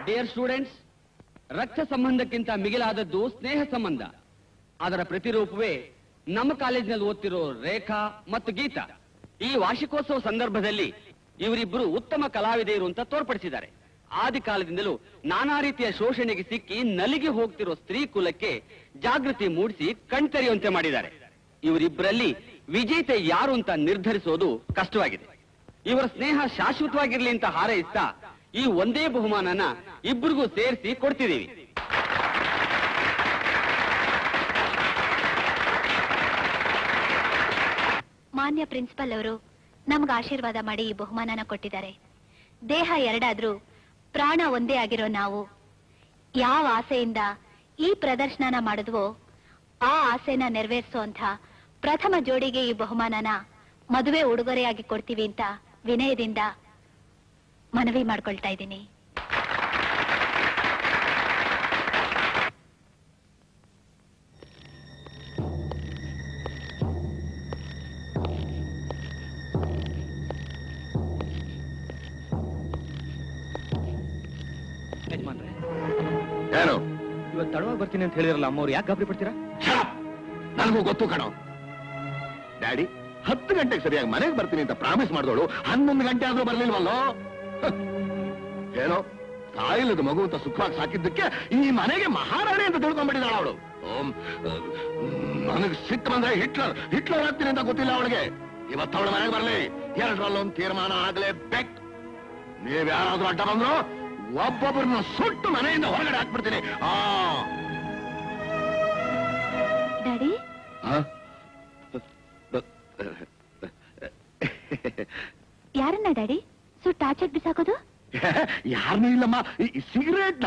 Dear students ರಕ್ತ ಸಂಬಂಧಕ್ಕಿಂತ ಮಿಗಿಲಾದದ್ದು ಸ್ನೇಹ ಸಂಬಂಧ ಅದರ ಪ್ರತಿರೂಪವೇ ನಮ್ಮ ಕಾಲೇಜಿನಲ್ಲಿ ಓದ್ತಿರೋ ರೇಖಾ ಮತ್ತು ಗೀತಾ ಈ ವಾರ್ಷಿಕೋತ್ಸವ ಸಂದರ್ಭದಲ್ಲಿ ಇವರಿಬ್ಬರು ಉತ್ತಮ ಕಲಾವಿದೆಯರು ಅಂತ ತೋರ್ಪಡಿಸಿದ್ದಾರೆ ಆದಿ ಕಾಲದಿಂದಲೂ ನಾನಾ ರೀತಿಯ ಶೋಷಣೆಗೆ ಸಿಕ್ಕಿ ನಲಿಗೆ ಹೋಗ್ತಿರೋ ಸ್ತ್ರೀ ಕುಲಕ್ಕೆ ಜಾಗೃತಿ ಮೂಡಿಸಿ ಕಣ್ತೆರೆಯುವಂತೆ ಮಾಡಿದ್ದಾರೆ ಇವರಿಬ್ಬರಲ್ಲಿ ವಿಜೇತೆ ಯಾರು ಅಂತ ನಿರ್ಧರಿಸೋದು ಕಷ್ಟವಾಗಿದೆ ಇವರ ಸ್ನೇಹ ಶಾಶ್ವತವಾಗಿರ್ಲಿ ಅಂತ ಹಾರೈಸ್ತಾ ಈ ಒಂದೇ ಬಹುಮಾನನ ಇಬ್ಬರಿಗೂ ಸೇರಿಸಿ ಕೊಡ್ತಿದ್ದೀವಿ ಮಾನ್ಯ ಪ್ರಿನ್ಸಿಪಲ್ ಅವರು ನಮ್ಗೆ ಆಶೀರ್ವಾದ ಮಾಡಿ ಈ ಬಹುಮಾನನ ಕೊಟ್ಟಿದ್ದಾರೆ ದೇಹ ಎರಡಾದ್ರೂ ಪ್ರಾಣ ಒಂದೇ ಆಗಿರೋ ನಾವು ಯಾವ ಆಸೆಯಿಂದ ಈ ಪ್ರದರ್ಶನನ ಮಾಡಿದ್ವೋ ಆ ಆಸೆನ ನೆರವೇರಿಸುವಂತ ಪ್ರಥಮ ಜೋಡಿಗೆ ಈ ಬಹುಮಾನನ ಮದುವೆ ಉಡುಗೊರೆಯಾಗಿ ಕೊಡ್ತೀವಿ ಅಂತ ವಿನಯದಿಂದ ಮನವಿ ಮಾಡ್ಕೊಳ್ತಾ ಇದ್ದೀನಿ ಏನು ಇವತ್ತು ತಡವಾಗಿ ಬರ್ತೀನಿ ಅಂತ ಹೇಳಿರಲ್ಲ ಅಮ್ಮವ್ರು ಯಾಕೆ ಗಾಬರಿ ಪಡ್ತೀರಾ ನನಗೂ ಗೊತ್ತು ಕಣೋ ಡ್ಯಾಡಿ ಹತ್ತು ಗಂಟೆಗೆ ಸರಿಯಾಗಿ ಮನೆಗೆ ಬರ್ತೀನಿ ಅಂತ ಪ್ರಾಮಿಸ್ ಮಾಡಿದೋಳು ಹನ್ನೊಂದು ಗಂಟೆ ಆದ್ರೂ ಬರ್ಲಿಲ್ವಲ್ಲೋ ಹ. ಏನೋ ತಾಯಿಲ್ಲದ ಮಗು ಅಂತ ಸುಖವಾಗಿ ಸಾಕಿದ್ದಕ್ಕೆ ಈ ಮನೆಗೆ ಮಹಾರಾಣಿ ಅಂತ ತಿಳ್ಕೊಂಡ್ಬಿಟ್ಟಿದ್ದಾಳ ಅವಳು ನನಗೆ ಸಿಟ್ಟು ಬಂದ್ರೆ ಹಿಟ್ಲರ್ ಹಿಟ್ಲರ್ ಆಗ್ತೀನಿ ಅಂತ ಗೊತ್ತಿಲ್ಲ ಅವಳಿಗೆ ಇವತ್ತು ಅವಳ ಮನೆಗೆ ಬರ್ಲಿ ಎರಡರಲ್ಲೊಂದು ತೀರ್ಮಾನ ಆಗ್ಲೇಬೇಕು ನೀವ್ ಯಾರಾದ್ರೂ ಅಡ್ಡ ಬಂದ್ರು ಒಬ್ಬೊಬ್ಬರನ್ನ ಸುಟ್ಟು ಮನೆಯಿಂದ ಹೊರಗಡೆ ಹಾಕ್ಬಿಡ್ತೀನಿ ಆ ಡ್ಯಾಡಿ ಆ? ಯಾರನ್ನ ಡ್ಯಾಡಿ ಸುಟ್ಟು ಆಚೆಗ್ ಬಿಸಾಕೋದು ಯಾರನ್ನೂ ಇಲ್ಲಮ್ಮ ಸಿಗರೇಟ್ನ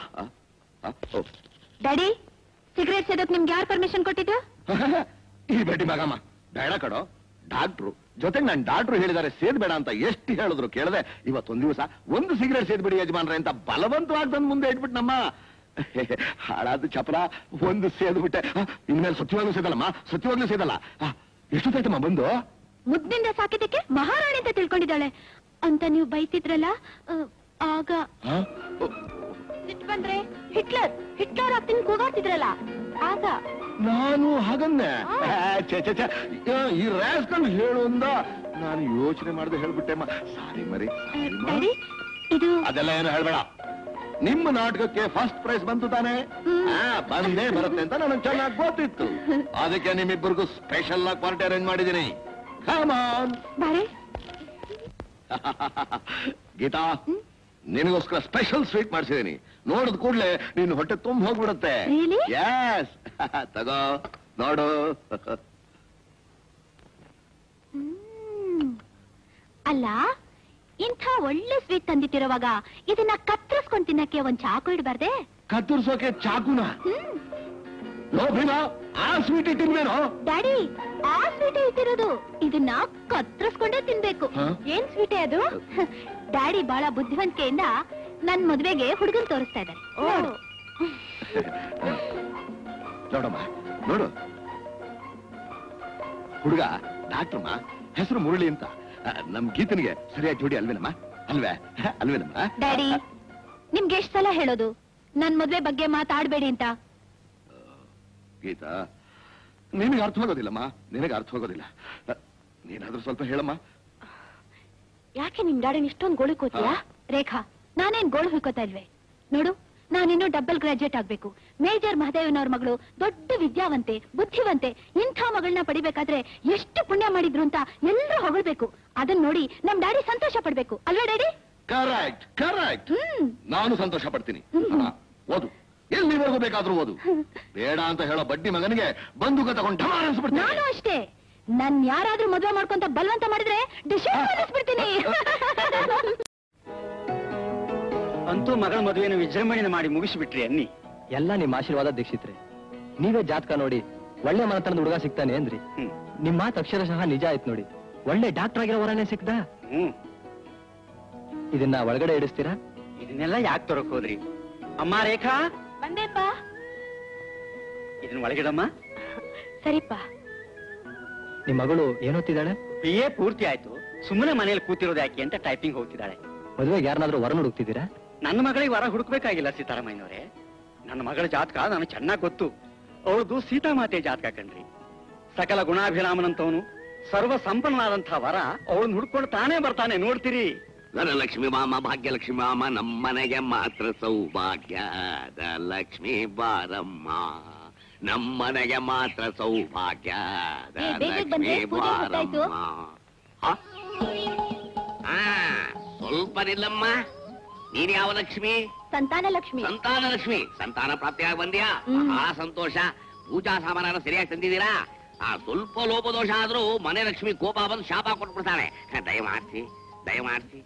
ಡ್ಯಾಡಿ ಸಿಗರೇಟ್ ಸೇದೋಕ್ ನಿಮ್ಗೆ ಯಾರು ಪರ್ಮಿಷನ್ ಕೊಟ್ಟಿದ್ದು ಈ ಬೆಟ್ಟಿ ಮಗಮ್ಮ ಬೇಡ ಕಡೋ ಡಾಕ್ಟ್ರು ಜೊತೆಗೆ ನಾನು ಡಾಕ್ಟ್ರು ಹೇಳಿದ್ದಾರೆ ಸೇದ್ಬೇಡ ಅಂತ ಎಷ್ಟು ಹೇಳಿದ್ರು ಕೇಳದೆ ಇವತ್ತೊಂದ್ ದಿವಸ ಒಂದು ಸಿಗರೇಟ್ ಸೇದ್ಬಿಡಿ ಯಜಮಾನ್ರೆ ಅಂತ ಬಲವಂತವಾಗಿ ತಂದು ಮುಂದೆ ಇಟ್ಬಿಟ್ನಮ್ಮ ಹಾಳಾದ ಚಪಲ ಒಂದು ಸೇದ್ಬಿಟ್ಟೆ ಆ, ಇನ್ಮೇಲೆ ಸತ್ಯವಾಗ್ಲೂ ಸೇದಲ್ಲಮ್ಮ ಸತ್ಯವಾಗ್ಲೂ ಸೇದಲ್ಲ ಆ, ಎಷ್ಟೊತ್ತಾಯ್ತಮ್ಮ ಬಂದು ಮುದ್ದಿನಿಂದ ಸಾಕಿದ್ದಕ್ಕೆ ಮಹಾರಾಣಿ ಅಂತ ತಿಳ್ಕೊಂಡಿದ್ದಾಳೆ ಅಂತ ನೀವು ಬೈತಿದ್ರಲ್ಲ ಆ, ಆಗ ಆ? ಓ, ಸಿಟ್ಟು ಬಂದ್ರೆ ಹಿಟ್ಲರ್ ಹಿಟ್ಲರ್ ಆಗ್ತೀನಿ ಕೂಗಾಡ್ತಿದ್ರಲ್ಲ ಆಗ ನಾನು ಹಾಗನ್ನೆ ಆ. ಆ, ಛೆ, ಛೆ, ಛೆ. ಆ, ಈ ರ್ಯಾಸ್ಕೊಂಡು ಹೇಳು ಅಂದ ನಾನು ಯೋಚನೆ ಮಾಡದೆ ಹೇಳ್ಬಿಟ್ಟೆಮ್ಮ ಸಾರಿ ಮರಿ ಆ, ಸಾರಿ ಮಾ. ಡ್ಯಾಡಿ ಇದು ಅದೆಲ್ಲ ಏನು ಹೇಳ್ಬೇಡ ನಿಮ್ಮ ನಾಟಕಕ್ಕೆ ಫಸ್ಟ್ ಪ್ರೈಸ್ ಬಂತು ತಾನೆ ಹ್ಮ್. ಆ, ಬಂದೇ ಬರುತ್ತೆ ಅಂತ ನನಗೆ ಚೆನ್ನಾಗಿ ಗೊತ್ತಿತ್ತು ಅದಕ್ಕೆ ನಿಮ್ಮಿಬ್ಬರಿಗೂ ಸ್ಪೆಷಲ್ ಆಗಿ ಪಾರ್ಟಿ ಅರೇಂಜ್ ಮಾಡಿದ್ದೀನಿ ಕಮಾನ್ ಬಾರೆ ಗೀತಾ ನಿನಗೋಸ್ಕರ ಸ್ಪೆಷಲ್ ಸ್ವೀಟ್ ಮಾಡಿಸಿದೀನಿ ನೋಡಿದ ಕೂಡ್ಲೆ ನಿನ್ನ ಹೊಟ್ಟೆ ತುಂಬ ಹೋಗ್ಬಿಡುತ್ತೆ Really? ಎಸ್ ತಗೋ ನೋಡು ಹ್ಮ್. ಅಲ್ಲ ಇಂಥ ಒಳ್ಳೆ ಸ್ವೀಟ್ ತಂದಿಟ್ಟಿರುವಾಗ ಇದನ್ನ ಕತ್ತರಿಸ್ಕೊಂಡ್ ತಿನ್ನಕ್ಕೆ ಒಂದ್ ಚಾಕು ಇಡಬಾರ್ದೆ ಕತ್ತರಿಸೋಕೆ ಚಾಕುನ ಹ್ಮ್ ಲೋ ಭೀಮಾ ಆ ಸ್ವೀಟ್ ಇಟ್ಟಿನ್ವೇನೋ ಡ್ಯಾಡಿ ಆ ಸ್ವೀಟೇ ಇಟ್ಟಿರೋದು ಇದನ್ನ ಕತ್ತರಿಸ್ಕೊಂಡೇ ತಿನ್ಬೇಕು ಹ? ಏನ್ ಸ್ವೀಟೇ ಅದು ಡ್ಯಾಡಿ ಬಹಳ ಬುದ್ಧಿವಂತಿಕೆಯಿಂದ ನನ್ ಮದ್ವೆಗೆ ಹುಡುಗನ್ ತೋರಿಸ್ತಾ ಇದ್ದಾರೆ ನೋಡಮ್ಮ ನೋಡು ಹುಡುಗ ಡಾಕ್ಟ್ರಮ್ಮ ಹೆಸರು ಮುರಳಿ ಅಂತ ಆ, ನಮ್ ಗೀತನಿಗೆ ಸರಿಯಾಗಿ ಜೋಡಿ ಅಲ್ವೇನಮ್ಮ ಅಲ್ವೇ ಅಲ್ವೇನಮ್ಮ ಡ್ಯಾಡಿ ನಿಮ್ಗೆ ಎಷ್ಟ್ ಸಲ ಹೇಳೋದು ನನ್ ಮದ್ವೆ ಬಗ್ಗೆ ಮಾತಾಡ್ಬೇಡಿ ಅಂತ ಗೀತಾ ನಿನಗೆ ಅರ್ಥವಾಗೋದಿಲ್ಲಮ್ಮ ನಿನಗೆ ಅರ್ಥವಾಗೋದಿಲ್ಲ ಆ, ನೀನಾದ್ರೂ ಸ್ವಲ್ಪ ಹೇಳಮ್ಮ ಯಾಕೆ ನಿಮ್ ಡ್ಯಾಡಿನ ಇಷ್ಟೊಂದು ಗೋಳು ಕೋತೀಯಾ ರೇಖಾ ನಾನೇನ್ ಗೋಳು ಹುಯ್ಕೋತಾ ಇಲ್ವೇ ನೋಡು ನಾನಿನ್ನು ಡಬಲ್ ಗ್ರಾಜುಯೇಟ್ ಆಗ್ಬೇಕು ಮೇಜರ್ ಮಹದೇವನವ್ರ ಮಗಳು ದೊಡ್ಡ ವಿದ್ಯಾವಂತೆ ಬುದ್ಧಿವಂತೆ ಇಂಥ ಮಗಳನ್ನ ಪಡಿಬೇಕಾದ್ರೆ ಎಷ್ಟು ಪುಣ್ಯ ಮಾಡಿದ್ರು ಅಂತ ಎಲ್ಲರೂ ಹೊಗಳ್ಬೇಕು ಅದನ್ನ ನೋಡಿ ನಮ್ ಡ್ಯಾಡಿ ಸಂತೋಷ ಪಡ್ಬೇಕು ಅಲ್ವಾ ಡ್ಯಾಡಿ ಕರೆಕ್ಟ್ ಕರೆಕ್ಟ್ ಹ್ಮ್ ನಾನು ಸಂತೋಷ ಪಡ್ತೀನಿ ಅಮ್ಮ, ಓದು ಎಲ್ಲಿವರೆಗೂ ಬೇಕಾದ್ರೂ ಓದು ಬೇಡ ಅಂತ ಹೇಳೋ ಬಡ್ಡಿ ಮಗನಿಗೆ ಬಂದೂಕ ತಗೊಂಡು ಢಮಾರ್ ನಾನು ಅನ್ಸ್ಬಿಡ್ತೀನಿ ಅಷ್ಟೇ ನನ್ ಯಾರಾದ್ರೂ ಮದ್ವೆ ಮಾಡ್ಕೊಂತ ಬಲವಂತ ಮಾಡಿದ್ರೆ ಡಿಶ್ ಅನ್ನಿಸ್ಬಿಡ್ತೀನಿ ಅಂತೂ ಮಗಳ ಮದುವೆನ ವಿಜೃಂಭಣೆ ಮಾಡಿ ಮುಗಿಸಿಬಿಟ್ರಿ ಅನ್ನಿ ಎಲ್ಲ ನಿಮ್ಮ ಆಶೀರ್ವಾದ ದೀಕ್ಷಿತ್ರೆ ನೀವೇ ಜಾತಕ ನೋಡಿ ಒಳ್ಳೆ ಮನತನದ ಹುಡುಗ ಸಿಗ್ತಾನೆ ಅಂದ್ರಿ ಹ್ಮ್ ನಿಮ್ ಮಾತು ಅಕ್ಷರಶಃ ನಿಜ ಆಯ್ತು ನೋಡಿ ಒಳ್ಳೆ ಡಾಕ್ಟರ್ ಆಗಿರೋ ವರನೇ ಸಿಕ್ದ ಹ್ಮ್ ಇದನ್ನ ಒಳಗಡೆ ಇಡಿಸ್ತೀರಾ ಇದನ್ನೆಲ್ಲ ಯಾಕೆ ತರಕ್ ಹೋದ್ರಿ ಅಮ್ಮ ರೇಖಾ ಬಂದೇಪ್ಪ ಇದನ್ನ ಒಳಗಿಡಮ್ಮ ಸರಿಪ್ಪ ನಿಮ್ ಮಗಳು ಏನೋತಿದ್ದಾಳೆ ಬಿ ಎ ಪೂರ್ತಿ ಆಯ್ತು ಸುಮ್ಮನೆ ಮನೇಲಿ ಕೂತಿರೋದು ಯಾಕೆ ಅಂತ ಟೈಪಿಂಗ್ ಹೋಗ್ತಿದ್ದಾಳೆ ಮದುವೆಗೆ ಯಾರನ್ನಾದ್ರೂ ವರನ ಹುಡುಕ್ತಿದ್ದೀರಾ ನನ್ನ ಮಗಳಿಗೆ ವರ ಹುಡುಕ್ಬೇಕಾಗಿಲ್ಲ ಸೀತಾರಾಮಯ್ಯನವರೇ ನನ್ನ ಮಗಳ ಜಾತಕ ನನಗೆ ಚೆನ್ನಾಗಿ ಗೊತ್ತು ಅವಳದು ಸೀತಾಮಾತೆ ಜಾತಕ ಕಣ್ರಿ ಸಕಲ ಗುಣಾಭಿರಾಮನಂತವನು ಸರ್ವ ಸಂಪನ್ನನಾದಂತಹ ವರ ಅವಳನ್ನ ಹುಡ್ಕೊಂಡು ತಾನೇ ಬರ್ತಾನೆ ನೋಡ್ತೀರಿ ಲಕ್ಷ್ಮಿ ಮಾಮ ಭಾಗ್ಯಲಕ್ಷ್ಮಿ ಮಾಮ ನಮ್ಮನೆಗೆ ಮಾತ್ರ ಸೌಭಾಗ್ಯದ ಲಕ್ಷ್ಮಿ ಬಾರಮ್ಮ ನಮ್ಮನೆಗೆ ಮಾತ್ರ ಸೌಭಾಗ್ಯದ ಏ, ಬೇಗ ಬಂದ್ರೆ ಲಕ್ಷ್ಮಿ ಪೂಜೆ ಹೊತ್ತಾಯ್ತು. ಬಾರಮ್ಮ ಹ? ಆ, ಸ್ವಲ್ಪ ನಿಲ್ಲಮ್ಮ ನೀನ್ ಯಾವ ಲಕ್ಷ್ಮಿ ಸಂತಾನ ಲಕ್ಷ್ಮಿ ಸಂತಾನ ಲಕ್ಷ್ಮಿ ಸಂತಾನ ಪ್ರಾಪ್ತಿಯಾಗಿ ಬಂದ್ಯಾ ಹ್ಮ್. ಬಹಳ ಸಂತೋಷ ಪೂಜಾ ಸಾಮಾನ ಸರಿಯಾಗಿ ತಂದಿದ್ದೀರಾ ಆ ಸ್ವಲ್ಪ ಲೋಪದೋಷ ಆದ್ರೂ ಮನೆ ಲಕ್ಷ್ಮಿ ಕೋಪ ಬಂದು ಶಾಪ ಕೊಟ್ಬಿಡ್ತಾಳೆ ದಯಮಾಡ್ಸಿ ದಯಮಾಡ್ಸಿ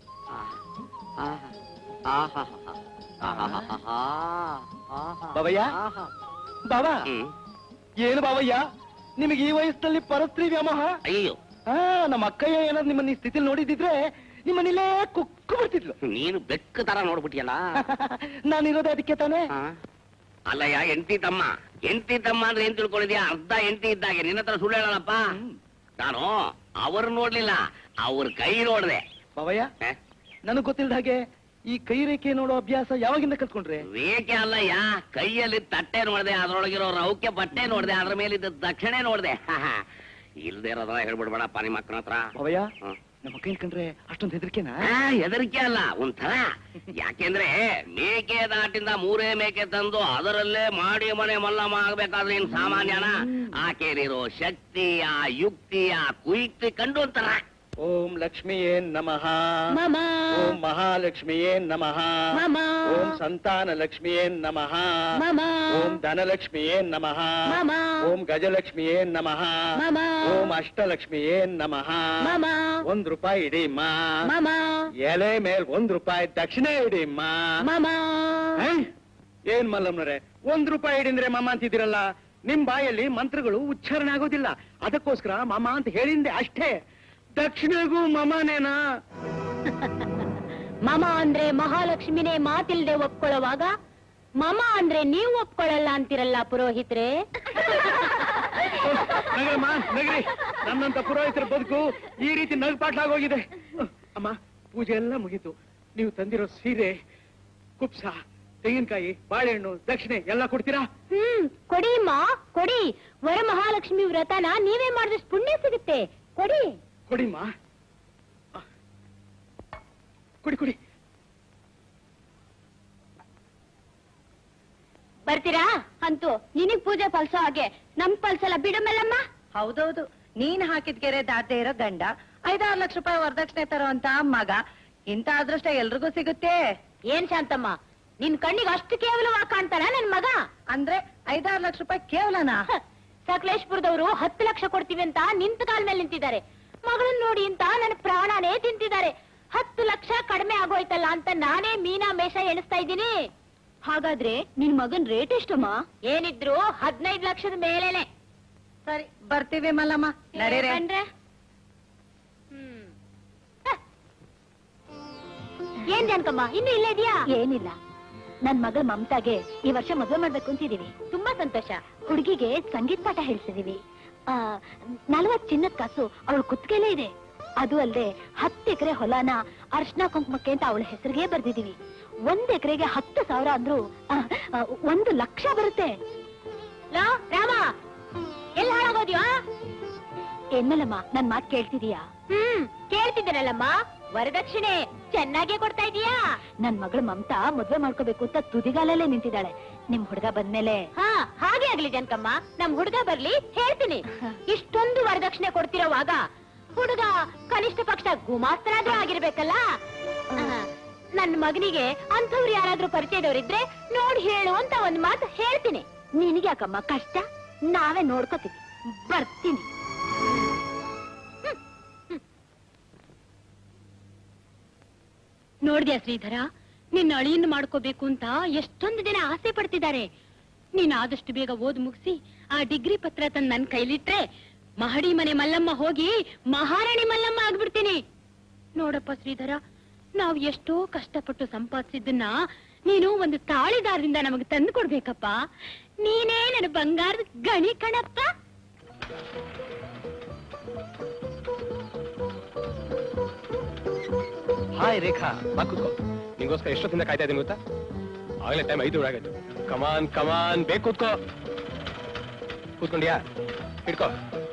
ಬಾಬಯ್ಯ ಬಾಬಾ ಹ್ಮ್ ಏನು ಬಾಬಯ್ಯ ನಿಮಗೆ ಈ ವಯಸ್ಸಲ್ಲಿ ಪರಸ್ತ್ರೀ ವ್ಯಾಮೋಹ ಅಯ್ಯೋ ಆ ನಮ್ಮ ಅಕ್ಕಯ್ಯ ಏನಾದ್ರು ನಿಮ್ಮನ್ನ ಈ ಸ್ಥಿತಿಲಿ ನೋಡಿದಿದ್ರೆ ನಿಮ್ಮನ್ನಿಲ್ಲೇ ಕುಕ್ಕು ಬಿಡ್ತಿದ್ಲು ನೀನು ಬೆಕ್ಕು ತರ ನೋಡ್ಬಿಟ್ಟಿಯಲ್ಲ ನಾನಿರೋದೇ ಅದಕ್ಕೆ ತಾನೇ ಆ? ಅಲ್ಲಯ್ಯ ಎಂಟಿ ತಮ್ಮ ಎಂಟಿ ತಮ್ಮ ಅಂದ್ರೆ ಏನ್ ತಿಳ್ಕೊಂಡಿದ್ಯಾ ಅರ್ಧ ಎಂಟಿ ಇದ್ದಾಗೆ ನಿನ್ನ ಹತ್ರ ಸುಳ್ಳು ಹೇಳಲ್ಲಪ್ಪ ನಾನು ಅವ್ರು ನೋಡ್ಲಿಲ್ಲ ಅವ್ರ ಕೈ ನೋಡ್ದೆ ಬಾಬಯ್ಯ ಹ? ನನಗ್ ಗೊತ್ತಿಲ್ದ ಹಾಗೆ ಈ ಕೈ ರೇಖೆ ನೋಡೋ ಅಭ್ಯಾಸ ಯಾವಾಗಿಂದ ಕಲ್ತ್ಕೊಂಡ್ರೆ ರೇಖೆ ಅಲ್ಲಯ್ಯ ಕೈಯಲ್ಲಿ ತಟ್ಟೆ ನೋಡ್ದೆ ಅದ್ರೊಳಗಿರೋ ರೌಕೆ ಬಟ್ಟೆ ನೋಡ್ದೆ ಅದ್ರ ಮೇಲಿದ್ದ ದಕ್ಷಿಣೆ ನೋಡ್ದೆ ಇಲ್ದೇ ಇರೋದ್ರ ಹೇಳ್ಬಿಡ್ಬೇಡಪ್ಪ ನಿಮ್ಮ ಅಕ್ಕನ ಹತ್ರ ಬಾಬಯ್ಯ ಹ್ಮ್. ನಮ್ಮ ಕೈ ಕಂಡ್ರೆ ಅಷ್ಟೊಂದು ಹೆದರಿಕೆನಾ ಆ, ಹೆದರಿಕೆ ಅಲ್ಲ ಒಂಥರ ಯಾಕೆಂದ್ರೆ ಮೇಕೆ ದಾಟಿಂದ ಮೂರೇ ಮೇಕೆ ತಂದು ಅದರಲ್ಲೇ ಮಾಡಿ ಮನೆ ಮಲ್ಲಮ್ಮ ಆಗ್ಬೇಕಾದ್ರೆ ಏನ್ ಸಾಮಾನ್ಯನ ಆಕೆಲಿರೋ ಶಕ್ತಿ ಆ ಯುಕ್ತಿ ಆ ಕುಯುಕ್ತಿ ಕಂಡು ಒಂಥರ ಓಂ ಲಕ್ಷ್ಮಿಯೇ ನಮಃ ಮಮ ಓಂ ಮಹಾಲಕ್ಷ್ಮಿಯೇ ನಮಃ ಮಮ ಓಂ ಸಂತಾನ ಲಕ್ಷ್ಮಿಯೇ ನಮಃ ಮಮ ಓಂ ಧನಲಕ್ಷ್ಮಿಯೇ ನಮಃ ಮಮ ಓಂ ಗಜಲಕ್ಷ್ಮಿಯೇ ನಮಃ ಮಮ ಓಂ ಅಷ್ಟಲಕ್ಷ್ಮಿಯೇ ನಮಃ ಮಮ ಒಂದ್ ರೂಪಾಯಿ ಇಡೀಮ್ಮ ಮಮ ಎಲೆ ಮೇಲ್ ಒಂದ್ ರೂಪಾಯಿ ದಕ್ಷಿಣೆ ಇಡೀಮ್ಮ ಮಮ ಹೈ? ಏನ್ ಮಲ್ಲಮ್ಮನವ್ರೆ ಒಂದ್ ರೂಪಾಯಿ ಇಡಿಂದ್ರೆ ಮಾಮ ಅಂತಿದ್ದೀರಲ್ಲ ನಿಮ್ ಬಾಯಲ್ಲಿ ಮಂತ್ರಗಳು ಉಚ್ಚಾರಣೆ ಆಗೋದಿಲ್ಲ ಅದಕ್ಕೋಸ್ಕರ ಮಾಮ ಅಂತ ಹೇಳಿಂದೆ ಅಷ್ಟೇ ದಕ್ಷಿಣೆಗೂ ಮಮನೇನಾ ಮಮ ಅಂದ್ರೆ ಮಹಾಲಕ್ಷ್ಮಿನೇ ಮಾತಿಲ್ದೆ ಒಪ್ಕೊಳ್ಳುವಾಗ ಮಮ ಅಂದ್ರೆ ನೀವು ಒಪ್ಕೊಳ್ಳಲ್ಲ ಅಂತಿರಲ್ಲ ಪುರೋಹಿತ್ರೆ ನಗರಮ್ಮ ನಗರಿ ನನ್ನಂತ ಪುರೋಹಿತರ ಬದುಕು ಈ ರೀತಿ ನಗ್ಪಾಟ್ಲಾಗೋಗಿದೆ ಅಮ್ಮ ಪೂಜೆ ಎಲ್ಲ ಮುಗೀತು ನೀವು ತಂದಿರೋ ಸೀರೆ ಕುಪ್ಸ ತೆಂಗಿನಕಾಯಿ ಬಾಳೆಹಣ್ಣು ದಕ್ಷಿಣೆ ಎಲ್ಲ ಕೊಡ್ತೀರಾ ಹ್ಮ್ ಕೊಡಿ ಅಮ್ಮ ಕೊಡಿ ವರಮಹಾಲಕ್ಷ್ಮಿ ವ್ರತನ ನೀವೇ ಮಾಡಿದಷ್ಟು ಪುಣ್ಯ ಸಿಗುತ್ತೆ ಕೊಡಿ ಕೊಡಿಮ್ಮ ಆ. ಕುಡಿ ಕುಡಿ ಬರ್ತೀರಾ ಅಂತೂ ನಿನಗ್ ಪೂಜೆ ಫಲ್ಸೋ ಹಾಗೆ ನಮ್ ಫಲ್ಸಲ್ಲ ಬಿಡು ಮೇಲಮ್ಮ ಹೌದೌದು ನೀನ್ ಹಾಕಿದ ಕೆರೆ ದಾಟದೆ ಇರೋ ಗಂಡ ಐದಾರು ಲಕ್ಷ ರೂಪಾಯಿ ವರದಕ್ಷಿಣೆ ತರೋ ಅಂತ ಮಗ ಇಂತ ಅದೃಷ್ಟ ಎಲ್ರಿಗೂ ಸಿಗುತ್ತೆ ಏನ್ ಶಾಂತಮ್ಮ ನಿನ್ ಕಣ್ಣಿಗೆ ಅಷ್ಟು ಕೇವಲವಾಗಿ ಕಾಣ್ತಾನ ನನ್ ಮಗ ಅಂದ್ರೆ ಐದಾರು ಲಕ್ಷ ರೂಪಾಯಿ ಕೇವಲನಾ ಹ, ಸಕಲೇಶ್ಪುರದವರು ಹತ್ತು ಲಕ್ಷ ಕೊಡ್ತೀವಿ ಅಂತ ನಿಂತ ಕಾಲ್ ಮೇಲೆ ನಿಂತಿದ್ದಾರೆ ಮಗಳನ್ ನೋಡಿ ಅಂತ ನನ್ನ ಪ್ರಾಣನೇ ತಿಂತಿದ್ದಾರೆ ಹತ್ತು ಲಕ್ಷ ಕಡಿಮೆ ಆಗೋಯ್ತಲ್ಲ ಅಂತ ನಾನೇ ಮೀನಾ ಮೇಷ ಎಣಿಸ್ತಾ ಇದ್ದೀನಿ ಹಾಗಾದ್ರೆ ನಿನ್ ಮಗನ್ ರೇಟ್ ಎಷ್ಟಮ್ಮ ಏನಿದ್ರು ಹದಿನೈದು ಲಕ್ಷದ ಮೇಲೇನೆ ಸರಿ ಬರ್ತೀವಿ ಮಲ್ಲಮ್ಮ ನಡೀರಿ ಕಂಡ್ರೆ? ಹ್ಮ್. ಹ. ಏನ್ ಜಾನಕಮ್ಮ ಇನ್ನು ಇಲ್ಲೇ ಇದೆಯಾ ಏನಿಲ್ಲ ನನ್ ಮಗಳ ಮಮತಾಗೆ ಈ ವರ್ಷ ಮದುವೆ ಮಾಡ್ಬೇಕು ಅಂತಿದೀವಿ ತುಂಬಾ ಸಂತೋಷ ಹುಡುಗಿಗೆ ಸಂಗೀತ ಪಾಠ ಹೇಳ್ಸಿದೀವಿ ಆ ನಲ್ವತ್ ಚಿನ್ನದ ಕಾಸು ಅವಳ ಕುತ್ತಿಗೆಲೇ ಇದೆ ಅದು ಅಲ್ಲದೆ ಹತ್ತು ಎಕರೆ ಹೊಲನ ಅರ್ಶನ ಕುಂಕುಮಕ್ಕೆ ಅಂತ ಅವಳ ಹೆಸರಿಗೆ ಬರ್ದಿದೀವಿ ಒಂದ್ ಎಕರೆಗೆ ಹತ್ತು ಸಾವಿರ ಅಂದ್ರು ಆ, ಆ, ಒಂದು ಲಕ್ಷ ಬರುತ್ತೆ ಲೋ, ರಾಮ ಎಲ್ಲಿ ಹಾಳಾಗೋದ್ಯೋ ಎನ್ನಲ್ಲಮ್ಮ ನನ್ ಮಾತ್ ಕೇಳ್ತಿದೀಯಾ ಹ್ಮ್ ಕೇಳ್ತಿದ್ದೀರಲ್ಲಮ್ಮ ವರದಕ್ಷಿಣೆ ಚೆನ್ನಾಗೇ ಕೊಡ್ತಾ ಇದೀಯಾ ನನ್ ಮಗಳು ಮಮತಾ ಮದ್ವೆ ಮಾಡ್ಕೋಬೇಕು ಅಂತ ತುದಿಗಾಲಲ್ಲೇ ನಿಂತಿದ್ದಾಳೆ ನಿಮ್ ಹುಡುಗ ಬಂದ್ಮೇಲೆ ಹಾ ಹಾಗೆ ಆಗ್ಲಿ ಜನಕಮ್ಮ ನಮ್ ಹುಡುಗ ಬರ್ಲಿ ಹೇಳ್ತೀನಿ ಇಷ್ಟೊಂದು ವರದಕ್ಷಿಣೆ ಕೊಡ್ತಿರೋವಾಗ ಹುಡುಗ ಕನಿಷ್ಠ ಪಕ್ಷ ಗುಮಾಸ್ತರಾದ್ರೂ ಆಗಿರ್ಬೇಕಲ್ಲ ನನ್ ಮಗನಿಗೆ ಅಂಥವ್ರು ಯಾರಾದ್ರೂ ಪರಿಚಯದವರಿದ್ರೆ ನೋಡಿ ಹೇಳು ಅಂತ ಒಂದ್ ಮಾತು ಹೇಳ್ತೀನಿ ನಿನಗೆ ಯಾಕಮ್ಮ ಕಷ್ಟ ನಾವೇ ನೋಡ್ಕೋತೀವಿ ಬರ್ತೀನಿ ನೋಡ್ದ್ಯಾ ಶ್ರೀಧರ ನಿನ್ನ ಅಳಿಯನ್ನು ಮಾಡ್ಕೋಬೇಕು ಅಂತ ಎಷ್ಟೊಂದು ಜನ ಆಸೆ ಪಡ್ತಿದ್ದಾರೆ ನೀನ್ ಆದಷ್ಟು ಬೇಗ ಓದ್ ಮುಗಿಸಿ ಆ ಡಿಗ್ರಿ ಪತ್ರ ತಂದ್ ನನ್ ಕೈಲಿಟ್ರೆ ಮಹಡಿ ಮನೆ ಮಲ್ಲಮ್ಮ ಹೋಗಿ ಮಹಾರಾಣಿ ಮಲ್ಲಮ್ಮ ಆಗ್ಬಿಡ್ತೀನಿ ನೋಡಪ್ಪ ಶ್ರೀಧರ ನಾವು ಎಷ್ಟೋ ಕಷ್ಟಪಟ್ಟು ಸಂಪಾದಿಸಿದ್ದನ್ನ ನೀನು ಒಂದು ತಾಳಿದಾರದಿಂದ ನಮಗೆ ತಂದು ಕೊಡ್ಬೇಕಪ್ಪ ನೀನೇ ನನ್ನ ಬಂಗಾರದ ಗಣಿ ಕಣಪ್ಪ ಹಾಯ್ ರೇಖಾ ಬಾ ಕೂತ್ಕೋ ನಿಂಗೆ ನಿನ್ಗೋಸ್ಕರ ಎಷ್ಟೊತ್ತಿಂದ ಕಾಯ್ತಾ ಇದ್ದೀನಿ ಗೊತ್ತಾ ಆಗಲೇ ಟೈಮ್ ಐದು ಆಗೈತು ಕಮಾನ್ ಕಮಾನ್ ಬೇಕು ಕೂತ್ಕೋ ಕೂತ್ಕೊಂಡ್ಯಾ ಹಿಡ್ಕೋ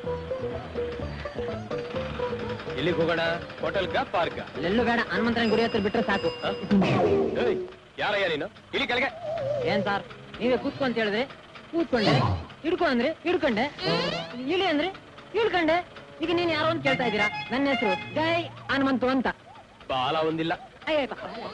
ಎಲ್ಲಿಗೆ ಹೋಗೋಣ ಹೋಟೆಲ್ಗ ಪಾರ್ಕ್ ಎಲ್ಲೂ ಬೇಡ ಹನುಮಂತನ ಗುಡಿ ಹತ್ರ ಬಿಟ್ರೆ ಸಾಕು ಯಾರಯ್ಯ ನೀನು ಇಲ್ಲಿ ಕೆಳಗೆ ಏನ್ ಸಾರ್ ನೀವೇ ಕೂತ್ಕೊ ಅಂತ ಹೇಳಿದ್ರೆ ಕೂತ್ಕೊಂಡೆ ಹಿಡ್ಕೊ ಅಂದ್ರೆ ಹಿಡ್ಕೊಂಡೆ ಇಳಿ ಅಂದ್ರೆ ಇಳ್ಕೊಂಡೆ ಈಗ ನೀನ್ ಯಾರೋ ಅಂತ ಕೇಳ್ತಾ ಇದ್ದೀರಾ ನನ್ನ ಹೆಸರು ಜೈ ಹನುಮಂತು ಅಂತ ಬಾಲ ಒಂದಿಲ್ಲ ಅಯ್ಯಪ್ಪ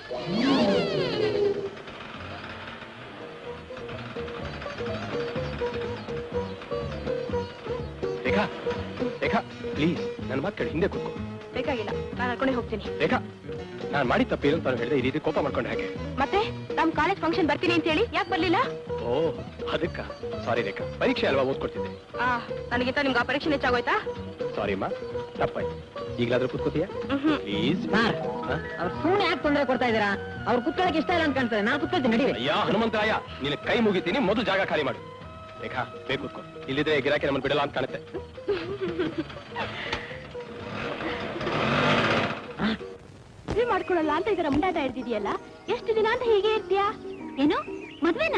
ರೇಖಾ ರೇಖಾ ಪ್ಲೀಸ್ ನನ್ನ ಮಾತು ಕೇಳಿ ಹಿಂದೆ ಕೂತ್ಕೋ ಬೇಕಾಗಿಲ್ಲ ನಾನು ಹಾಕೊಂಡೇ ಹೋಗ್ತೀನಿ ರೇಖಾ ನಾನು ಮಾಡಿ ತಪ್ಪೇನು ಅಂತ ಹೇಳಿದೆ ಈ ರೀತಿ ಕೋಪ ಮಾಡ್ಕೊಂಡು ಹಾಗೆ ಮತ್ತೆ ನಮ್ ಕಾಲೇಜ್ ಫಂಕ್ಷನ್ ಬರ್ತೀನಿ ಅಂತ ಹೇಳಿ ಯಾಕೆ ಬರ್ಲಿಲ್ಲ ಓ ಅದಕ್ಕ ಸಾರಿ ರೇಖಾ ಪರೀಕ್ಷೆ ಅಲ್ವಾ ಓದ್ಕೊಡ್ತಿದ್ದೆ ಆ ನನಗಿಂತ ನಿಮ್ಗೆ ಆ ಪರೀಕ್ಷೆ ಹೆಚ್ಚಾಗೋಯ್ತಾ ಸಾರಿ ಅಮ್ಮ ತಪ್ಪಾಯ್ತು ಈಗಲಾದ್ರೂ ಕೂತ್ಕೋತೀಯಾ ಪ್ಲೀಸ್ ಸಾರ್ ಅವ್ರು ಸುಮ್ಮನೆ ಯಾಕೆ ತೊಂದರೆ ಕೊಡ್ತಾ ಇದ್ದೀರಾ ಅವ್ರು ಕುತ್ಕೊಳ್ಳೋಕೆ ಇಷ್ಟ ಇಲ್ಲ ಅಂತ ಕಾಣ್ತದೆ ನಾನು ಕುತ್ಕೊಳ್ತೀನಿ ನಡೀರಿ ಅಯ್ಯ ಹನುಮಂತರಾಯ ನಿನ್ನ ಕೈ ಮುಗಿತೀನಿ ಮೊದಲು ಜಾಗ ಖಾಲಿ ಮಾಡು ರೇಖಾ ಬೇಕು ಕೂತ್ಕೋ ಇಲ್ಲಿದ್ರೆ ಗಿರಾಕಿ ನಮ್ಮನ್ನು ಬಿಡಲ್ಲ ಅಂತ ಕಾಣುತ್ತೆ ಮದ್ವೆ ಮಾಡ್ಕೊಳ್ಳಲ್ಲ ಅಂತ ಇದರ ಮುಂಡಾಟ ಹಿಡ್ದಿದ್ಯಲ್ಲ ಎಷ್ಟು ದಿನ ಅಂತ ಹೀಗೆ ಇರ್ತೀಯಾ ಏನು ಮದ್ವೆನಾ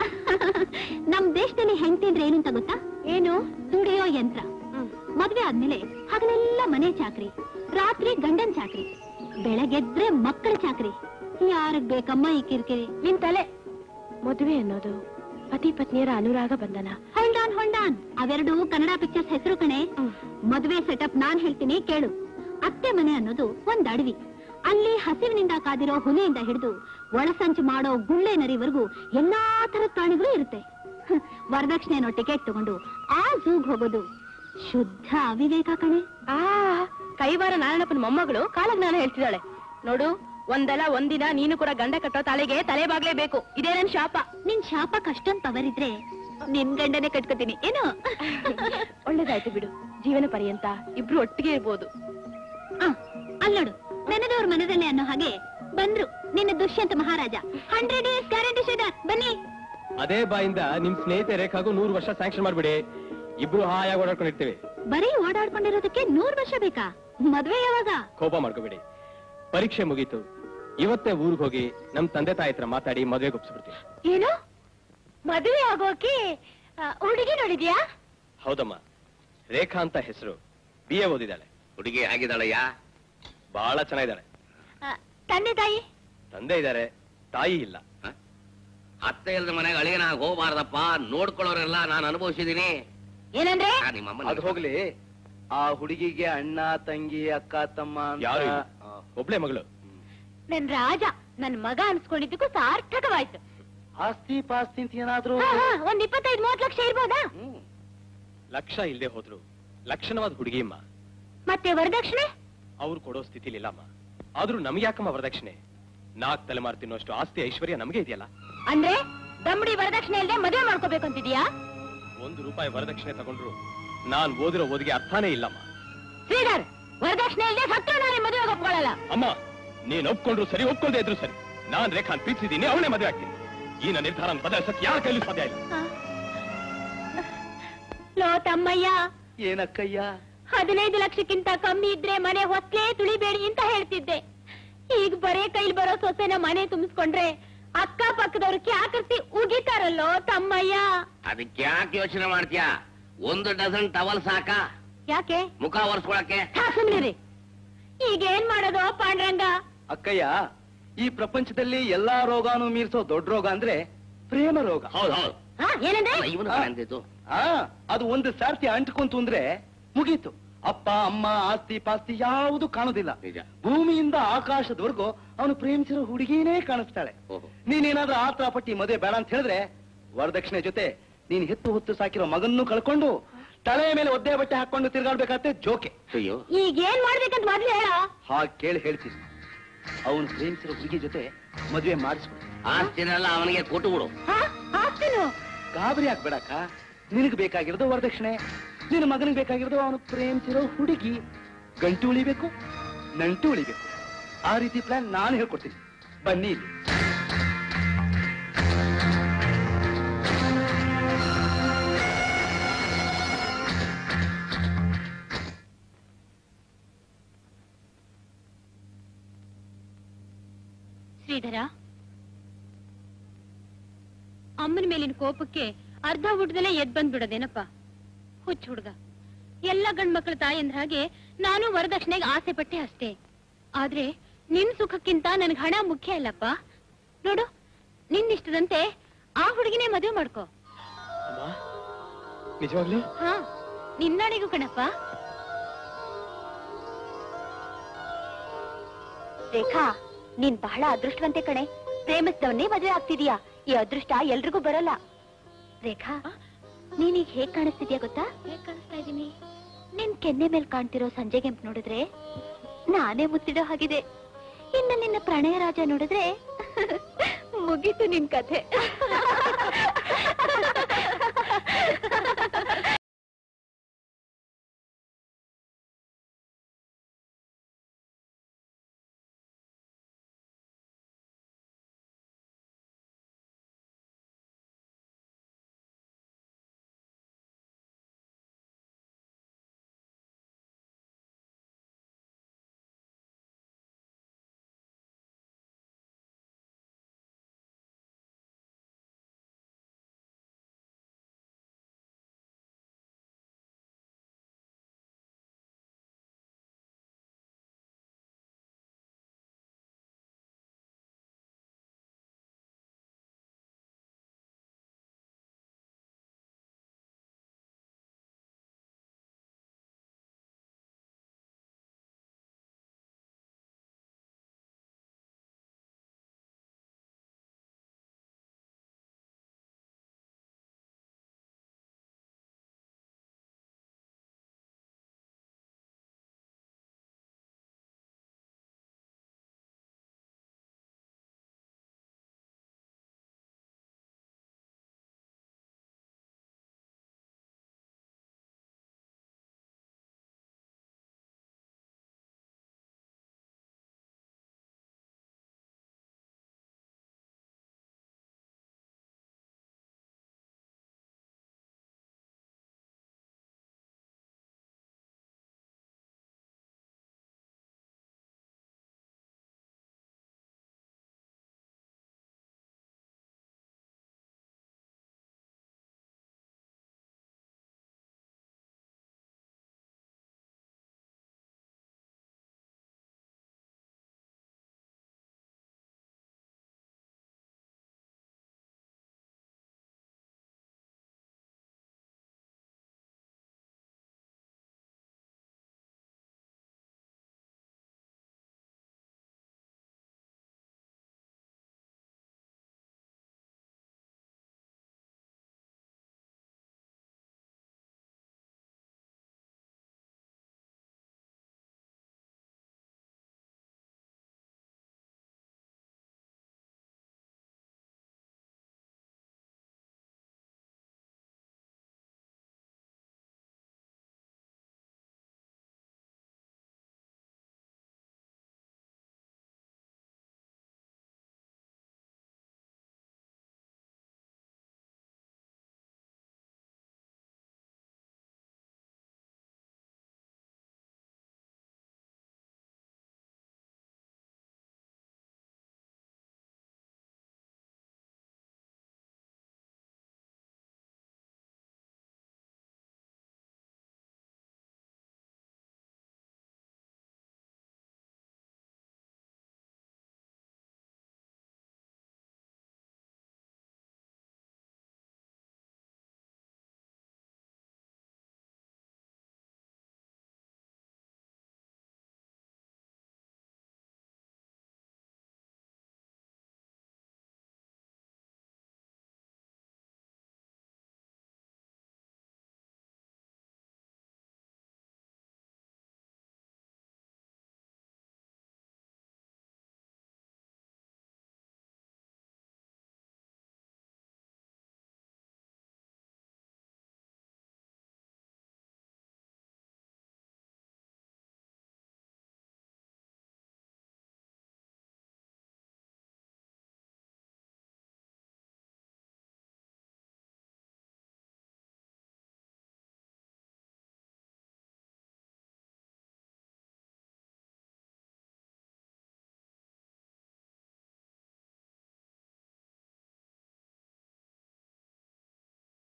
ನಮ್ ದೇಶದಲ್ಲಿ ಹೆಂಡತಿ ಅಂದ್ರೆ ಏನು ಅಂತ ಗೊತ್ತಾ ಏನು ದುಡಿಯೋ ಯಂತ್ರ ಮದ್ವೆ ಆದ್ಮೇಲೆ ಹಗಲೆಲ್ಲ ಮನೆ ಚಾಕ್ರಿ ರಾತ್ರಿ ಗಂಡನ್ ಚಾಕ್ರಿ ಬೆಳಗೆದ್ರೆ ಮಕ್ಕಳ ಚಾಕ್ರಿ ಯಾರಿಗ್ ಬೇಕಮ್ಮ ಈ ಕಿರಿಕಿರಿ ನಿನ್ ತಲೆ ಮದುವೆ ಅನ್ನೋದು ಪತಿ ಪತ್ನಿಯರ ಅನುರಾಗ ಬಂಧನ ಹೊಲ್ಡಾನ್ ಹೊಲ್ಡಾನ್ ಅವೆರಡು ಕನ್ನಡ ಪಿಕ್ಚರ್ಸ್ ಹೆಸರು ಕಣೆ ಮದುವೆ ಸೆಟಪ್ ನಾನ್ ಹೇಳ್ತೀನಿ ಕೇಳು ಅತ್ತೆ ಮನೆ ಅನ್ನೋದು ಒಂದ್ ಅಡವಿ ಅಲ್ಲಿ ಹಸಿವಿನಿಂದ ಕಾದಿರೋ ಹುಲಿಯಿಂದ ಹಿಡಿದು ಒಳಸಂಚು ಮಾಡೋ ಗುಳ್ಳೆ ನರಿವರೆಗೂ ಎಲ್ಲಾ ತರದ ಪ್ರಾಣಿಗಳು ಇರುತ್ತೆ ಹ್ಮ್, ವರದಕ್ಷಿಣೆನೋ ಟಿಕೆಟ್ ತಗೊಂಡು ಆ ಝೂಗ್ ಹೋಗೋದು ಶುದ್ಧ ಅವಿವೇಕ ಕಣೆ ಆ ಕೈವಾರ ನಾರಾಯಣಪ್ಪನ ಮೊಮ್ಮಗಳು ಕಾಲಜ್ಞಾನ ಹೇಳ್ತಿದ್ದಾಳೆ ನೋಡು ಒಂದಲ್ಲ ಒಂದಿನ ನೀನು ಕೂಡ ಗಂಡ ಕಟ್ಟೋ ತಲೆಗೆ ತಲೆ ಬಾಗ್ಲೇಬೇಕು ಇದೇ ನನ್ ಶಾಪ ನಿನ್ ಶಾಪಕ್ ಅಷ್ಟೊಂದ್ ಪವರ್ ಇದ್ರೆ ನಿನ್ ಗಂಡನೆ ಕಟ್ಕೋತೀನಿ ಏನು ಒಳ್ಳೇದಾಯ್ತು ಬಿಡು ಜೀವನ ಪರ್ಯಂತ ಇಬ್ರು ಒಟ್ಟಿಗೆ ಇರ್ಬೋದು ಆ, ಅಲ್ಲೋಡು ನೆನೆದವ್ರ ಮನದಲ್ಲೇ ಅನ್ನೋ ಹಾಗೆ ಬಂದ್ರು ನಿನ್ನ Dushyanta Maharaja hundred years guarantee ಶೇದರ್ ಬನ್ನಿ ಅದೇ ಬಾಯಿಂದ ನಿಮ್ ಸ್ನೇಹಿತೆ ರೇಖಾಗೂ ನೂರು ವರ್ಷ ಸ್ಯಾಂಕ್ಷನ್ ಮಾಡ್ಬಿಡಿ ಇಬ್ರು ಹಾಯಾಗಿ ಓಡಾಡ್ಕೊಂಡಿರ್ತೀವಿ ಬರೀ ಓಡಾಡ್ಕೊಂಡಿರೋದಕ್ಕೆ ನೂರ್ ವರ್ಷ ಬೇಕಾ ಮದ್ವೆ ಯಾವಾಗ ಕೋಪ ಮಾಡ್ಕೋಬೇಡಿ ಪರೀಕ್ಷೆ ಮುಗೀತು ಇವತ್ತೇ ಊರಿಗೆ ಹೋಗಿ ನಮ್ ತಂದೆ ತಾಯಿ ಹತ್ರ ಮಾತಾಡಿ ಮದುವೆಗೆ ಒಪ್ಸ್ಬಿಡ್ತೀವಿ ಏನು ಮದುವೆ ಆಗೋಕೆ ಹುಡುಗಿ ನೋಡಿದ್ಯಾ ಹೌದಮ್ಮ ರೇಖಾ ಅಂತ ಹೆಸರು ಬಿ ಎ ಓದಿದ್ದಾಳೆ ಹುಡುಗಿ ಆಗಿದ್ದಾಳಯ್ಯ ಬಹಳ ಚೆನ್ನಾಗಿದ್ದಾಳೆ ತಂದೆ ತಾಯಿ ತಂದೆ ಇದ್ದಾರೆ ತಾಯಿ ಇಲ್ಲ ಅತ್ತೆ ಇಲ್ದ ಮನೆಗೆ ಅಳಿಯನ ಹೋಗಬಾರ್ದಪ್ಪ ನೋಡ್ಕೊಳ್ಳೋರೆಲ್ಲ ನಾನು ಅನುಭವಿಸಿದೀನಿ ಏನಂದ್ರೆ ನಿಮ್ಮಮ್ಮ ಅದು ಹೋಗ್ಲಿ ಆ ಹುಡುಗಿಗೆ ಅಣ್ಣ ತಂಗಿ ಅಕ್ಕ ತಮ್ಮ ಅಂತ- ಯಾರು ಇಲ್ಲ. ಆ, ಒಬ್ಳೆ ಮಗಳು ನನ್ ರಾಜ ನನ್ ಮಗ ಅನ್ಸ್ಕೊಂಡಿದ್ದಕ್ಕೂ ಸಾರ್ಥಕವಾಯ್ತು ಆಸ್ತಿ ಪಾಸ್ತಿ ಅಂತ ಏನಾದ್ರೂ ಹಾ, ಹಾ, ಒಂದ್ ಇಪ್ಪತ್ತೈದು ಮೂವತ್ ಲಕ್ಷ ಇರ್ಬೋದಾ ಲಕ್ಷ ಇಲ್ಲದೆ ಹೋದ್ರು ಲಕ್ಷಣವಾದ ಹುಡುಗಿಯಮ್ಮ ಮತ್ತೆ ವರದಕ್ಷಿಣೆ ಅವ್ರು ಕೊಡೋ ಸ್ಥಿತಿಲಿ ಇಲ್ಲಮ್ಮ ಆದ್ರೂ ನಮ್ಗೆ ಯಾಕಮ್ಮ ವರದಕ್ಷಿಣೆ ನಾಲ್ಕು ತಲೆಮಾರು ತಿನ್ನೋಷ್ಟು ಆಸ್ತಿ ಐಶ್ವರ್ಯ ನಮಗೆ ಇದೆಯಲ್ಲ ಅಂದ್ರೆ ದಮ್ಮಡಿ ವರದಕ್ಷಿಣೆ ಇಲ್ದೆ ಮದುವೆ ಮಾಡ್ಕೋಬೇಕು ಅಂತಿದ್ಯಾ ಒಂದು ರೂಪಾಯಿ ವರದಕ್ಷಿಣೆ ತಗೊಂಡ್ರು ನಾನ್ ಓದಿರೋ ಓದಿಗೆ ಅರ್ಥನೇ ಇಲ್ಲಮ್ಮ ಶ್ರೀಧರ್ ವರದಕ್ಷಿಣೆ ಇಲ್ದೆ ಸತ್ರ ನಾನೇ ಮದುವೆ ಒಪ್ಕೊಳ್ಳಲ್ಲ ಅಮ್ಮ ನೀನ್ ಒಪ್ಕೊಂಡ್ರು ಸರಿ ಒಪ್ಕೊಳ್ದೇ ಇದ್ರು ಸರಿ ನಾನ್ ರೇಖಾನ್ ಪ್ರೀತಿಸಿದ್ದೀನಿ ಅವಳೇ ಮದುವೆ ಆಗ್ತೀನಿ ಈ ನನ್ನ ನಿರ್ಧಾರ ಬದಲಿಸಕ್ ಯಾರ ಕೈಲೂ ಸಾಧ್ಯ ಇಲ್ಲ ಲೋ ತಮ್ಮಯ್ಯ ಏನಕ್ಕಯ್ಯ ಹದಿನೈದು ಲಕ್ಷಕ್ಕಿಂತ ಕಮ್ಮಿ ಇದ್ರೆ ಮನೆ ಹೊಸ್ಲೇ ತುಳಿಬೇಡಿ ಅಂತ ಹೇಳ್ತಿದ್ದೆ ಈಗ ಬರೇ ಕೈಲಿ ಬರೋ ಸೊಸೆನ ಮನೆ ತುಂಬಿಸ್ಕೊಂಡ್ರೆ ಅಕ್ಕ ಪಕ್ಕದವ್ರು ಕ್ಯಾಕರ್ತಿ ಉಗಿತಾರಲ್ಲೋ ತಮ್ಮಯ್ಯ ಅದಕ್ಕೆ ಯಾಕೆ ಯೋಚನೆ ಮಾಡ್ತೀಯಾ ಒಂದು ಡಜನ್ ಟವಲ್ ಸಾಕ ಯಾಕೆ ಮುಖ ಒರೆಸ್ಕೊಳಕ್ಕೆ ಹಾ, ಸುಮ್ನಿರಿ ಈಗ ಏನ್ ಮಾಡೋದು ಪಾಂಡ್ರಂಗ ಅಕ್ಕಯ್ಯ ಈ ಪ್ರಪಂಚದಲ್ಲಿ ಎಲ್ಲಾ ರೋಗಾನು ಮೀರ್ಸೋ ದೊಡ್ಡ ರೋಗ ಅಂದ್ರೆ ಪ್ರೇಮ ರೋಗ ಹೌದು ಹೌದು ಹಾ, ಏನಂದ್ರೆ ಇವನು ಅಂದಿದ್ದು ಆ ಅದು ಒಂದು ಸಾರ್ತಿ ಅಂಟ್ಕೊಂತು ಅಂದ್ರೆ ಮುಗೀತು ಅಪ್ಪ ಅಮ್ಮ ಆಸ್ತಿ ಪಾಸ್ತಿ ಯಾವುದು ಕಾಣೋದಿಲ್ಲ ನಿಜ. ಭೂಮಿಯಿಂದ ಆಕಾಶದವರೆಗೂ ಅವನು ಪ್ರೇಮಿಸಿರೋ ಹುಡುಗಿನೇ ಕಾಣಿಸ್ತಾಳೆ ಓಹೋ. ನೀನೇನಾದ್ರೂ ಆತರ ಪಟ್ಟಿ ಮದುವೆ ಬೇಡ ಅಂತ ಹೇಳಿದ್ರೆ ವರದಕ್ಷಿಣೆ ಜೊತೆ ನೀನ್ ಹೆತ್ತು ಹೊತ್ತು ಸಾಕಿರೋ ಮಗನ್ನು ಕಳ್ಕೊಂಡು ತಲೆ ಮೇಲೆ ಒದ್ದೆ ಬಟ್ಟೆ ಹಾಕೊಂಡು ತಿರ್ಗಾಡ್ಬೇಕಾದ್ರೆ ಜೋಕೆ ಅಯ್ಯೋ ಈಗ ಏನ್ ಮಾಡ್ಬೇಕಂತ ಮೊದ್ಲು ಹೇಳ ಹಾಗೆ ಕೇಳಿ ಹೇಳ್ತೀನಿ ಅವನು ಪ್ರೇಮಿಸಿರೋ ಹುಡುಗಿ ಜೊತೆ ಮದುವೆ ಮಾಡಿಸ್ಬಿಡು ಆಸ್ತಿನೆಲ್ಲ ಅವನಿಗೆ ಕೊಟ್ಟು ಬಿಡು ಹಾಕ್ತೀನಿ ಗಾಬರಿ ಆಗ್ಬೇಡಕ್ಕ ನಿನಗ್ ಬೇಕಾಗಿರೋದು ವರದಕ್ಷಿಣೆ ನಿನ್ನ ಮಗನಿಗೆ ಬೇಕಾಗಿರೋದು ಅವನು ಪ್ರೇಮಿಸಿರೋ ಹುಡುಗಿ ಗಂಟು ಉಳಿಬೇಕು ನಂಟು ಉಳಿಬೇಕು ಆ ರೀತಿ ಪ್ಲಾನ್ ನಾನು ಹೇಳ್ಕೊಡ್ತೀನಿ ಬನ್ನಿ ಇಲ್ಲಿ ಶ್ರೀಧರ ಅಮ್ಮನ ಮೇಲಿನ ಕೋಪಕ್ಕೆ ಅರ್ಧ ಊಟದಲ್ಲೇ ಎದ್ ಬಂದ್ಬಿಡೋದೇನಪ್ಪ ಹುಚ್ಚ ಹುಡುಗ ಎಲ್ಲ ಗಂಡ್ ಮಕ್ಳ ತಾಯಂದ್ರ ಹಾಗೆ ನಾನು ವರದಕ್ಷಿಣೆಗೆ ಆಸೆ ಪಟ್ಟೆ ಅಷ್ಟೇ ಆದ್ರೆ ನಿನ್ ಸುಖಕ್ಕಿಂತ ನನ್ಗೆ ಹಣ ಮುಖ್ಯ ಇಲ್ಲಪ್ಪ ನೋಡು ನಿನ್ನಿಷ್ಟದಂತೆ ಆ ಹುಡುಗಿನೇ ಮದುವೆ ಮಾಡ್ಕೋ ಅಮ್ಮ ನಿಜವಾಗ್ಲೂ ಹಾ ನಿನ್ನಡೆಗೂ ಕಣಪ್ಪ ರೇಖಾ ನೀನ್ ಬಹಳ ಅದೃಷ್ಟವಂತೆ ಕಣೆ ಪ್ರೇಮಿಸಿದವನ್ನೇ ಮದುವೆ ಆಗ್ತಿದೀಯಾ ಈ ಅದೃಷ್ಟ ಎಲ್ರಿಗೂ ಬರಲ್ಲ ರೇಖಾ ನೀನೀಗ ಹೇಗ್ ಕಾಣಿಸ್ತಿದ್ಯಾ ಗೊತ್ತಾ ಹೇಗ್ ಕಾಣಿಸ್ತಾ ಇದೀನಿ ನಿನ್ ಕೆನ್ನೆ ಮೇಲ್ ಕಾಣ್ತಿರೋ ಸಂಜೆ ಕೆಂಪ್ ನೋಡಿದ್ರೆ ನಾನೇ ಮುತ್ತಿಡೋ ಹಾಗಿದೆ ಇನ್ನು ನಿನ್ನ ಪ್ರಣಯ ರಾಜ ನೋಡಿದ್ರೆ ಮುಗೀತು ನಿನ್ ಕಥೆ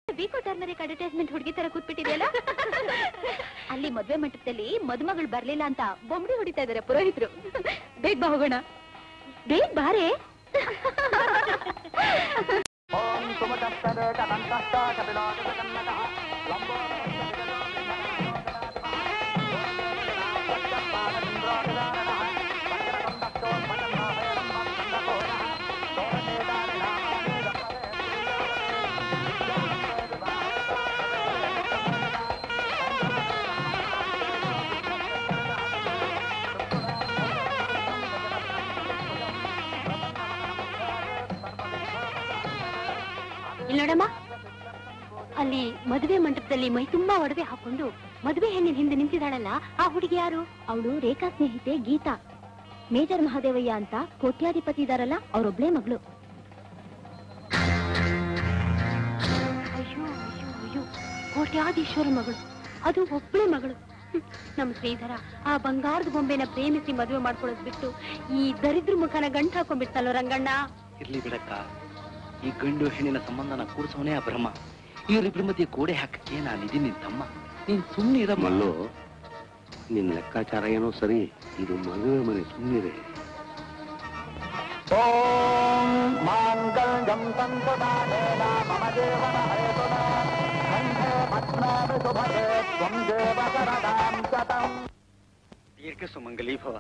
ವೀಕೋ ಟರ್ಮರಿಕ್ ಅಡ್ವರ್ಟೈಸ್ಮೆಂಟ್ ಹುಡುಗಿ ತರ ಕೂತ್ಬಿಟ್ಟಿದೆಯಲ್ಲ ಅಲ್ಲಿ ಮದ್ವೆ ಮಂಟಪದಲ್ಲಿ ಮದುಮಗಳು ಬರ್ಲಿಲ್ಲ ಅಂತ ಬೊಂಬಡಿ ಹೊಡಿತಾ ಇದಾರೆ ಪುರೋಹಿತರು ಬೇಗ ಬಾ ಹೋಗೋಣ ಬೇಗ ಬಾರೆ ಇಲ್ಲಿ ನೋಡಮ್ಮ ಅಲ್ಲಿ ಮದುವೆ ಮಂಟಪದಲ್ಲಿ ಮೈ ತುಂಬಾ ಒಡವೆ ಹಾಕೊಂಡು ಮದುವೆ ಹೆಣ್ಣಿನ ಹಿಂದೆ ನಿಂತಿದ್ದಾಳಲ್ಲ ಆ ಹುಡುಗಿ ಯಾರು ಅವಳು ರೇಖಾ ಸ್ನೇಹಿತೆ ಗೀತಾ ಮೇಜರ್ ಮಹಾದೇವಯ್ಯ ಅಂತ ಕೋಟ್ಯಾಧಿಪತಿ ಇದಾರಲ್ಲ ಅವರೊಬ್ಳೇ ಮಗಳು ಅಯ್ಯೋ ಅಯ್ಯೋ ಅಯ್ಯೋ ಕೋಟ್ಯಾಧೀಶ್ವರ ಮಗಳು ಅದು ಒಬ್ಳೇ ಮಗಳು ಹ್ಮ್. ನಮ್ಮ ಶ್ರೀಧರ ಆ ಬಂಗಾರದ ಬೊಂಬೆನ ಪ್ರೇಮಿಸಿ ಮದುವೆ ಮಾಡ್ಕೊಳ್ಳೋದ್ ಬಿಟ್ಟು ಈ ದರಿದ್ರ ಮುಖನ ಗಂಟು ಹಾಕೊಂಡ್ಬಿಡ್ತಲ್ಲೋ ರಂಗಣ್ಣ ಇರ್ಲಿ ಬಿಡಕ್ಕ ಈ ಗಂಡು ಹೆಣ್ಣಿನ ಸಂಬಂಧನ ಕೂಡಿಸೋನೇ ಆ ಬ್ರಹ್ಮ ಇವರಿಬ್ಬರ ಮಧ್ಯೆ ಗೋಡೆ ಹಾಕಕ್ಕೆ ನಾನಿದ್ದೀನಿ ನಿನ್ ತಮ್ಮ ನೀನ್ ಸುಮ್ಮನೆ ಇರ ಮಲ್ಲು ನಿನ್ ಲೆಕ್ಕಾಚಾರ ಏನೋ ಸರಿ ಇದು ಮದುವೆ ಮನೆ ಸುಮ್ಮನಿದೆ ದೀರ್ಘ ಸುಮಂಗಲಿ ಭವ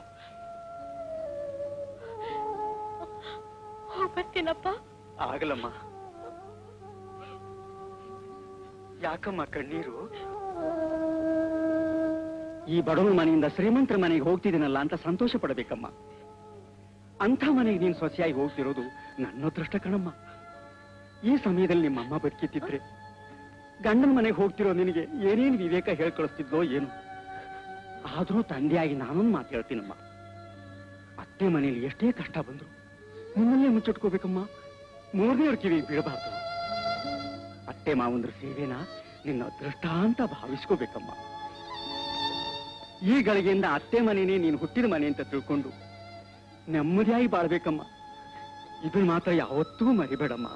ಬರ್ತೀನಪ್ಪ ಆಗಲಮ್ಮ ಯಾಕಮ್ಮ ಕಣ್ಣೀರು ಈ ಬಡವನ ಮನೆಯಿಂದ ಶ್ರೀಮಂತರ ಮನೆಗೆ ಹೋಗ್ತಿದ್ದೀನಲ್ಲ ಅಂತ ಸಂತೋಷ ಪಡಬೇಕಮ್ಮ ಅಂಥ ಮನೆಗೆ ನೀನು ಸೊಸೆಯಾಗಿ ಹೋಗ್ತಿರೋದು ನನ್ನ ಅದೃಷ್ಟ ಕಣಮ್ಮ ಈ ಸಮಯದಲ್ಲಿ ನಿಮ್ಮಮ್ಮ ಬದುಕಿತ್ತಿದ್ರೆ ಗಂಡನ ಮನೆಗೆ ಹೋಗ್ತಿರೋ ನಿನಗೆ ಏನೇನು ವಿವೇಕ ಹೇಳ್ಕಳಿಸ್ತಿದ್ಲೋ ಏನು ಆದ್ರೂ ತಂದೆಯಾಗಿ ನಾನೊಂದು ಮಾತು ಹೇಳ್ತೀನಮ್ಮ ಅತ್ತೆ ಮನೆಯಲ್ಲಿ ಎಷ್ಟೇ ಕಷ್ಟ ಬಂದ್ರು ನಿಮ್ಮನ್ನೇ ಮುಚ್ಚಿಟ್ಕೋಬೇಕಮ್ಮ ಮೂರನೇ ಕಿವಿ ಬೀಳಬಾರ್ದು ಅತ್ತೆ ಮಾವಂದ್ರ ಸೇವೆನ ನಿನ್ನ ಅದೃಷ್ಟ ಅಂತ ಭಾವಿಸ್ಕೋಬೇಕಮ್ಮ ಈ ಗಳಿಗೆಯಿಂದ ಅತ್ತೆ ಮನೆನೇ ನೀನು ಹುಟ್ಟಿದ ಮನೆ ಅಂತ ತಿಳ್ಕೊಂಡು ನೆಮ್ಮದಿಯಾಗಿ ಬಾಳ್ಬೇಕಮ್ಮ ಇದನ್ನ ಮಾತ್ರ ಯಾವತ್ತೂ ಮರಿಬೇಡಮ್ಮ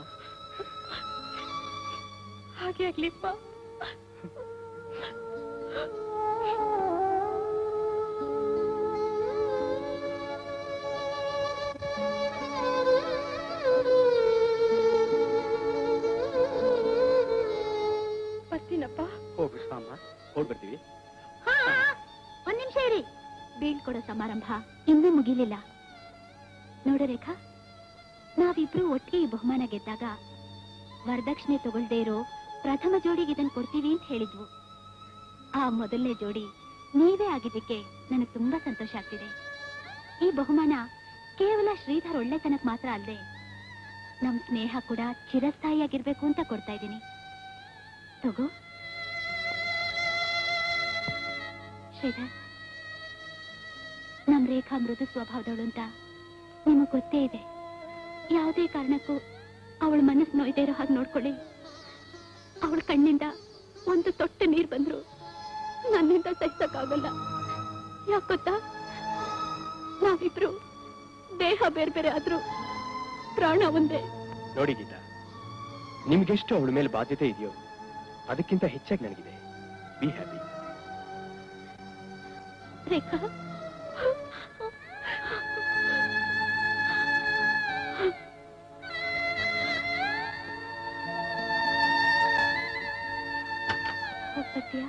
ಹಾಗೆ ಆಗ್ಲಿಪ್ಪ ಬರ್ತೀನಪ್ಪ ಹೋಗು ಅಮ್ಮ ಹೋಗಿ ಬರ್ತೀವಿ ಒಂದ್ ನಿಮಿಷ ಇರಿ ಬೀಳ್ಕೊಡೋ ಸಮಾರಂಭ ಇನ್ನೂ ಮುಗಿಲಿಲ್ಲ ನೋಡು ರೇಖಾ ನಾವಿಬ್ರು ಒಟ್ಟಿಗೆ ಈ ಬಹುಮಾನ ಗೆದ್ದಾಗ ವರದಕ್ಷಿಣೆ ತಗೊಳ್ದೇ ಇರೋ ಪ್ರಥಮ ಜೋಡಿಗೆ ಇದನ್ ಕೊಡ್ತೀವಿ ಅಂತ ಹೇಳಿದ್ವು ಆ ಮೊದಲನೇ ಜೋಡಿ ನೀವೇ ಆಗಿದ್ದಕ್ಕೆ ನನಗೆ ತುಂಬಾ ಸಂತೋಷ ಆಗ್ತಿದೆ ಈ ಬಹುಮಾನ ಕೇವಲ ಶ್ರೀಧರ್ ಒಳ್ಳೆತನಕ್ ಮಾತ್ರ ಅಲ್ಲದೆ ನಮ್ ಸ್ನೇಹ ಕೂಡ ಚಿರಸ್ಥಾಯಿಯಾಗಿರ್ಬೇಕು ಅಂತ ಕೊಡ್ತಾ ಇದ್ದೀನಿ ತಗೋ ಶ್ರೀಧರ್ ನಮ್ ರೇಖಾ ಮೃದು ಸ್ವಭಾವದವಳು ಅಂತ ನಿಮಗ್ ಗೊತ್ತೇ ಇದೆ ಯಾವುದೇ ಕಾರಣಕ್ಕೂ ಅವಳ ಮನಸ್ಸು ನೋಯ್ದೇ ಇರೋ ಹಾಗೆ ನೋಡ್ಕೊಳ್ಳಿ ಅವಳ ಕಣ್ಣಿಂದ ಒಂದು ತೊಟ್ಟು ನೀರ್ ಬಂದ್ರು ನನ್ನಿಂದ ಸಹಿಸಕ್ಕಾಗಲ್ಲ ಯಾಕ್ ಗೊತ್ತಾ ನಾವಿಬ್ರು ದೇಹ ಬೇರೆ ಬೇರೆ ಆದ್ರೂ ಪ್ರಾಣ ಒಂದೇ ನೋಡಿ ಗೀತಾ ನಿಮ್ಗೆಷ್ಟು ಅವಳ ಮೇಲೆ ಬಾಧ್ಯತೆ ಇದೆಯೋ ಅದಕ್ಕಿಂತ ಹೆಚ್ಚಾಗಿ ನನಗಿದೆ ಬಿ ಹ್ಯಾಪಿ ರೇಖಾ ಹೋಗ್ಬರ್ತೀಯಾ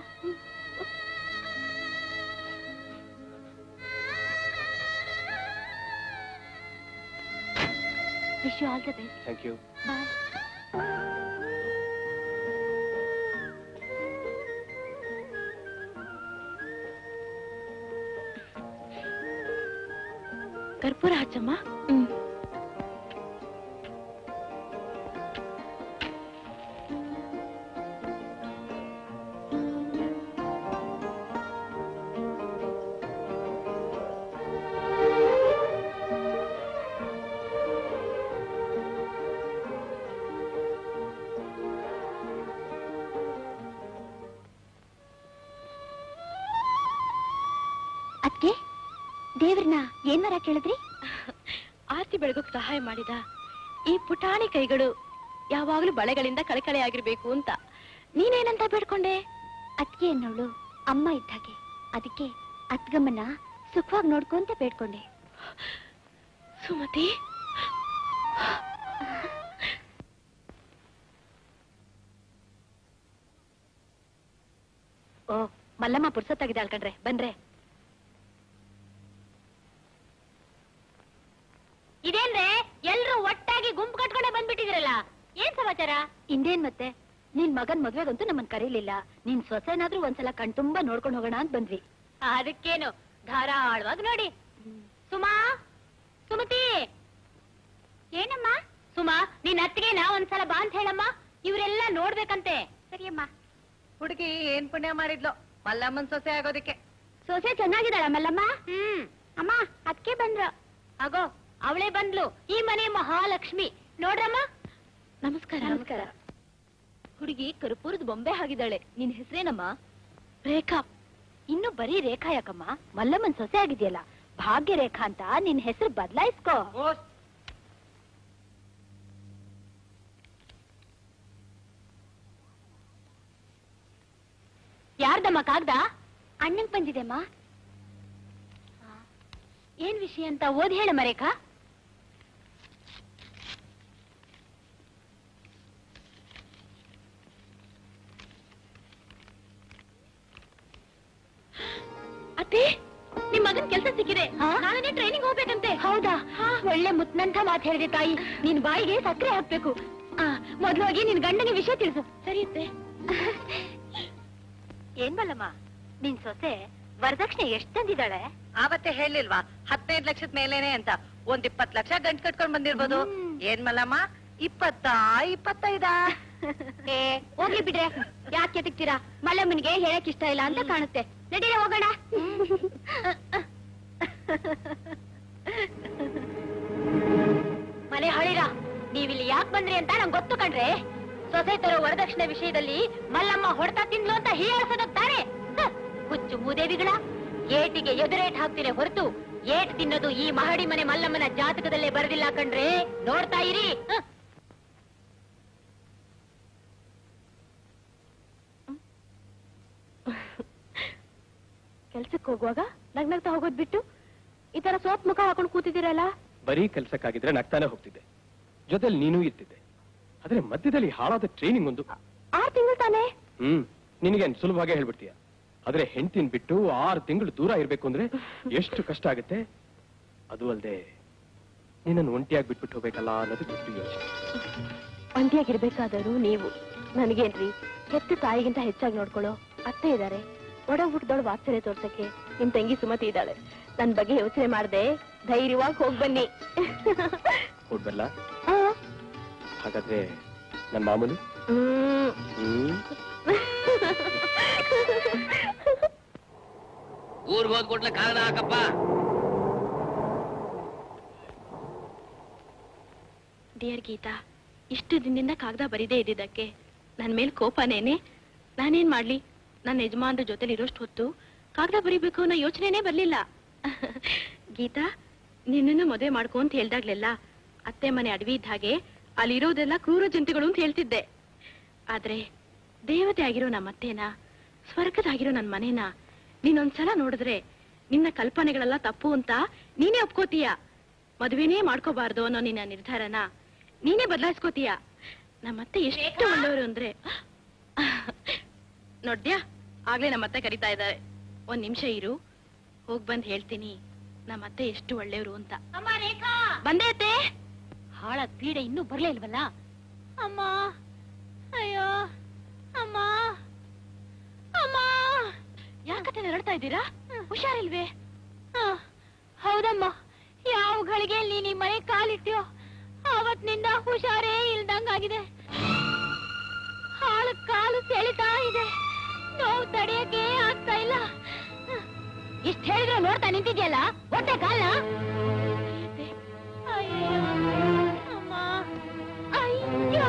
wish you all the best thank you bye ಕರ್ಪೂರ ಹಚ್ಚಮ್ಮ ಹ್ಮ್ ಅದ್ಕೆ ದೇವ್ರನ್ನ ಏನ್ ಮರ ಕೇಳಿದ್ರಿ ಆರ್ತಿ ಬೆಳಗೋಕ್ ಸಹಾಯ ಮಾಡಿದ ಈ ಪುಟಾಣಿ ಕೈಗಳು ಯಾವಾಗ್ಲೂ ಬಳೆಗಳಿಂದ ಕಳಕಳೆ ಆಗಿರ್ಬೇಕು ಅಂತ ನೀನೇನಂತ ಬೇಡ್ಕೊಂಡೆ ಅತ್ತಿಗೆ ಅನ್ನೋಳು ಅಮ್ಮ ಇದ್ದಾಗೆ ಅದಕ್ಕೆ ಅತ್ಗಮ್ಮನ ಸುಖವಾಗಿ ನೋಡ್ಕೊಂತ ಬೇಡ್ಕೊಂಡೆ ಸುಮತಿ ಓ ಮಲ್ಲಮ್ಮ ಪುರ್ಸೊತ್ತಾಗಿದ್ದಾಳ್ ಕಣ್ರೆ ಬನ್ರೆ ಇದೇನ್ರೆ ಎಲ್ರು ಒಟ್ಟಾಗಿ ಗುಂಪು ಕಟ್ಕೊಂಡೆ ಬಂದ್ಬಿಟ್ಟಿದಿರಲ್ಲ ಏನ್ ಸಮಾಚಾರ ಇನ್ನೇನ್ ಮತ್ತೆ ನಿನ್ ಮಗನ್ ಮದ್ವೆಗಂತೂ ನಮ್ಮನ್ ಕರೀಲಿಲ್ಲ ನಿನ್ ಸೊಸೆನಾದ್ರೂ ಒಂದ್ಸಲ ಕಣ್ತುಂಬಾ ನೋಡ್ಕೊಂಡ್ ಹೋಗೋಣ ಅಂತ ಬಂದ್ವಿ ಅದಕ್ಕೇನು ಧಾರಾಳವಾಗಿ ನೋಡಿ ಸುಮಾ ಸುಮತಿ ಏನಮ್ಮ ಸುಮಾ ನಿನ್ ಅತ್ತಿಗೆ ನಾ ಒಂದ್ಸಲ ಬಾ ಅಂತ ಹೇಳಮ್ಮ ಇವರೆಲ್ಲ ನೋಡ್ಬೇಕಂತೆ ಸರಿಯಮ್ಮ ಹುಡುಗಿ ಏನ್ ಪುಣ್ಯ ಮಾಡಿದ್ಲು ಮಲ್ಲಮ್ಮನ್ ಸೊಸೆ ಆಗೋದಿಕ್ಕೆ ಸೊಸೆ ಚೆನ್ನಾಗಿದ್ದಾಳ ಮಲ್ಲಮ್ಮ ಹ್ಮ್ ಅಮ್ಮ ಅದಕ್ಕೆ ಬಂದ್ರ ಆಗೋ ಅವಳೇ ಬಂದ್ಲು ಈ ಮನೆ ಮಹಾಲಕ್ಷ್ಮಿ ನೋಡ್ರಮ್ಮ ನಮಸ್ಕಾರ ನಮಸ್ಕಾರ ಹುಡುಗಿ ಕರ್ಪೂರದ ಬೊಂಬೆ ಆಗಿದ್ದಾಳೆ ನಿನ್ ಹೆಸರೇನಮ್ಮ ರೇಖಾ ಇನ್ನು ಬರೀ ರೇಖಾ ಯಾಕಮ್ಮ ಮಲ್ಲಮ್ಮನ್ ಸೊಸೆ ಆಗಿದೆಯಲ್ಲ ಭಾಗ್ಯ ರೇಖಾ ಅಂತ ನಿನ್ ಹೆಸರು ಬದಲಾಯಿಸ್ಕೋ ಯಾರ್ದಮ್ಮ ಕಾಗ್ದ ಅಣ್ಣಂಗ್ ಬಂದಿದೆಮ್ಮ ಏನ್ ವಿಷಯ ಅಂತ ಓದಿ ಹೇಳಮ್ಮ ರೇಖಾ ಅತ್ತೆ ನಿಮ್ ಮಗನ್ ಕೆಲ್ಸ ಸಿಕ್ಕಿದೆ ನಾಳೆ ಟ್ರೈನಿಂಗ್ ಹೋಗ್ಬೇಕಂತೆ ಹೌದಾ ಒಳ್ಳೆ ಮುತ್ನಂತ ಮಾತು ಹೇಳಿದೆ ತಾಯಿ ನಿನ್ ಬಾಯಿಗೆ ಸಕ್ಕರೆ ಹಾಕ್ಬೇಕು ಆ, ಮೊದ್ಲು ಹೋಗಿ ನಿನ್ ಗಂಡನಿಗೆ ವಿಷಯ ತಿಳಿಸು ಸರಿಯುತ್ತೆ ಏನ್ ಬಲ್ಲಮ್ಮ ನಿನ್ ಸೊಸೆ ವರದಕ್ಷಿಣೆ ಎಷ್ಟ್ ತಂದಿದ್ದಾಳೆ ಆವತ್ತೇ ಹೇಳಿಲ್ವಾ ಹದಿನೈದು ಲಕ್ಷದ ಮೇಲೇನೆ ಅಂತ ಒಂದ್ ಇಪ್ಪತ್ ಲಕ್ಷ ಗಂಟ್ ಕಟ್ಕೊಂಡ್ ಬಂದಿರ್ಬೋದು ಹ್ಮ್. ಏನ್ ಮಲ್ಲಮ್ಮ ಇಪ್ಪತ್ತ ಇಪ್ಪತ್ತೈದ ಏ ಹೋಗ್ಲಿ ಬಿಡ್ರೆ ಯಾಕೆ ಎದಕ್ತೀರಾ ಮಲ್ಲಮ್ಮನಿಗೆ ಹೇಳಕ್ ಇಷ್ಟ ಇಲ್ಲ ಅಂತ ಕಾಣುತ್ತೆ ನಡೀರಿ ಹೋಗೋಣ ಮನೆ ಹಳಿರ ನೀವಿಲ್ಲಿ ಯಾಕೆ ಬಂದ್ರಿ ಅಂತ ನಂಗೆ ಗೊತ್ತು ಕಣ್ರೆ ಸೊಸೆ ತರೋ ವರದಕ್ಷಿಣೆ ವಿಷಯದಲ್ಲಿ ಮಲ್ಲಮ್ಮ ಹೊಡೆತ ತಿನ್ಲು ಅಂತ ಹೀಯಾಳ್ಸೋದಕ್ ತಾನೆ ಹ, ಹುಚ್ಚು ಮೂದೇವಿಗಳ ಏಟಿಗೆ ಎದುರೇಟ್ ಹಾಕ್ತಿರೆ ಹೊರತು ಏಟ್ ತಿನ್ನೋದು ಈ ಮಹಡಿ ಮನೆ ಮಲ್ಲಮ್ಮನ ಜಾತಕದಲ್ಲೇ ಬರೆದಿಲ್ಲ ಕಣ್ರೆ ನೋಡ್ತಾ ಇರಿ ಹ. ಕೆಲ್ಸಕ್ಕೆ ಹೋಗುವಾಗ ನಗ್ನಗ್ತಾ ಹೋಗೋದ್ ಬಿಟ್ಟು ಈ ತರ ಸೋಪ್ ಮುಖ ಹಾಕೊಂಡು ಕೂತಿದ್ದೀರಲ್ಲ ಬರೀ ಕೆಲ್ಸಕ್ಕಾಗಿದ್ರೆ ನಗ್ತಾನೆ ಹೋಗ್ತಿದ್ದೆ ಜೊತೆಲಿ ನೀನೂ ಇರ್ತಿದ್ದೆ ಆದ್ರೆ ಮಧ್ಯದಲ್ಲಿ ಹಾಳಾದ ಟ್ರೈನಿಂಗ್ ಒಂದು ಆರ್ ತಿಂಗಳು ತಾನೇ ಹ್ಮ್ ನಿನಗೇನ್ ಸುಲಭವಾಗಿ ಹೇಳ್ಬಿಡ್ತೀಯ ಆದ್ರೆ ಹೆಂಡತಿನ ಬಿಟ್ಟು ಆರು ತಿಂಗಳು ದೂರ ಇರ್ಬೇಕು ಅಂದ್ರೆ ಎಷ್ಟು ಕಷ್ಟ ಆಗುತ್ತೆ ಅದು ಅಲ್ಲದೆ ನಿನ್ನನ್ನು ಒಂಟಿಯಾಗಿ ಬಿಟ್ಬಿಟ್ಟು ಹೋಗ್ಬೇಕಲ್ಲ ಅನ್ನೋದು ದೊಡ್ಡ ಯೋಚನೆ ಒಂಟಿಯಾಗಿರ್ಬೇಕಾದರೂ ನೀವು ನನಗೇನ್ರಿ ಹೆತ್ತ ತಾಯಿಗಿಂತ ಹೆಚ್ಚಾಗಿ ನೋಡ್ಕೊಳ್ಳೋ ಅತ್ತೆ ಇದ್ದಾರೆ ಒಡ ಹುಟ್ಟದೊಳ ವಾತ್ಸಲ್ಯ ತೋರ್ಸಕ್ಕೆ ನಿಮ್ ತಂಗಿ ಸುಮತಿ ಇದ್ದಾಳೆ ನನ್ ಬಗ್ಗೆ ಯೋಚನೆ ಮಾಡ್ದೆ ಧೈರ್ಯವಾಗಿ ಹೋಗ್ ಬನ್ನಿ ಕೊಡ್ಬಲ್ಲ ಆ, ಹಾಗಾದ್ರೆ ನನ್ನ ಮಾಮೂಲು ಹ್ಮ್. ಹ್ಮ್ ಊರ್ಗ್ ಹೋದ್ ಕೊಟ್ಲೆ ಕಾಗದ ಹಾಕಪ್ಪ ಡಿಯರ್ ಗೀತಾ ಇಷ್ಟು ದಿನದಿಂದ ಕಾಗದ ಬರೀದೇ ಇದ್ದಿದ್ದಕ್ಕೆ ನನ್ ಮೇಲ್ ಕೋಪನೇನೆ ನಾನೇನ್ ಮಾಡ್ಲಿ ನನ್ನ ಯಜಮಾನ್ರ ಜೊತೆಲಿ ಇರೋಷ್ಟು ಹೊತ್ತು ಕಾಗದ ಬರೀಬೇಕು ಅನ್ನೋ ಯೋಚನೆನೇ ಬರ್ಲಿಲ್ಲ ಗೀತಾ ನಿನ್ನನ್ನು ಮದುವೆ ಮಾಡ್ಕೊ ಅಂತ ಹೇಳ್ದಾಗ್ಲೆಲ್ಲ ಅತ್ತೆ ಮನೆ ಅಡವಿ ಇದ್ದ ಹಾಗೆ ಅಲ್ಲಿರೋದೆಲ್ಲ ಕ್ರೂರ ಜಂತುಗಳು ಅಂತ ಹೇಳ್ತಿದ್ದೆ ಆದ್ರೆ ದೇವತೆ ಆಗಿರೋ ನಮ್ಮ ಅತ್ತೇನ ಸ್ವರ್ಗದಾಗಿರೋ ನನ್ ಮನೇನ ನೀನೊಂದ್ಸಲ ನೋಡಿದ್ರೆ ನಿನ್ನ ಕಲ್ಪನೆಗಳೆಲ್ಲ ತಪ್ಪು ಅಂತ ನೀನೇ ಒಪ್ಕೋತೀಯ ಮದುವೆನೇ ಮಾಡ್ಕೋಬಾರ್ದು ಅನ್ನೋ ನಿನ್ನ ನಿರ್ಧಾರನ ನೀನೇ ಬದಲಾಯಿಸ್ಕೋತೀಯ ನಮ್ಮತ್ತೆ ಎಷ್ಟು ಒಳ್ಳೆಯವರು ಅಂದ್ರೆ ನೋಡ್ದ್ಯಾ ಆಗ್ಲೇ ನಮ್ಮತ್ತೆ ಕರಿತಾ ಇದ್ದಾರೆ ಒಂದ್ ನಿಮಿಷ ಇರು ಹೋಗ್ ಬಂದ್ ಹೇಳ್ತೀನಿ ನಮ್ಮತ್ತೆ ಎಷ್ಟು ಒಳ್ಳೆಯವರು ಅಂತ ಅಮ್ಮ ರೇಖಾ ಬಂದೆ ಅತ್ತೆ ಹಾಳ ಪೀಡೆ ಇನ್ನೂ ಬರ್ಲೇ ಇಲ್ವಲ್ಲ ಅಮ್ಮ ಅಯ್ಯೋ ಅಮ್ಮ ಅಮ್ಮ ಯಾಕತ್ತೆ ನರಳ್ತಾ ಇದ್ದೀರಾ ಹುಷಾರಿಲ್ವೇ ಆ, ಹೌದಮ್ಮ ಯಾವ ಗಳಿಗೆ ನೀನ್ ಈ ಮನೆ ಕಾಲಿಟ್ಟ್ಯೋ ಅವತ್ನಿಂದ ಹುಷಾರೇ ಇಲ್ದಂಗಾಗಿದೆ ಹಾಳು ಕಾಲು ಸೆಳಿತಾ ಇದೆ ನೋವು ತಡೆಯಕ್ಕೆ ಆಗ್ತಾ ಇಲ್ಲ ಇಷ್ಟ ಹೇಳಿದ್ರೆ ನೋಡ್ತಾ ನಿಂತಿದ್ಯಲ್ಲ ಹೊಟ್ಟೆ ಕಾಲ ಅಯ್ಯೋ ಅಮ್ಮ ಅಯ್ಯೋ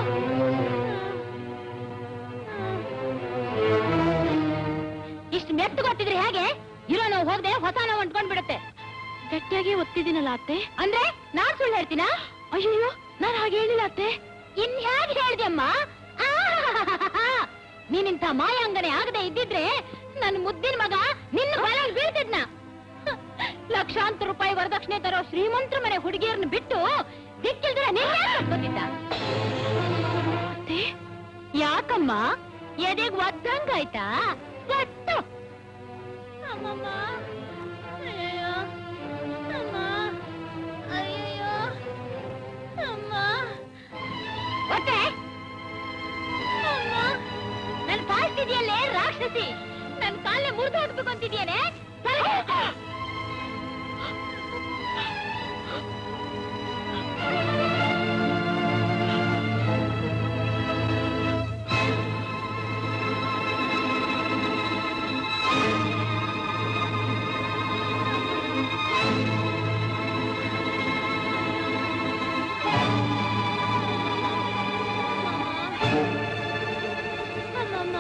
ಇಷ್ಟು ಮೆತ್ತು ಗೊತ್ತಿದ್ರೆ ಹೇಗೆ ಇರೋ ನೋವು ಹೋಗದೆ ಹೊಸ ನೋವು ಅಂಟ್ಕೊಂಡ್ ಬಿಡುತ್ತೆ ಗಟ್ಟಿಯಾಗಿ ಒತ್ತಿದ್ದೀನಲ್ಲ ಅತ್ತೆ ಅಂದ್ರೆ ನಾನ್ ಸುಳ್ಳು ಹೇಳ್ತೀನಾ ಅಯ್ಯೋ ನಾನು ಹಾಗೆ ಹೇಳಿಲ್ಲ ಅತ್ತೆ ಇನ್ ಹೇಗೆ ಹೇಳ್ದಮ್ಮ ನೀನಿಂತ ಮಾಯಾಂಗನೆ ಆಗದೆ ಇದ್ದಿದ್ರೆ ನನ್ನ ಮುದ್ದಿನ ಮಗ ನಿನ್ನ ಬಲೆಯಲ್ಲಿ ಬೀಳ್ತಿದ್ನ ಲಕ್ಷಾಂತರ ರೂಪಾಯಿ ವರದಕ್ಷಿಣೆ ತರೋ ಶ್ರೀಮಂತರ ಮನೆ ಹುಡುಗಿಯರನ್ನ ಬಿಟ್ಟು ದಿಕ್ಕಿಲ್ದ್ರೆ ನಿನ್ನೆ ಕಟ್ಕೊತಿದ್ದ ಮತ್ತೆ ಯಾಕಮ್ಮ ಎದೆಗ್ ಒದ್ದಂಗಾಯ್ತಾ ಒಟ್ಟು ಅಮ್ಮಮ್ಮ ಅಯ್ಯಯ್ಯೋ ಅಮ್ಮ ಅಯ್ಯಯ್ಯೋ ಅಮ್ಮ ಹೊಟ್ಟೆ ಅಮ್ಮ ನನ್ ಕಾಲ್ತಿದ್ಯಲ್ಲೇ ರಾಕ್ಷಸಿ ನನ್ ಕಾಲೇ ಮುರಿದು ಹೋಗ್ಬೇಕು ಅಂತಿದ್ಯೇನೆ ತಲೆ ಕೆಡ್ಸ್ಕೊ. ಅಮ್ಮಮ್ಮ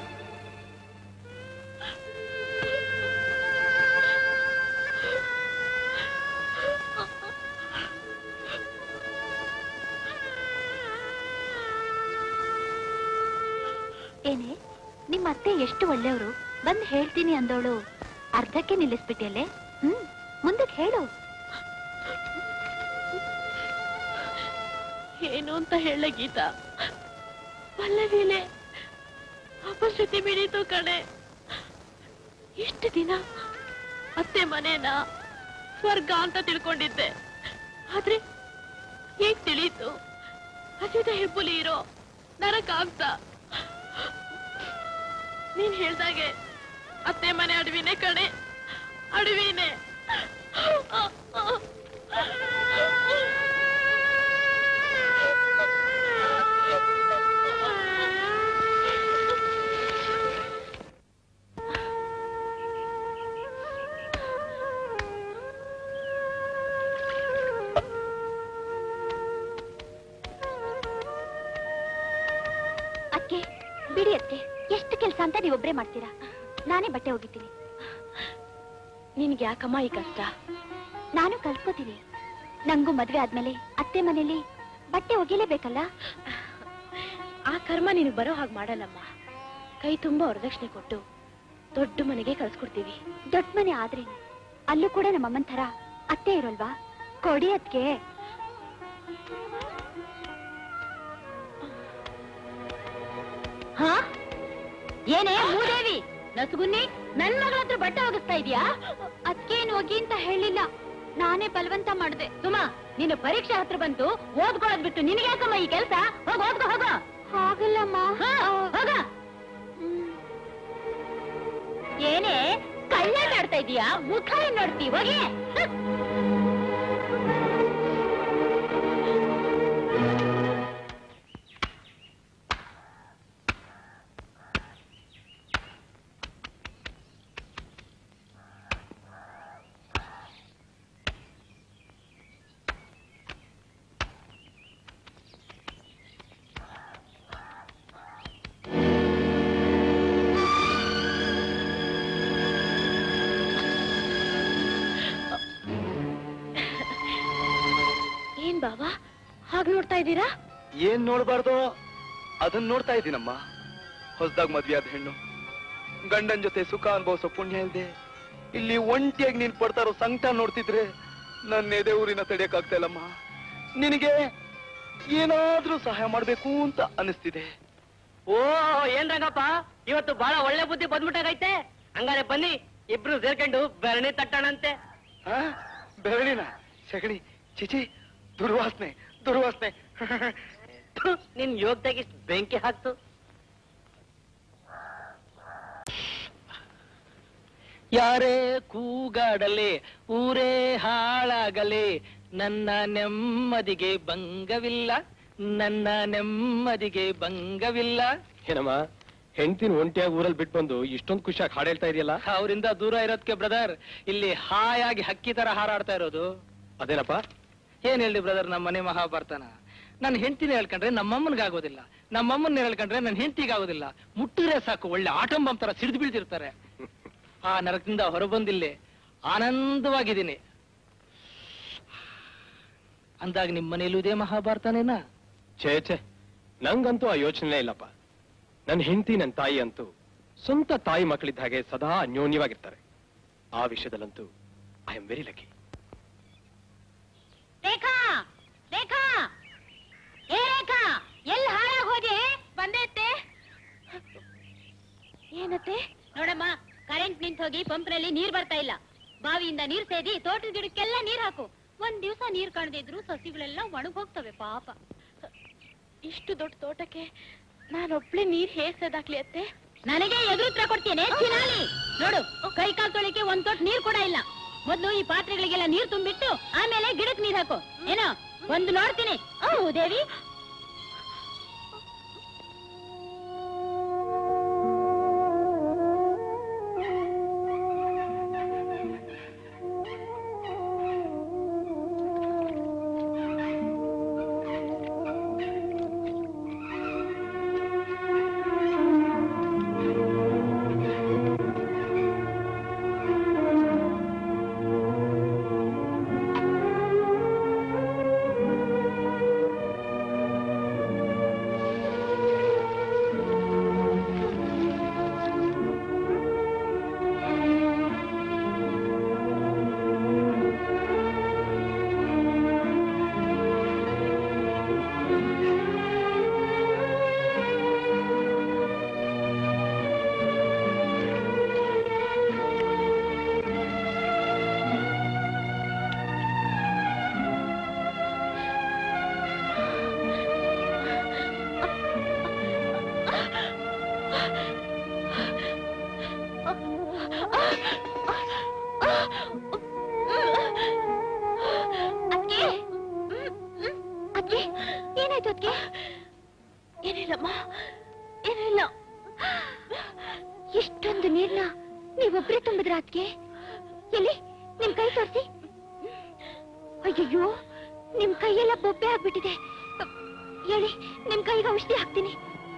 ಏನೇ ನಿಮ್ಮ ಅತ್ತೆ ಎಷ್ಟು ಒಳ್ಳೆಯವರು ಬಂದ್ ಹೇಳ್ತೀನಿ ಅಂದೋಳು ಅರ್ಧಕ್ಕೆ ನಿಲ್ಲಿಸ್ಬಿಟ್ಟಿಯಲ್ಲೇ ಹ್ಮ್ ಮುಂದಕ್ಕೆ ಹೇಳು ಏನು ಅಂತ ಹೇಳ ಗೀತಾ ಪಲ್ಲವಿಲೆ ಅಪಸ್ಥಿತಿ ಮಿಡಿತು ಕಣೆ ಇಷ್ಟು ದಿನ ಅತ್ತೆ ಮನೇನ ಸ್ವರ್ಗ ಅಂತ ತಿಳ್ಕೊಂಡಿದ್ದೆ ಆದ್ರೆ ಹೇಗ್ ತಿಳಿಯಿತು ಹಸಿದ ಹೆಬ್ಬುಲಿ ಇರೋ ನರಕ ಅಂತ ನೀನ್ ಹೇಳ್ದಾಗೆ ಅತ್ತೆ ಮನೆ ಅಡವಿನೇ ಕಣೆ ಅಡವಿನೇ ಅಕ್ಕೆ ಬಿಡಿ ಅತ್ತೆ ಎಷ್ಟು ಕೆಲಸ ಅಂತ ನೀವೊಬ್ರೇ ಮಾಡ್ತೀರಾ ನಾನೇ ಬಟ್ಟೆ ಹೋಗಿದ್ದೀನಿ ನಿನ್ಗೆ ಯಾಕಮ್ಮ ಈ ಕಷ್ಟ ನಾನು ಕಲ್ತ್ಕೋತೀನಿ ನಂಗೂ ಮದ್ವೆ ಆದ್ಮೇಲೆ ಅತ್ತೆ ಮನೇಲಿ ಬಟ್ಟೆ ಒಗಿಲೇಬೇಕಲ್ಲ ಆ ಕರ್ಮ ನಿನಗೆ ಬರೋ ಹಾಗೆ ಮಾಡಲ್ಲಮ್ಮ ಕೈ ತುಂಬಾ ವರದಕ್ಷಿಣೆ ಕೊಟ್ಟು ದೊಡ್ಡ ಮನೆಗೆ ಕಳ್ಸ್ಕೊಡ್ತೀವಿ ದೊಡ್ಡ ಮನೆ ಆದ್ರೇನು ಅಲ್ಲೂ ಕೂಡ ನಮ್ಮಮ್ಮನ್ ಥರ ಅತ್ತೆ ಇರೋಲ್ವಾ ಕೊಡಿ ಅದ್ಕೆ ಹಾ ಏನೇ ಮೂದೇವಿ ನಸುಗುನ್ನಿ ನನ್ ಮಗಳ ಹತ್ರ ಬಟ್ಟೆ ಒಗಿಸ್ತಾ ಇದೀಯಾ ಅದ್ಕೇನು ಒಗಿ ಅಂತ ಹೇಳಿಲ್ಲ ನಾನೇ ಬಲವಂತ ಮಾಡ್ದೆ ಸುಮಾ ನಿನ್ನ ಪರೀಕ್ಷೆ ಹತ್ರ ಬಂತು ಓದ್ಕೊಳ್ಳೋದ್ ಬಿಟ್ಟು ನಿನಗೆ ಯಾಕಮ್ಮ ಈ ಕೆಲಸ ಹೋಗ ಓದ್ಕೊ ಹೋಗೋ ಹಾಗಲ್ಲಮ್ಮ ಹಾ, ಹೋಗ ಏನೇ ಕಳ್ಳ ಆಡ್ತಾ ಇದೀಯಾ ಮುಖ ಏನ್ ನೋಡ್ತಿ ಹೋಗಿ ಹ. ಏನ್ ಬಾವಾ ಹಾಗ್ ನೋಡ್ತಾ ಇದ್ದೀರಾ ಏನ್ ನೋಡ್ಬಾರ್ದು ಅದನ್ನ ನೋಡ್ತಾ ಇದ್ದೀನಮ್ಮ ಹೊಸದಾಗ್ ಮದ್ವೆ ಆದ ಹೆಣ್ಣು ಗಂಡನ್ ಜೊತೆ ಸುಖ ಅನುಭವಿಸೋ ಪುಣ್ಯ ಇಲ್ದೆ ಇಲ್ಲಿ ಒಂಟಿಯಾಗಿ ನೀನ್ ಪಡ್ತಾ ಇರೋ ಸಂಕಟ ನೋಡ್ತಿದ್ರೆ ನನ್ನ ಎದೆ ಊರಿನ ತಡೆಯಕ್ಕಾಗ್ತಾ ಇಲ್ಲಮ್ಮ ನಿನಗೆ ಏನಾದ್ರೂ ಸಹಾಯ ಮಾಡ್ಬೇಕು ಅಂತ ಅನಿಸ್ತಿದೆ ಓ ಏನ್ ರಂಗಪ್ಪ ಇವತ್ತು ಬಹಳ ಒಳ್ಳೆ ಬುದ್ಧಿ ಬಂದ್ಬಿಟ್ಟಾಗೈತೆ ಹಂಗಾರೆ ಬನ್ನಿ ಇಬ್ರು ಸೇರ್ಕೊಂಡು ಬೆರಣಿ ತಟ್ಟಣಂತೆ ಆ? ಬೆರಳಿನ ಸಗಣಿ ಚಿಚಿ ದುರ್ವಾಸನೆ ದುರ್ವಾಸನೆ ನಿನ್ ಯೋಗ್ಯದಾಗ ಇಷ್ಟು ಬೆಂಕಿ ಹಾಕ್ತು ಯಾರೇ ಕೂಗಾಡಲಿ ಊರೇ ಹಾಳಾಗಲಿ ನನ್ನ ನೆಮ್ಮದಿಗೆ ಭಂಗವಿಲ್ಲ ನನ್ನ ನೆಮ್ಮದಿಗೆ ಭಂಗವಿಲ್ಲ ಏನಮ್ಮ ಹೆಂಡತಿನ ಒಂಟಿಯಾಗಿ ಊರಲ್ಲಿ ಬಿಟ್ಟು ಬಂದು ಇಷ್ಟೊಂದು ಖುಷಿಯಾಗಿ ಹಾಡು ಹೇಳ್ತಾ ಇದೆಯಲ್ಲ ಅವರಿಂದ ದೂರ ಇರೋದಕ್ಕೆ ಬ್ರದರ್ ಇಲ್ಲಿ ಹಾಯಾಗಿ ಹಕ್ಕಿ ತರ ಹಾರಾಡ್ತಾ ಇರೋದು ಅದೇನಪ್ಪ ಏನ್ ಹೇಳಿ ಬ್ರದರ್ ನಮ್ಮ ಮನೆ ಮಹಾಭಾರತನ ನನ್ನ ಹೆಂಡತಿನ ಹೇಳ್ಕೊಂಡ್ರೆ ನಮ್ಮಮ್ಮನ್ಗಾಗೋದಿಲ್ಲ ನಮ್ಮಮ್ಮನ್ನ ಹೇಳ್ಕೊಂಡ್ರೆ ನನ್ನ ಹೆಂಡತಿಗಾಗೋದಿಲ್ಲ ಮುಟ್ಟಿದ್ರೆ ಸಾಕು ಒಳ್ಳೆ ಆಟಂಬಂ ತರ ಸಿಡಿದು ಬೀಳ್ತಿರ್ತಾರೆ ಆ ನರಕದಿಂದ ಹೊರಬಂದಿಲ್ಲಿ ಆನಂದವಾಗಿದ್ದೀನಿ ಅಂದಾಗ ನಿಮ್ಮ ಮನೇಲೂ ಇದೇ ಮಹಾಭಾರತನೇನಾ ಛೇ ಛೇ ನಂಗಂತೂ ಆ ಯೋಚನೆ ಇಲ್ಲಪ್ಪ ನನ್ನ ಹೆಂಡತಿ ನನ್ನ ತಾಯಿ ಅಂತೂ ಸ್ವಂತ ತಾಯಿ ಮಕ್ಕಳಿದ್ದ ಹಾಗೆ ಸದಾ ಅನ್ಯೋನ್ಯವಾಗಿರ್ತಾರೆ ಆ ವಿಷಯದಲ್ಲಂತೂ I am very lucky Rekha Rekha ಏ ರೇಖಾ ಎಲ್ಲಿ ಹಾಳಾಗ್ ಹೋದೆ ಬಂದೈತೆ ಏನತ್ತೆ ನೋಡಮ್ಮ ಕರೆಂಟ್ ನಿಂತ ಹೋಗಿ ಪಂಪ್ನಲ್ಲಿ ನೀರ್ ಬರ್ತಾ ಇಲ್ಲ ಬಾವಿಯಿಂದ ನೀರ್ ಸೇದಿ ತೋಟದ ಗಿಡಕ್ಕೆಲ್ಲ ನೀರ್ ಹಾಕು ಒಂದ್ ದಿವ್ಸ ನೀರ್ ಕಾಣದಿದ್ರು ಸಸಿಗಳೆಲ್ಲ ಒಣಗ್ ಹೋಗ್ತವೆ ಪಾಪ ಇಷ್ಟು ದೊಡ್ಡ ತೋಟಕ್ಕೆ ನಾನೊಬ್ಳೆ ನೀರ್ ಹೇಗ್ ಸೇದಾಕ್ಲಿ ಅತ್ತೆ ನನಗೆ ಎದುರುತ್ರ ಕೊಡ್ತೇನೆ ಚಿನಾಲಿ ನೋಡು ಕೈ ಕಾಲ್ ತೊಳಿಕೆ ಒಂದ್ ತೊಟ್ಟು ನೀರ್ ಕೂಡ ಇಲ್ಲ ಮೊದ್ಲು ಈ ಪಾತ್ರೆಗಳಿಗೆಲ್ಲ ನೀರ್ ತುಂಬಿಟ್ಟು ಆಮೇಲೆ ಗಿಡಕ್ ನೀರ್ ಹಾಕು ಏನೋ ಒಂದು ನೋಡ್ತೀನಿ ಓ ದೇವಿ ಅದ್ಕೆ ಅದ್ಕೆ ಏನಾಯ್ತು ಅದ್ಕೆ ಏನಿಲ್ಲಮ್ಮ ಏನಿಲ್ಲ ಇಷ್ಟೊಂದು ನೀರ್ನ ನೀವೊಬ್ರೇ ತುಂಬಿದ್ರ ಅದ್ಕೆ ಎಲ್ಲಿ ನಿಮ್ ಕೈ ತೋರಿಸಿ ಅಯ್ಯಯ್ಯೋ ನಿಮ್ ಕೈಯೆಲ್ಲ ಬೊಬ್ಬೆ ಆಗ್ಬಿಟ್ಟಿದೆ ಹೇಳಿ ನಿಮ್ ಕೈಗೆ ಔಷಧಿ ಹಾಕ್ತೀನಿ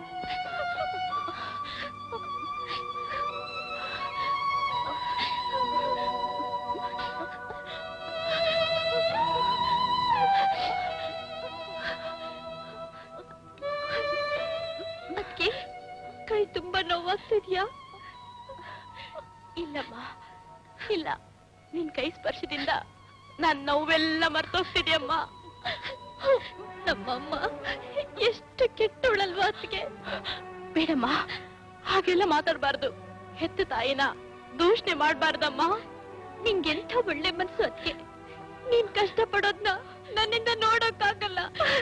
ಅದ್ಕೆ ಕೈ ತುಂಬಾ ನೋವಾಗ್ತಿದ್ಯಾ ಇಲ್ಲಮ್ಮ ಇಲ್ಲ ನಿನ್ ಕೈ ಸ್ಪರ್ಶದಿಂದ ನಾನ್ ನೋವೆಲ್ಲ ಮರ್ತೋಗ್ತಿದ್ಯಮ್ಮ ನಮ್ಮಮ್ಮ ಎಷ್ಟು ಕೆಟ್ಟವಳಲ್ವಾ ಅದಕ್ಕೆ ಬೇಡಮ್ಮ ಹಾಗೆಲ್ಲ ಮಾತಾಡ್ಬಾರ್ದು ಹೆತ್ತ ತಾಯಿನ ದೂಷಣೆ ಮಾಡ್ಬಾರ್ದಮ್ಮ ನಿಂಗೆಂಥ ಒಳ್ಳೆ ಮನ್ಸು ಅದಕ್ಕೆ ನೀನ್ ಕಷ್ಟ ಪಡೋದ್ನ ನನ್ನಿಂದ ನೋಡೋಕ್ಕಾಗಲ್ಲ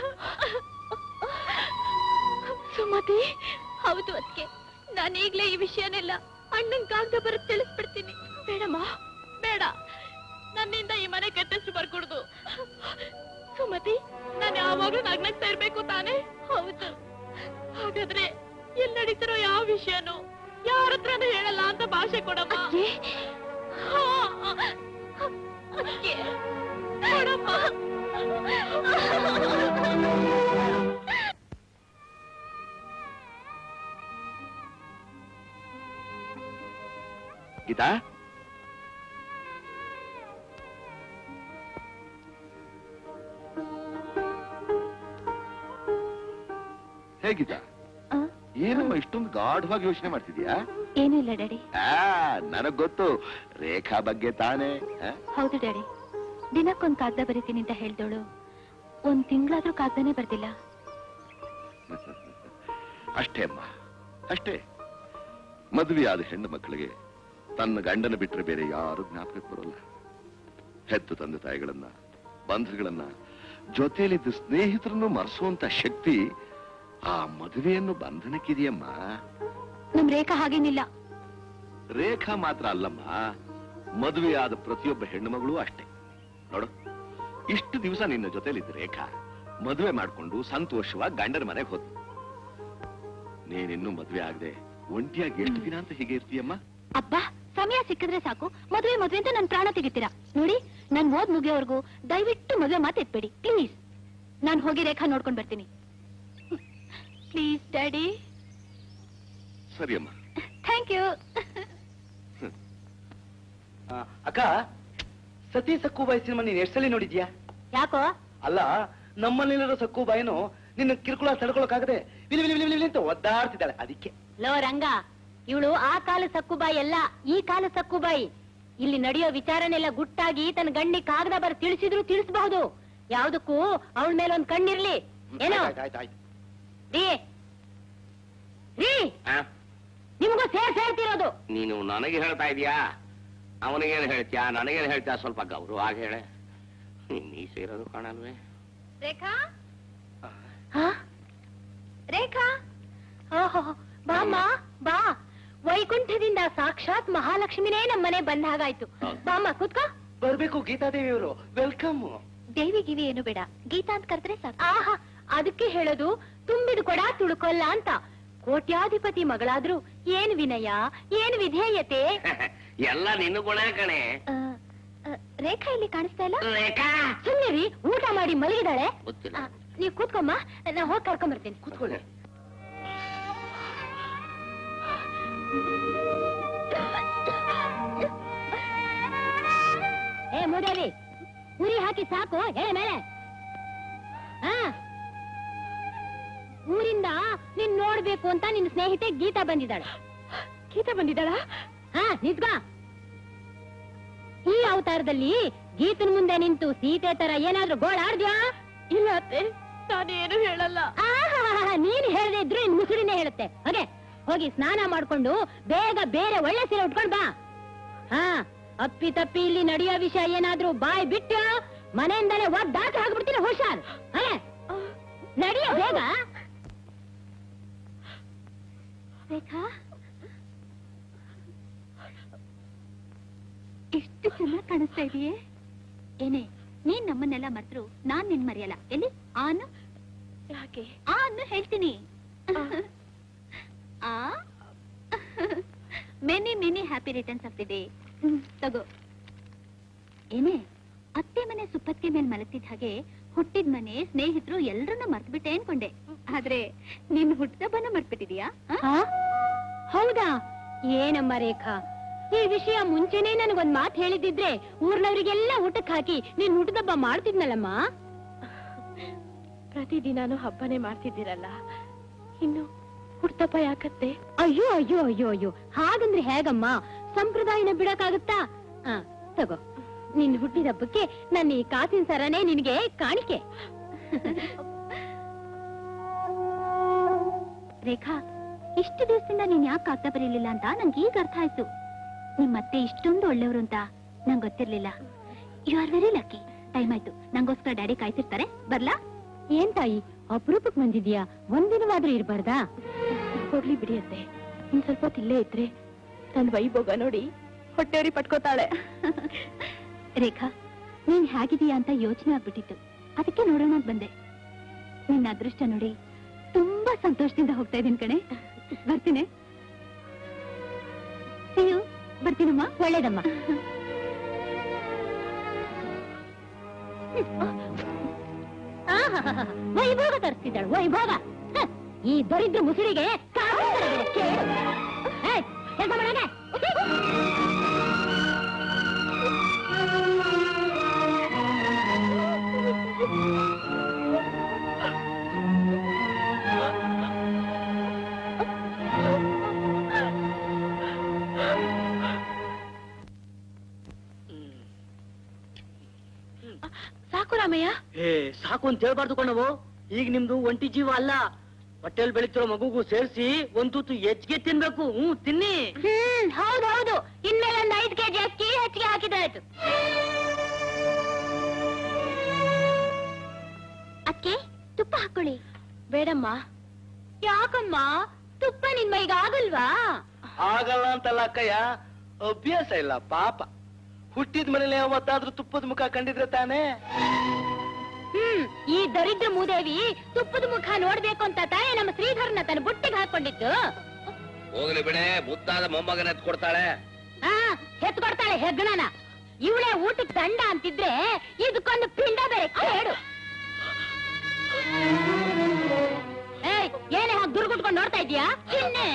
ಸುಮತಿ ಹೌದು ಅದಕ್ಕೆ ನಾನೀಗ್ಲೇ ಈ ವಿಷಯನೆಲ್ಲ ಅಣ್ಣನ್ ಕಾಗ್ದ ಬರತ್ ತಿಳಿಸ್ಬಿಡ್ತೀನಿ ಬೇಡಮ್ಮ ಬೇಡ ನನ್ನಿಂದ ಈ ಮನೆ ಕೆಟ್ಟಷ್ಟು ಬರ್ಕೊಡ್ದು ಸುಮತಿ ನಾನು ಯಾವಾಗ್ಲೂ ನಗ್ನಗ್ತಾ ಇರ್ಬೇಕು ತಾನೇ ಹೌದು ಹಾಗಾದ್ರೆ ಎಲ್ಲಿ ನಡೀತಿರೋ ಯಾವ ವಿಷಯನೂ ಯಾರ ಹತ್ರನೂ ಹೇಳಲ್ಲ ಅಂತ ಭಾಷೆ ಕೊಡಮ್ಮ ಹಾ, ಅದ್ಕೆ ಕೊಡಮ್ಮ ಗೀತಾ ಹೇಗಿತಾ ಆ, ಏನಮ್ಮ ಇಷ್ಟೊಂದು ಗಾಢವಾಗಿ ಯೋಚನೆ ಮಾಡ್ತಿದ್ಯಾ ಏನೂ ಇಲ್ಲ ಡ್ಯಾಡಿ ಆ ನನಗ್ ಗೊತ್ತು ರೇಖಾ ಬಗ್ಗೆ ತಾನೇ ಆ? ಹೌದು ಡ್ಯಾಡಿ ದಿನಕ್ಕೊಂದ್ ಕಾಗ್ದ ಬರೀತೀನಿ ಅಂತ ಹೇಳ್ದೋಳು ಒಂದ್ ತಿಂಗಳಾದ್ರೂ ಕಾಗ್ದನೇ ಬರ್ದಿಲ್ಲ ಅಷ್ಟೇ ಅಮ್ಮ ಅಷ್ಟೇ ಮದುವೆಯಾದ ಹೆಣ್ಣು ಮಕ್ಕಳಿಗೆ ತನ್ನ ಗಂಡನ ಬಿಟ್ಟರೆ ಬೇರೆ ಯಾರು ಜ್ಞಾಪಕಕ್ಕೆ ಬರೋಲ್ಲ ಹೆತ್ತು ತಂದೆ ತಾಯಿಗಳನ್ನ ಬಂಧುಗಳನ್ನ ಜೊತೆಯಲ್ಲಿದ್ದ ಸ್ನೇಹಿತರನ್ನು ಮರೆಸುವಂತ ಶಕ್ತಿ ಆ ಮದುವೆಯನ್ನು ಬಂಧನಕ್ಕಿದೆಯಮ್ಮ ನಮ್ ರೇಖಾ ಹಾಗೇನಿಲ್ಲ ರೇಖಾ ಮಾತ್ರ ಅಲ್ಲಮ್ಮ ಮದುವೆಯಾದ ಪ್ರತಿಯೊಬ್ಬ ಹೆಣ್ಣು ಮಗಳು ಅಷ್ಟೇ ನೋಡು ಇಷ್ಟು ದಿವಸ ನಿನ್ನ ಜೊತೆಲಿದ್ದ ರೇಖಾ ಮದುವೆ ಮಾಡ್ಕೊಂಡು ಸಂತೋಷವಾಗಿ ಗಂಡನ ಮನೆಗೆ ಹೋದ್ ನೀನಿನ್ನೂ ಮದುವೆ ಆಗದೆ ಒಂಟಿಯಾಗಿ ಎಷ್ಟು ದಿನ ಅಂತ ಹೀಗೆ ಇರ್ತೀಯಮ್ಮ ಅಬ್ಬಾ ಸಮಯ ಸಿಕ್ಕಿದ್ರೆ ಸಾಕು ಮದುವೆ ಮದುವೆ ಅಂತ ನನ್ ಪ್ರಾಣ ತೆಗಿತೀರಾ ನೋಡಿ ನಾನ್ ಓದ್ ಮುಗಿಯೋವರೆಗೂ ದಯವಿಟ್ಟು ಮದುವೆ ಮಾತು ಎತ್ಬೇಡಿ ಪ್ಲೀಸ್ ನಾನ್ ಹೋಗಿ ರೇಖಾ ನೋಡ್ಕೊಂಡ್ ಬರ್ತೀನಿ ಪ್ಲೀಸ್ ಡ್ಯಾಡಿ ಸರಿ ಅಮ್ಮ ಥ್ಯಾಂಕ್ ಯು ಆ, ಅಕ್ಕ ಸತಿ ಸಕ್ಕುಬಾಯಿ ಸಿನಿಮಾ ನೀನ್ ಎಷ್ಟ್ ಸಲ ನೋಡಿದ್ಯಾ ಯಾಕೋ ಅಲ್ಲ ನಮ್ಮಲ್ಲಿರೋ ಸಕ್ಕುಬಾಯಿನು ನಿನ್ನ ಕಿರುಕುಳ ತಡ್ಕೊಳಕ್ಕಾಗದೆ ವಿಲಿ ವಿಲಿ ವಿಲಿ ವಿಲಿ ಅಂತ ಒದ್ದಾಡ್ತಿದ್ದಾಳೆ ಅದಕ್ಕೆ ಲೋ ರಂಗ ಇವಳು ಆ ಕಾಲ ಸಕ್ಕುಬಾಯಿ ಅಲ್ಲ ಈ ಕಾಲ ಸಕ್ಕುಬಾಯಿ ಇಲ್ಲಿ ನಡೆಯೋ ವಿಚಾರನೆಲ್ಲ ಗುಟ್ಟಾಗಿ ತನ್ನ ಗಂಡಿ ಕಾಗದ ಬರ ತಿಳಿಸಿದ್ರು ತಿಳಿಸಬಹುದು ಯಾವ್ದಕ್ಕೂ ಅವಳ ಮೇಲೆ ಒಂದ್ ಕಣ್ಣಿರ್ಲಿ ಏನೋ ಆಯ್ತ್, ಆಯ್ತ್, ಆಯ್ತ್. ರೀ ರೀ ನಿಮ್ಗೂ ಸೇರ್ ಸೇರ್ತಿರೋದು ನೀನು ನನಗೆ ಹೇಳ್ತಾ ಇದೀಯಾ ಅವನಿಗೇನು ಹೇಳ್ತೀಯಾ ನನಗೇನು ಹೇಳ್ತೀಯಾ ಸ್ವಲ್ಪ ಗೌರವ ಆಗಿ ಹೇಳೆ ನೀ ಸೇರೋದು ಕಾಣಲ್ವೇ ರೇಖಾ ಹಾ? ರೇಖಾ ಓಹೋ ಬಾಮ್ಮ ಬಾ ವೈಕುಂಠದಿಂದ ಸಾಕ್ಷಾತ್ ಮಹಾಲಕ್ಷ್ಮಿನೇ ನಮ್ಮನೆ ಬಂದ ಹಾಗಾಯ್ತು ಬಾಮ್ಮ ಕೂತ್ಕೋ ಬರ್ಬೇಕು ಗೀತಾದೇವಿ ಅವರು ವೆಲ್ಕಮ್ ದೇವಿ ಗಿವಿ ಏನು ಬೇಡ ಗೀತಾ ಅಂತ ಕರೆದ್ರೆ ಸಾಕು ಆಹಾ ಅದಕ್ಕೆ ಹೇಳೋದು ತುಂಬಿದ ಕೊಡ ತುಳುಕೊಲ್ಲ ಅಂತ ಕೋಟ್ಯಾಧಿಪತಿ ಮಗಳಾದ್ರೂ ಏನ್ ವಿನಯ ಏನ್ ವಿಧೇಯತೆ ಎಲ್ಲ ನಿನ್ನ ಗುಣ ಕಣೆ ಆ, ಆ, ರೇಖಾ ಇಲ್ಲಿ ಕಾಣಿಸ್ತಾ ಇಲ್ಲ ರೇಖಾ ಸುಮ್ನೆ ರೀ ಊಟ ಮಾಡಿ ಮಲಗಿದಾಳೆ ಗೊತ್ತಿಲ್ಲ ಆ, ನೀವ್ ಕೂತ್ಕೊಮ್ಮ ನಾ ಹೋಗಿ ಕರ್ಕೊಂಡ್ ಬರ್ತೀನಿ ಕೂತ್ಕೊಳ್ಳಿ ಏ ಮೂದೇವಿ ಉರಿ ಹಾಕಿ ಸಾಕು ಹೇಳ ಮೇಲೆ ಹಾ ಊರಿಂದ ನಿನ್ ನೋಡ್ಬೇಕು ಅಂತ ನಿನ್ ಸ್ನೇಹಿತೆ ಗೀತಾ ಬಂದಿದ್ದಾಳೆ ಗೀತಾ ಬಂದಿದ್ದಾಳ ಹಾ ನಿಜ್ಗ ಈ ಅವತಾರದಲ್ಲಿ ಗೀತನ ಮುಂದೆ ನಿಂತು ಸೀತೆ ತರ ಏನಾದ್ರೂ ಗೋಳಾಡ್ದ್ಯಾ ಇಲ್ಲ ಅತ್ತೆ ನಾನೇನು ಹೇಳಲ್ಲ ಆಹಾಹಾಹಾ, ನೀನ್ ಹೇಳದೆ ಇದ್ರು ಇನ್ ಮುಸುಡಿನೇ ಹೇಳುತ್ತೆ ಹೋಗೆ ಹೋಗಿ ಸ್ನಾನ ಮಾಡ್ಕೊಂಡು ಬೇಗ ಬೇರೆ ಒಳ್ಳೆ ಸೀರೆ ಉಟ್ಕೊಂಡ್ ಬಾ ಹಾ ಅಪ್ಪಿ ತಪ್ಪಿ ಇಲ್ಲಿ ನಡೆಯೋ ವಿಷಯ ಏನಾದ್ರೂ ಬಾಯ್ ಬಿಟ್ಟು ಮನೆಯಿಂದಲೇ ಒದ್ದಾಟ ಹಾಕ್ಬಿಡ್ತೀನಿ ಹುಷಾರ್ ಹಾಗೆ ನಡಿಯೋ ಬೇಗ ರೇಖಾ ಎಷ್ಟು ಚೆನ್ನಾಗಿ ಕಾಣಿಸ್ತಾ ಇದೆಯೇ ಏನೇ ನೀನ್ ನಮ್ಮನ್ನೆಲ್ಲ ಮರ್ತ್ರು ನಾನ್ ನಿನ್ ಮರೆಯಲ್ಲ ಎಲ್ಲಿ ಆನು ಯಾಕೆ ಆನು ಹೇಳ್ತೀನಿ ಆ many many happy returns of the day ತಗೋ ಏನೇ ಅತ್ತೆ ಮನೆ ಸುಪ್ಪತ್ತಿಗೆ ಮೇಲೆ ಮಲಗ್ತಿದ್ದ ಹಾಗೆ ಹುಟ್ಟಿದ ಮನೆ ಸ್ನೇಹಿತರು ಎಲ್ರನ್ನ ಮರ್ತ್ಬಿಟ್ಟೆ ಅನ್ಕೊಂಡೆ ಆದ್ರೆ ನಿನ್ ಹುಟ್ಟದಬ್ಬನ ಮರ್ತ್ಬಿಟ್ಟಿದ್ಯಾ ಆ? ಹಾ? ಹೌದಾ ಏನಮ್ಮ ರೇಖಾ ಈ ವಿಷಯ ಮುಂಚೆನೆ ನನಗೊಂದ್ ಮಾತು ಹೇಳಿದಿದ್ರೆ ಊರ್ನವರಿಗೆಲ್ಲ ಊಟಕ್ಕೆ ಹಾಕಿ ನೀನ್ ಊಟದಬ್ಬ ಮಾಡ್ತಿದ್ನಲ್ಲಮ್ಮ ಪ್ರತಿದಿನಾನು ಹಬ್ಬನೇ ಮಾಡ್ತಿದ್ದೀರಲ್ಲ ಇನ್ನು ಹುಡ್ತಪ್ಪ ಯಾಕತ್ತೆ ಅಯ್ಯೋ ಅಯ್ಯೋ ಅಯ್ಯೋ ಅಯ್ಯೋ ಹಾಗಂದ್ರೆ ಹೇಗಮ್ಮ ಸಂಪ್ರದಾಯನ ಬಿಡಕ್ಕಾಗುತ್ತಾ ಆ, ತಗೋ ನಿನ್ ಹುಟ್ಟಿದ ಹಬ್ಬಕ್ಕೆ ನನ್ನ ಈ ಕಾಸಿನ ಸರನೇ ನಿನಗೆ ಕಾಣಿಕೆ ರೇಖಾ ಇಷ್ಟು ದಿವಸದಿಂದ ನೀನ್ ಯಾಕೆ ಕಾಗ್ದ ಬರೀಲಿಲ್ಲ ಅಂತ ನಂಗೆ ಈಗ ಅರ್ಥ ಆಯ್ತು ನಿಮ್ಮತ್ತೆ ಇಷ್ಟೊಂದು ಒಳ್ಳೆಯವರು ಅಂತ ನಂಗೆ ಗೊತ್ತಿರ್ಲಿಲ್ಲ you are very lucky time ಆಯ್ತು ನಂಗೋಸ್ಕರ ಡ್ಯಾಡಿ ಕಾಯ್ತಿರ್ತಾರೆ ಬರ್ಲಾ ಏನ್ ತಾಯಿ ಅಪರೂಪಕ್ ಬಂದಿದ್ಯಾ ಒಂದಿನವಾದ್ರೂ ಇರ್ಬಾರ್ದಾ ಹೋಗ್ಲಿ ಬಿಡಿ ಅತ್ತೆ ಇನ್ ಸ್ವಲ್ಪ ಹೊತ್ತು ಇಲ್ಲೇ ಇದ್ರೆ ನನ್ ವೈಭೋಗ ನೋಡಿ ಹೊಟ್ಟೆರಿ ಪಟ್ಕೋತಾಳೆ ರೇಖಾ ನೀನ್ ಹೇಗಿದೀಯಾ ಅಂತ ಯೋಚನೆ ಆಗ್ಬಿಟ್ಟಿತ್ತು ಅದಕ್ಕೆ ನೋಡೋಣ ಅಂತ ಬಂದೆ ನಿನ್ನ ಅದೃಷ್ಟ ನೋಡಿ ತುಂಬಾ ಸಂತೋಷದಿಂದ ಹೋಗ್ತಾ ಇದೀನಿ ಕಣೆ ಬರ್ತೀನಿ See you. ಬರ್ತೀನಮ್ಮ ಒಳ್ಳೇದಮ್ಮ ಆಹಾಹಾಹಾ, ವೈಭೋಗ ತರಿಸ್ತಿದ್ದಾಳು ವೈಭೋಗ ಹ, ಈ ದರಿದ್ರ ಮುಸುಳಿಗೆ ಕಾರಣ ತರಬೇಡ, ಕೇಳು ಏಯ್, ಕೆಲ್ಸ ಮಾಡಾನೆ ಸಾಕು ರಾಮಯ್ಯ ಏ ಸಾಕು ಅಂತ ಹೇಳ್ಬಾರ್ದು ಕಣವು ಈಗ ನಿಮ್ದು ಒಂಟಿ ಜೀವ ಅಲ್ಲ ಹೊಟ್ಟೆಲ್ ಬೆಳೀತಿರೋ ಮಗುಗೂ ಸೇರಿಸಿ ಒಂದ್ ತುತ್ತು ಹೆಚ್ಚಿಗೆ ತಿನ್ಬೇಕು ಹ್ಞೂ ತಿನ್ನಿ ಹ್ಮ್ ಹೌದು ಹೌದು ಇನ್ಮೇಲೆ ಒಂದ್ ಐದು ಕೆಜಿ ಅಕ್ಕಿ ಹೆಚ್ಚಿಗೆ ಹಾಕಿದಾಯ್ತು ಅಕ್ಕೆ ತುಪ್ಪ ಹಾಕೊಳ್ಳಿ ಬೇಡಮ್ಮ ಯಾಕಮ್ಮ ತುಪ್ಪ ನಿನ್ ಮೈಗೆ ಆಗಲ್ವಾ ಆಗಲ್ಲ ಅಂತಲ್ಲ ಅಕ್ಕಯ್ಯ ಅಭ್ಯಾಸ ಇಲ್ಲ ಪಾಪ ಹುಟ್ಟಿದ ಮನೇಲಿ ಯಾವತ್ತಾದ್ರೂ ತುಪ್ಪದ ಮುಖ ಕಂಡಿದ್ರೆ ತಾನೇ ಹ್ಮ್ ಈ ದರಿದ್ರ ಮೂದೇವಿ ತುಪ್ಪದ ಮುಖ ನೋಡ್ಬೇಕು ಅಂತ ತಾಯಿ ನಮ್ಮ ಶ್ರೀಧರನ ತನ್ನ ಬುಟ್ಟಿಗೆ ಹಾಕೊಂಡಿದ್ದು ಹೋಗ್ಲಿ ಬಿಡೆ ಮುದ್ದಾದ ಮೊಮ್ಮಗನ ಎತ್ಕೊಡ್ತಾಳೆ ಆ ಹೆತ್ಕೊಡ್ತಾಳೆ ಹೆಗ್ಗಣನ ಇವಳೇ ಊಟಕ್ಕೆ ದಂಡ ಅಂತಿದ್ರೆ ಇದಕ್ಕೊಂದು ಪಿಂಡ ಬೇರೆ ಕೇಳು ಏಯ್ ಏನೇ ಹಾಗೆ ದುರ್ಗುಟ್ಕೊಂಡು ನೋಡ್ತಾ ಇದೀಯಾ ಚಿನ್ನೆ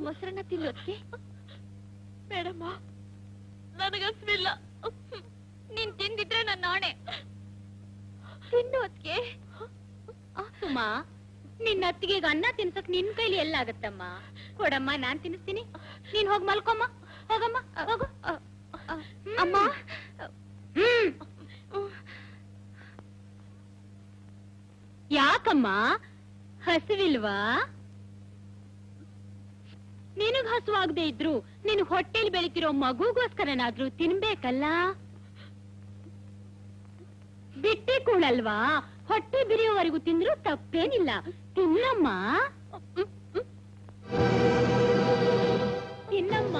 ಮೊಸರನ್ನ ತಿನ್ನೋದ್ಕೆ ಬೇಡಮ್ಮ ನನಗಸ್ವಿಲ್ಲ ನೀನ್ ತಿಂದಿದ್ರೆ ನನ್ನ ಆಣೆ ತಿನ್ನೋದ್ಕೆ ಸುಮಾ ನಿನ್ನ ಅತ್ತಿಗೆಗೆ ಅನ್ನ ತಿನ್ಸಕ್ ನಿನ್ ಕೈಲಿ ಎಲ್ಲಾಗತ್ತಮ್ಮ ಕೊಡಮ್ಮ ನಾನ್ ತಿನ್ನಿಸ್ತೀನಿ ನೀನ್ ಹೋಗ್ ಮಲ್ಕೊಮ್ಮ ಹೋಗಮ್ಮ ಹೋಗು ಅಮ್ಮ ಹ್ಮ್ ಯಾಕಮ್ಮ ಹಸಿವಿಲ್ವಾ ನಿನಗ್ ಹಸುವಾಗದೆ ಇದ್ರು ನಿನ್ ಹೊಟ್ಟೆಲ್ ಬೆಳಿತಿರೋ ಮಗುಗೋಸ್ಕರನಾದ್ರೂ ತಿನ್ಬೇಕಲ್ಲ ಬಿಟ್ಟಿ ಕೂಳಲ್ವಾ ಹೊಟ್ಟೆ ಬಿರಿಯೋವರೆಗೂ ತಿಂದ್ರು ತಪ್ಪೇನಿಲ್ಲ ತಿನ್ನಮ್ಮ ತಿನ್ನಮ್ಮ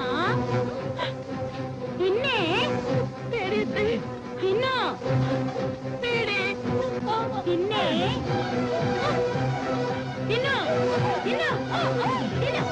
ತಿನ್ನೆ ತಿನ್ನು ತಿನ್ನೆ ತಿನ್ನು ತಿನ್ನು ತಿನ್ನು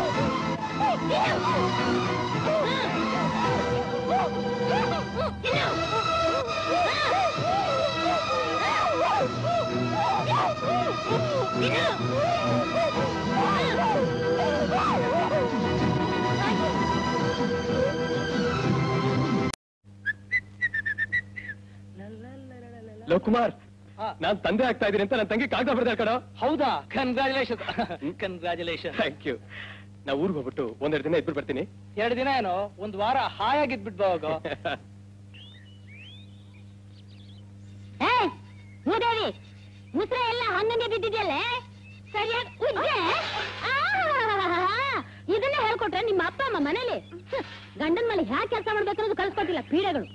ಲೋಕುಮಾರ್ ಹಾ. ನಾನ್ ತಂದೆ ಆಗ್ತಾ ಇದೀನಿ ಅಂತ ನನ್ನ ತಂಗಿ ಕಾಗದ ಬರ್ದಾಳ್ ಕಣ ಹೌದಾ ಕನ್ಗ್ರಾಚುಲೇಷನ್ ಕನ್ಗ್ರಾಚುಲೇಷನ್ ಥ್ಯಾಂಕ್ ಯು ನಾ ಊರಿಗೆ ಹೋಗ್ಬಿಟ್ಟು ಒಂದೆರಡು ದಿನ ಇದ್ಬಿಟ್ಟು ಬರ್ತೀನಿ ಎರಡು ದಿನ ಏನೋ ಒಂದ್ ವಾರ ಹಾಯಾಗಿದ್ಬಿಟ್ಟು ಹೋಗೋ ಏಯ್, ಭೂದೇವಿ ಮುಸ್ರೆ ಎಲ್ಲ ಹಂಗಂಗೆ ಬಿದ್ದಿದೆಯಲ್ಲೇ ಸರಿಯಾಗಿ ಉಜ್ಜೆ ಆಹಾಹಾಹಾ. ಇದನ್ನೇ ಹೇಳ್ಕೊಟ್ರೆ ನಿಮ್ಮ ಅಪ್ಪ ಅಮ್ಮ ಮನೇಲಿ ಹ್ಮ್. ಗಂಡನ್ ಮೇಲೆ ಹ್ಯಾಕ್ ಕೆಲಸ ಮಾಡ್ಬೇಕನ್ನೋದು ಕಲ್ಸ್ಕೊಟ್ಟಿಲ್ಲ ಪೀಡೆಗಳು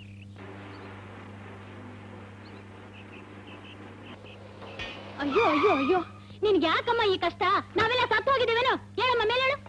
ಅಯ್ಯೋ ಅಯ್ಯೋ ಅಯ್ಯೋ ನಿನ್ಗೆ ಯಾಕಮ್ಮ ಈ ಕಷ್ಟ ನಾವೆಲ್ಲ ಸತ್ತು ಹೋಗಿದ್ದೇವೇನೋ ಹೇಳಮ್ಮ ಮೇಲೆ ಹೇಳು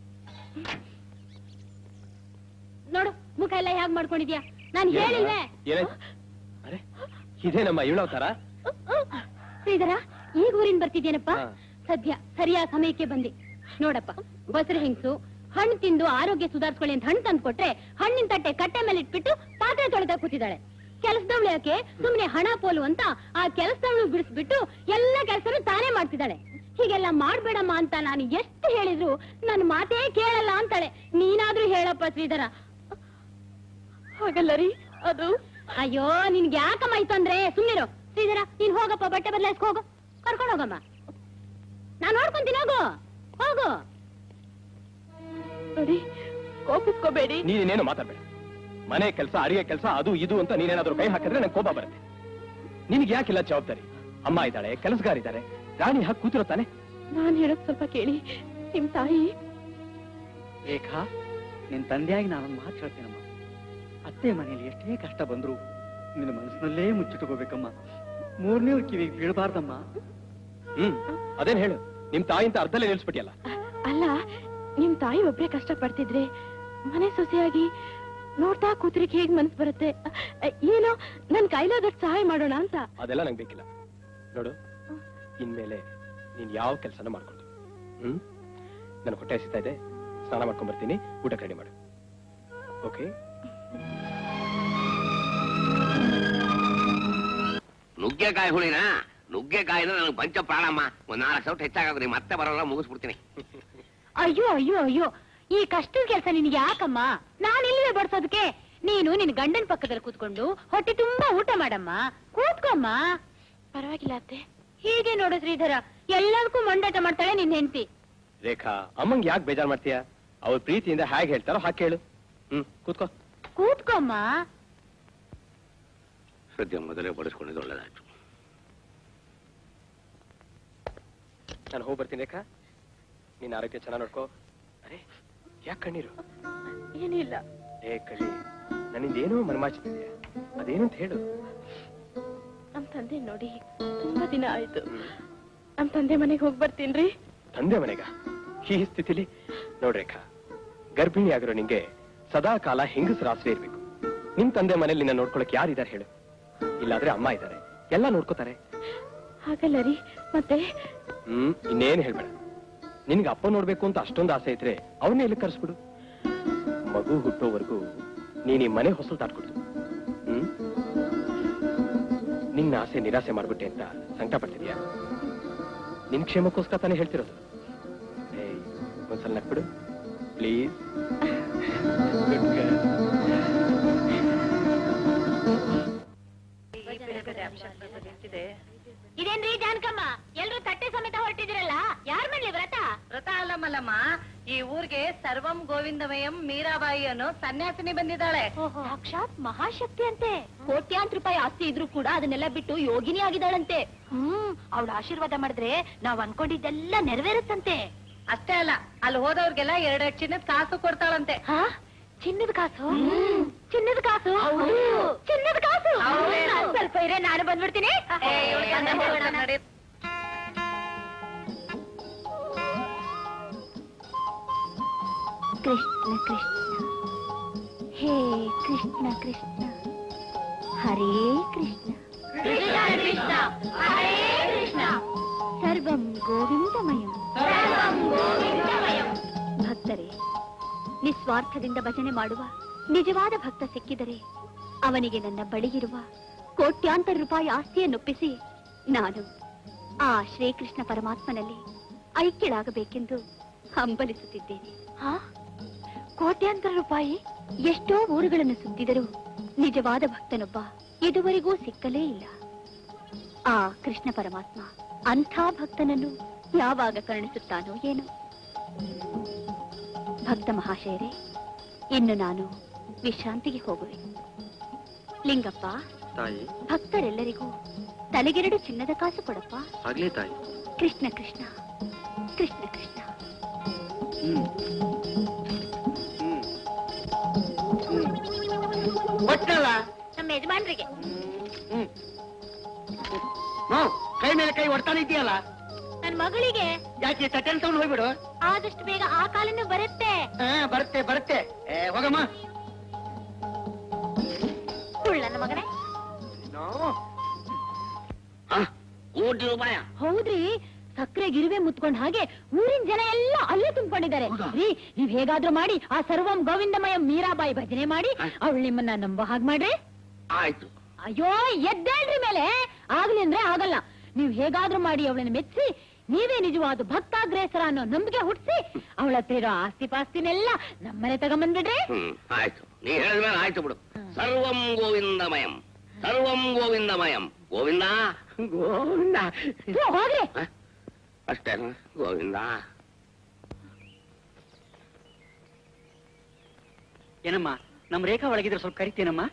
ನೋಡು ಮುಖ ಎಲ್ಲ ಹೇಗ್ ಮಾಡ್ಕೊಂಡಿದ್ಯಾ ನಾನು ಹೇಳಿಲ್ವೇ ಏನಾಯ್ತು ಅರೆ ಇದೇನಮ್ಮ ಇವಳವತಾರ ಶ್ರೀಧರ ಈಗ ಊರಿನ ಬರ್ತಿದ್ಯೇನಪ್ಪ ಹಾ. ಸದ್ಯ ಸರಿಯಾದ ಸಮಯಕ್ಕೆ ಬಂದಿ ನೋಡಪ್ಪ ಬಸರು ಹೆಂಗ್ಸು ಹಣ್ಣು ತಿಂದು ಆರೋಗ್ಯ ಸುಧಾರಿಸ್ಕೊಳ್ಳಿ ಅಂತ ಹಣ್ಣು ತಂದು ಕೊಟ್ರೆ ಹಣ್ಣಿನ ತಟ್ಟೆ ಕಟ್ಟೆ ಮೇಲೆ ಇಟ್ಬಿಟ್ಟು ಪಾತ್ರೆ ತೊಳೆದ ಕೂತಿದ್ದಾಳೆ ಕೆಲಸದವಳು ಯಾಕೆ ಸುಮ್ನೆ ಹಣ ಪೋಲು ಅಂತ ಆ ಕೆಲಸದವಳು ಬಿಡಿಸ್ಬಿಟ್ಟು ಎಲ್ಲ ಕೆಲಸನೂ ತಾನೇ ಮಾಡ್ತಿದ್ದಾಳೆ ಹೀಗೆಲ್ಲ ಮಾಡ್ಬೇಡಮ್ಮ ಅಂತ ನಾನು ಎಷ್ಟು ಹೇಳಿದ್ರು ನನ್ನ ಮಾತೇ ಕೇಳಲ್ಲ ಅಂತಾಳೆ ನೀನಾದ್ರೂ ಹೇಳಪ್ಪ ಶ್ರೀಧರ ಹಾಗಲ್ಲ ರೀ ಅದು ಅಯ್ಯೋ ನಿನ್ಗೆ ಯಾಕಮ್ಮ ಈ ತೊಂದ್ರೆ ಸುಮ್ನಿರು ಶ್ರೀಧರ ನೀನ್ ಹೋಗಪ್ಪ ಬಟ್ಟೆ ಬದಲಾಯಿಸ್ಕೊ ಹೋಗು ಕರ್ಕೊಂಡು ಹೋಗಮ್ಮ ನಾನ್ ನೋಡ್ಕೊಂತೀನಿ ಹೋಗು ಹೋಗು ನೋಡಿ ಕೋಪಿಸ್ಕೋಬೇಡಿ ನೀನೇನು ಮಾತಾಡ್ಬೇಡ ಮನೆ ಕೆಲಸ ಅಡಿಗೆ ಕೆಲಸ ಅದು ಇದು ಅಂತ ನೀನೇನಾದ್ರೂ ಕೈ ಹಾಕಿದ್ರೆ ನಂಗೆ ಕೋಪ ಬರುತ್ತೆ ನಿನಗೆ ಯಾಕಿಲ್ಲ ಜವಾಬ್ದಾರಿ ಅಮ್ಮ ಇದ್ದಾಳೆ ಕೆಲಸಗಾರ ಇದ್ದಾರೆ ರಾಣಿ ಹಾಕಿ ಕೂತಿರೋ ತಾನೆ ನಾನ್ ಹೇಳೋದ್ ಸ್ವಲ್ಪ ಕೇಳಿ ನಿಮ್ ತಾಯಿ ರೇಖಾ ನಿನ್ ತಂದೆಯಾಗಿ ನಾನೊಂದು ಮಾತು ಹೇಳ್ತೇನಮ್ಮ ಅತ್ತೆ ಮನೇಲಿ ಎಷ್ಟೇ ಕಷ್ಟ ಬಂದ್ರು ನಿನ್ನ ಮನಸ್ಸಿನಲ್ಲೇ ಮುಚ್ಚಿಟ್ಕೋಬೇಕಮ್ಮ ಮೂರನೇವ್ರ ಕಿವಿಗೆ ಬೀಳಬಾರ್ದಮ್ಮ ಹ್ಮ್ ಅದೇನ್ ಹೇಳು ನಿಮ್ ತಾಯಿ ಅಂತ ಅರ್ಧಲ್ಲೇ ನಿಲ್ಸ್ಬಿಟ್ಟಿಯಲ್ಲ ಅಲ್ಲ ನಿಮ್ ತಾಯಿ ಒಬ್ರೇ ಕಷ್ಟ ಪಡ್ತಿದ್ರೆ ಮನೆ ಸೊಸೆಯಾಗಿ ನೋಡ್ತಾ ಕೂತ್ರಿಗೆ ಹೇಗ್ ಮನ್ಸ್ ಬರುತ್ತೆ ಅ, ಏನೋ ನನ್ ಕೈಲಾದಷ್ಟು ಸಹಾಯ ಮಾಡೋಣ ಅಂತ ಅದೆಲ್ಲ ನಂಗೆ ಬೇಕಿಲ್ಲ ನೋಡು ಇನ್ಮೇಲೆ ನೀನ್ ಯಾವ ಕೆಲಸನ ಮಾಡ್ಕೊಂಡು ಹ್ಮ್ ನನ್ನ ಹೊಟ್ಟೆ ಹಸಿತಾ ಇದೆ ಸ್ನಾನ ಮಾಡ್ಕೊಂಡ್ ಬರ್ತೀನಿ ಊಟ ರೆಡಿ ಮಾಡು ಓಕೆ ನುಗ್ಗೆಕಾಯಿ ಹುಳಿನ ನುಗ್ಗೆಕಾಯಿನ ನನಗೆ ಪಂಚ ಪ್ರಾಣಮ್ಮ ಒಂದ್ ನಾಲ್ಕು ಸೌಟ್ ಹೆಚ್ಚಾಗ್ರಿ ಮತ್ತೆ ಬರೋಲ್ಲ ಮುಗಿಸ್ಬಿಡ್ತೀನಿ ಅಯ್ಯೋ ಅಯ್ಯೋ ಅಯ್ಯೋ ಈ ಕಷ್ಟದ ಕೆಲಸ ನಿನ್ಗೆ ಯಾಕಮ್ಮ ನಾನು ಇಲ್ಲಿವೆ ಬಡ್ಸೋದಕ್ಕೆ ನೀನು ನಿನ್ ಗಂಡನ ಪಕ್ಕದಲ್ಲಿ ಕೂತ್ಕೊಂಡು ಹೊಟ್ಟೆ ತುಂಬಾ ಊಟ ಮಾಡಮ್ಮ ಕೂತ್ಕೊಮ್ಮ ಪರವಾಗಿಲ್ಲ ಅತ್ತೆ ಹೀಗೆ ನೋಡು ಶ್ರೀಧರ ಎಲ್ಲದಕ್ಕೂ ಮಂಡಾಟ ಮಾಡ್ತಾಳೆ ನಿನ್ ಹೆಂಡತಿ ರೇಖಾ ಅಮ್ಮಂಗ್ ಯಾಕೆ ಬೇಜಾರ್ ಮಾಡ್ತೀಯ ಅವ್ರ ಪ್ರೀತಿಯಿಂದ ಹೇಗೆ ಹೇಳ್ತಾರೋ ಹಾಗೆ ಕೇಳು ಹ್ಮ್ ಕೂತ್ಕೋ ಕೂತ್ಕೊಮ್ಮ ಸದ್ಯ ಮೊದಲೇ ಬಡಿಸ್ಕೊಂಡಿದ್ದು ಒಳ್ಳೇದಾಯ್ತು ನಾನು ಹೋಗಿ ಬರ್ತೀನಿ ರೇಖಾ ನಿನ್ನ ಆರೋಗ್ಯ ಚೆನ್ನಾಗಿ ನೋಡ್ಕೋ ಅರೆ ಯಾಕೆ ಕಣ್ಣೀರು ಏನಿಲ್ಲ ಏ ಕಳಿ ನನ್ನಿಂದ ಏನೋ ಮನಮಾಚಿದ್ಯಾ ಅದೇನು ಅಂತ ಹೇಳು ನಮ್ ತಂದೆ ನೋಡಿ ತುಂಬಾ ದಿನ ಆಯ್ತು ನಮ್ ತಂದೆ ಮನೆಗೆ ಹೋಗಿ ಬರ್ತೀನ್ರಿ ತಂದೆ ಮನೆಗ ಈ ಸ್ಥಿತಿಲಿ ನೋಡ್ರೇಖಾ ಗರ್ಭಿಣಿ ಆಗಿರೋ ನಿಂಗೆ ಸದಾ ಕಾಲ ಹೆಂಗಸರ ಆಶ್ರಯ ಇರ್ಬೇಕು ನಿಮ್ ತಂದೆ ಮನೇಲಿ ನಿನ್ನ ನೋಡ್ಕೊಳಕ್ ಯಾರಿದ್ದಾರೆ ಹೇಳು ಇಲ್ಲಾದ್ರೆ ಅಮ್ಮ ಇದ್ದಾರೆ ಎಲ್ಲ ನೋಡ್ಕೋತಾರೆ ಹಾಗಲ್ಲ ರೀ ಮತ್ತೆ ಹ್ಮ್ ಇನ್ನೇನ್ ಹೇಳ್ಬೇಡ ನಿನ್ಗೆ ಅಪ್ಪ ನೋಡ್ಬೇಕು ಅಂತ ಅಷ್ಟೊಂದು ಆಸೆ ಇದ್ರೆ ಅವನ್ನೇ ಇಲ್ಲಿ ಕರ್ಸ್ಬಿಡು ಮಗು ಹುಟ್ಟೋವರೆಗೂ ನೀನ್ ಈ ಮನೆ ಹೊಸಲು ತಾಟ್ಕೊಡ್ತು ಹ್ಮ್ ನಿನ್ನ ಆಸೆ ನಿರಾಸೆ ಮಾಡ್ಬಿಟ್ಟೆ ಅಂತ ಸಂಕಟ ಪಡ್ತಿದ್ಯಾ ನಿನ್ ಕ್ಷೇಮಕ್ಕೋಸ್ಕರ ತಾನೇ ಹೇಳ್ತಿರೋದು ಏಯ್ ಒಂದ್ಸಲ ನಕ್ಬಿಡು ಪ್ಲೀಸ್ ಇದೇನ್ರಿ ಜಾನಕಮ್ಮ ಎಲ್ರು ತಟ್ಟೆ ಸಮೇತ ಹೊರಟಿದಿರಲ್ಲ ಯಾರ್ ಮಾಡ್ಲಿ ವ್ರತ ವ್ರತ ಅಲ್ಲಮಲ್ಲಮ್ಮ ಈ ಊರಿಗೆ ಸರ್ವಂ ಗೋವಿಂದಮಯಂ ಮೀರಾಬಾಯಿ ಅನ್ನೋ ಸನ್ಯಾಸಿನಿ ಬಂದಿದ್ದಾಳೆ ಸಾಕ್ಷಾತ್ ಮಹಾಶಕ್ತಿ ಅಂತೆ ಕೋಟ್ಯಾಂತರ ರೂಪಾಯಿ ಆಸ್ತಿ ಇದ್ರೂ ಕೂಡ ಅದನ್ನೆಲ್ಲ ಬಿಟ್ಟು ಯೋಗಿನಿ ಆಗಿದ್ದಾಳಂತೆ ಹ್ಮ್ ಅವಳ ಆಶೀರ್ವಾದ ಮಾಡಿದ್ರೆ ನಾವ್ ಅನ್ಕೊಂಡಿದ್ದೆಲ್ಲ ನೆರವೇರುತ್ತಂತೆ ಅಷ್ಟೇ ಅಲ್ಲ ಅಲ್ಲಿ ಹೋದವ್ರಿಗೆಲ್ಲ ಎರಡೆರಡು ಚಿನ್ನದ ಕಾಸು ಕೊಡ್ತಾಳಂತೆ ಹಾ ಚಿನ್ನದ ಕಾಸು ಚಿನ್ನದ ಕಾಸು ಚಿನ್ನದ ಕಾಸು ಹೌದೇನು? ಸ್ವಲ್ಪ ಇರೇ ನಾನು ಬಂದ್ಬಿಡ್ತೀನಿ ಏ, ಇವ್ಳಿಗೆ ಅನ್ನ ಹೋಗೋಣ ನಡಿ. ಕೃಷ್ಣ ಕೃಷ್ಣ ಹೇ ಕೃಷ್ಣ ಕೃಷ್ಣ ಹರೇ ಕೃಷ್ಣ ಕೃಷ್ಣ ಕೃಷ್ಣ ಹರೇ ಕೃಷ್ಣ ಸರ್ವಂ ಗೋವಿಂದಮಯಂ ಸರ್ವಂ ಗೋವಿಂದಮಯಂ ಭಕ್ತರೇ ನಿಸ್ವಾರ್ಥದಿಂದ ಭಜನೆ ಮಾಡುವ ನಿಜವಾದ ಭಕ್ತ ಸಿಕ್ಕಿದರೆ ಅವನಿಗೆ ನನ್ನ ಬಳಿಯಿರುವ ಕೋಟ್ಯಾಂತರ ರೂಪಾಯಿ ಆಸ್ತಿಯನ್ನೊಪ್ಪಿಸಿ ನಾನು ಆ ಶ್ರೀಕೃಷ್ಣ ಪರಮಾತ್ಮನಲ್ಲಿ ಐಕ್ಯಳಾಗಬೇಕೆಂದು ಹಂಬಲಿಸುತ್ತಿದ್ದೇನೆ ಹಾ ಕೋಟ್ಯಾಂತರ ರೂಪಾಯಿ ಎಷ್ಟೋ ಊರುಗಳನ್ನು ಸುತ್ತಿದರೂ ನಿಜವಾದ ಭಕ್ತನೊಬ್ಬ ಇದುವರೆಗೂ ಸಿಕ್ಕಲೇ ಇಲ್ಲ ಆ ಕೃಷ್ಣ ಪರಮಾತ್ಮ ಅಂಥ ಭಕ್ತನನ್ನು ಯಾವಾಗ ಕರುಣಿಸುತ್ತಾನೋ ಏನೋ ಭಕ್ತ ಮಹಾಶಯರೇ ಇನ್ನು ನಾನು ವಿಶ್ರಾಂತಿಗೆ ಹೋಗುವೆ ಲಿಂಗಪ್ಪ ತಾಯಿ ಭಕ್ತರೆಲ್ಲರಿಗೂ ತಲೆಗೆರಡು ಚಿನ್ನದ ಕಾಸು ಕೊಡಪ್ಪ ಆಗ್ಲೇ ತಾಯಿ ಕೃಷ್ಣ ಕೃಷ್ಣ ಕೃಷ್ಣ ಕೃಷ್ಣ ಒಟ್ಟಲ್ಲ ನಮ್ಮ ಯಜಮಾನ್ರಿಗೆ ಹ್ಮ್ ಕೈ ಮೇಲೆ ಕೈ ಹೊಡ್ತಾನೆ ಇದೆಯಲ್ಲ ನನ್ ಮಗಳಿಗೆ ಯಾಕೆ ತಟ್ಟೆಲ್ ತಗೊಂಡು ಹೋಗ್ಬಿಡು ಆದಷ್ಟು ಬೇಗ ಆ ಕಾಲನ್ನು ಬರುತ್ತೆ ಹಾ ಬರುತ್ತೆ ಬರುತ್ತೆ ಏ, ಹೋಗಮ್ಮ ಸುಳ್ಳು ನನ್ನ ಮಗನೇ ಆ, ಕೋಟಿ ರೂಪಾಯ ಹೌದ್ರಿ ಸಕ್ಕರೆ ಗಿರುವೆ ಮುತ್ಕೊಂಡ್ ಹಾಗೆ ಊರಿನ ಜನ ಎಲ್ಲ ಅಲ್ಲೇ ತುಂಬಿಕೊಂಡಿದ್ದಾರೆ ರೀ ನೀವ್ ಹೇಗಾದ್ರೂ ಮಾಡಿ ಆ ಸರ್ವಂ ಗೋವಿಂದಮಯ ಮೀರಾಬಾಯಿ ಭಜನೆ ಮಾಡಿ ಅವಳು ನಿಮ್ಮನ್ನ ನಂಬೋ ಹಾಗೆ ಮಾಡ್ರಿ ಆಯ್ತು ಅಯ್ಯೋ ಎದ್ದೇಳ್ರಿ ಮೇಲೆ ಆಗ್ಲಿ ಅಂದ್ರೆ ಆಗಲ್ಲ ನೀವ್ ಹೇಗಾದ್ರೂ ಮಾಡಿ ಅವಳನ್ನ ಮೆಚ್ಚಿಸಿ ನೀವೇ ನಿಜವಾದ ಭಕ್ತಾಗ್ರೇಸರ ಅನ್ನೋ ನಂಬಿಕೆ ಹುಟ್ಟಿಸಿ ಅವಳ ಹತ್ರ ಇರೋ ಆಸ್ತಿ ಪಾಸ್ತಿನೆಲ್ಲ ನಮ್ಮನೆ ತಗೊಂಬಂದ್ಬಿಡ್ರಿ ಹ್ಮ್ ಆಯ್ತು ನೀ ಹೇಳಿದ್ಮೇಲೆ ಆಯ್ತು ಬಿಡು ಸರ್ವಂ ಗೋವಿಂದಮಯಂ ಸರ್ವಂ ಗೋವಿಂದಮಯಂ ಗೋವಿಂದ ಗೋವಿಂದ ಹ್ಞೂ, ಹೋಗ್ರಿ ಹ? ಅಷ್ಟೇನಾ ಗೋವಿಂದ ಏನಮ್ಮ ನಮ್ ರೇಖಾ ಒಳಗಿದ್ರೆ ಸ್ವಲ್ಪ ಕರಿತೇನಮ್ಮ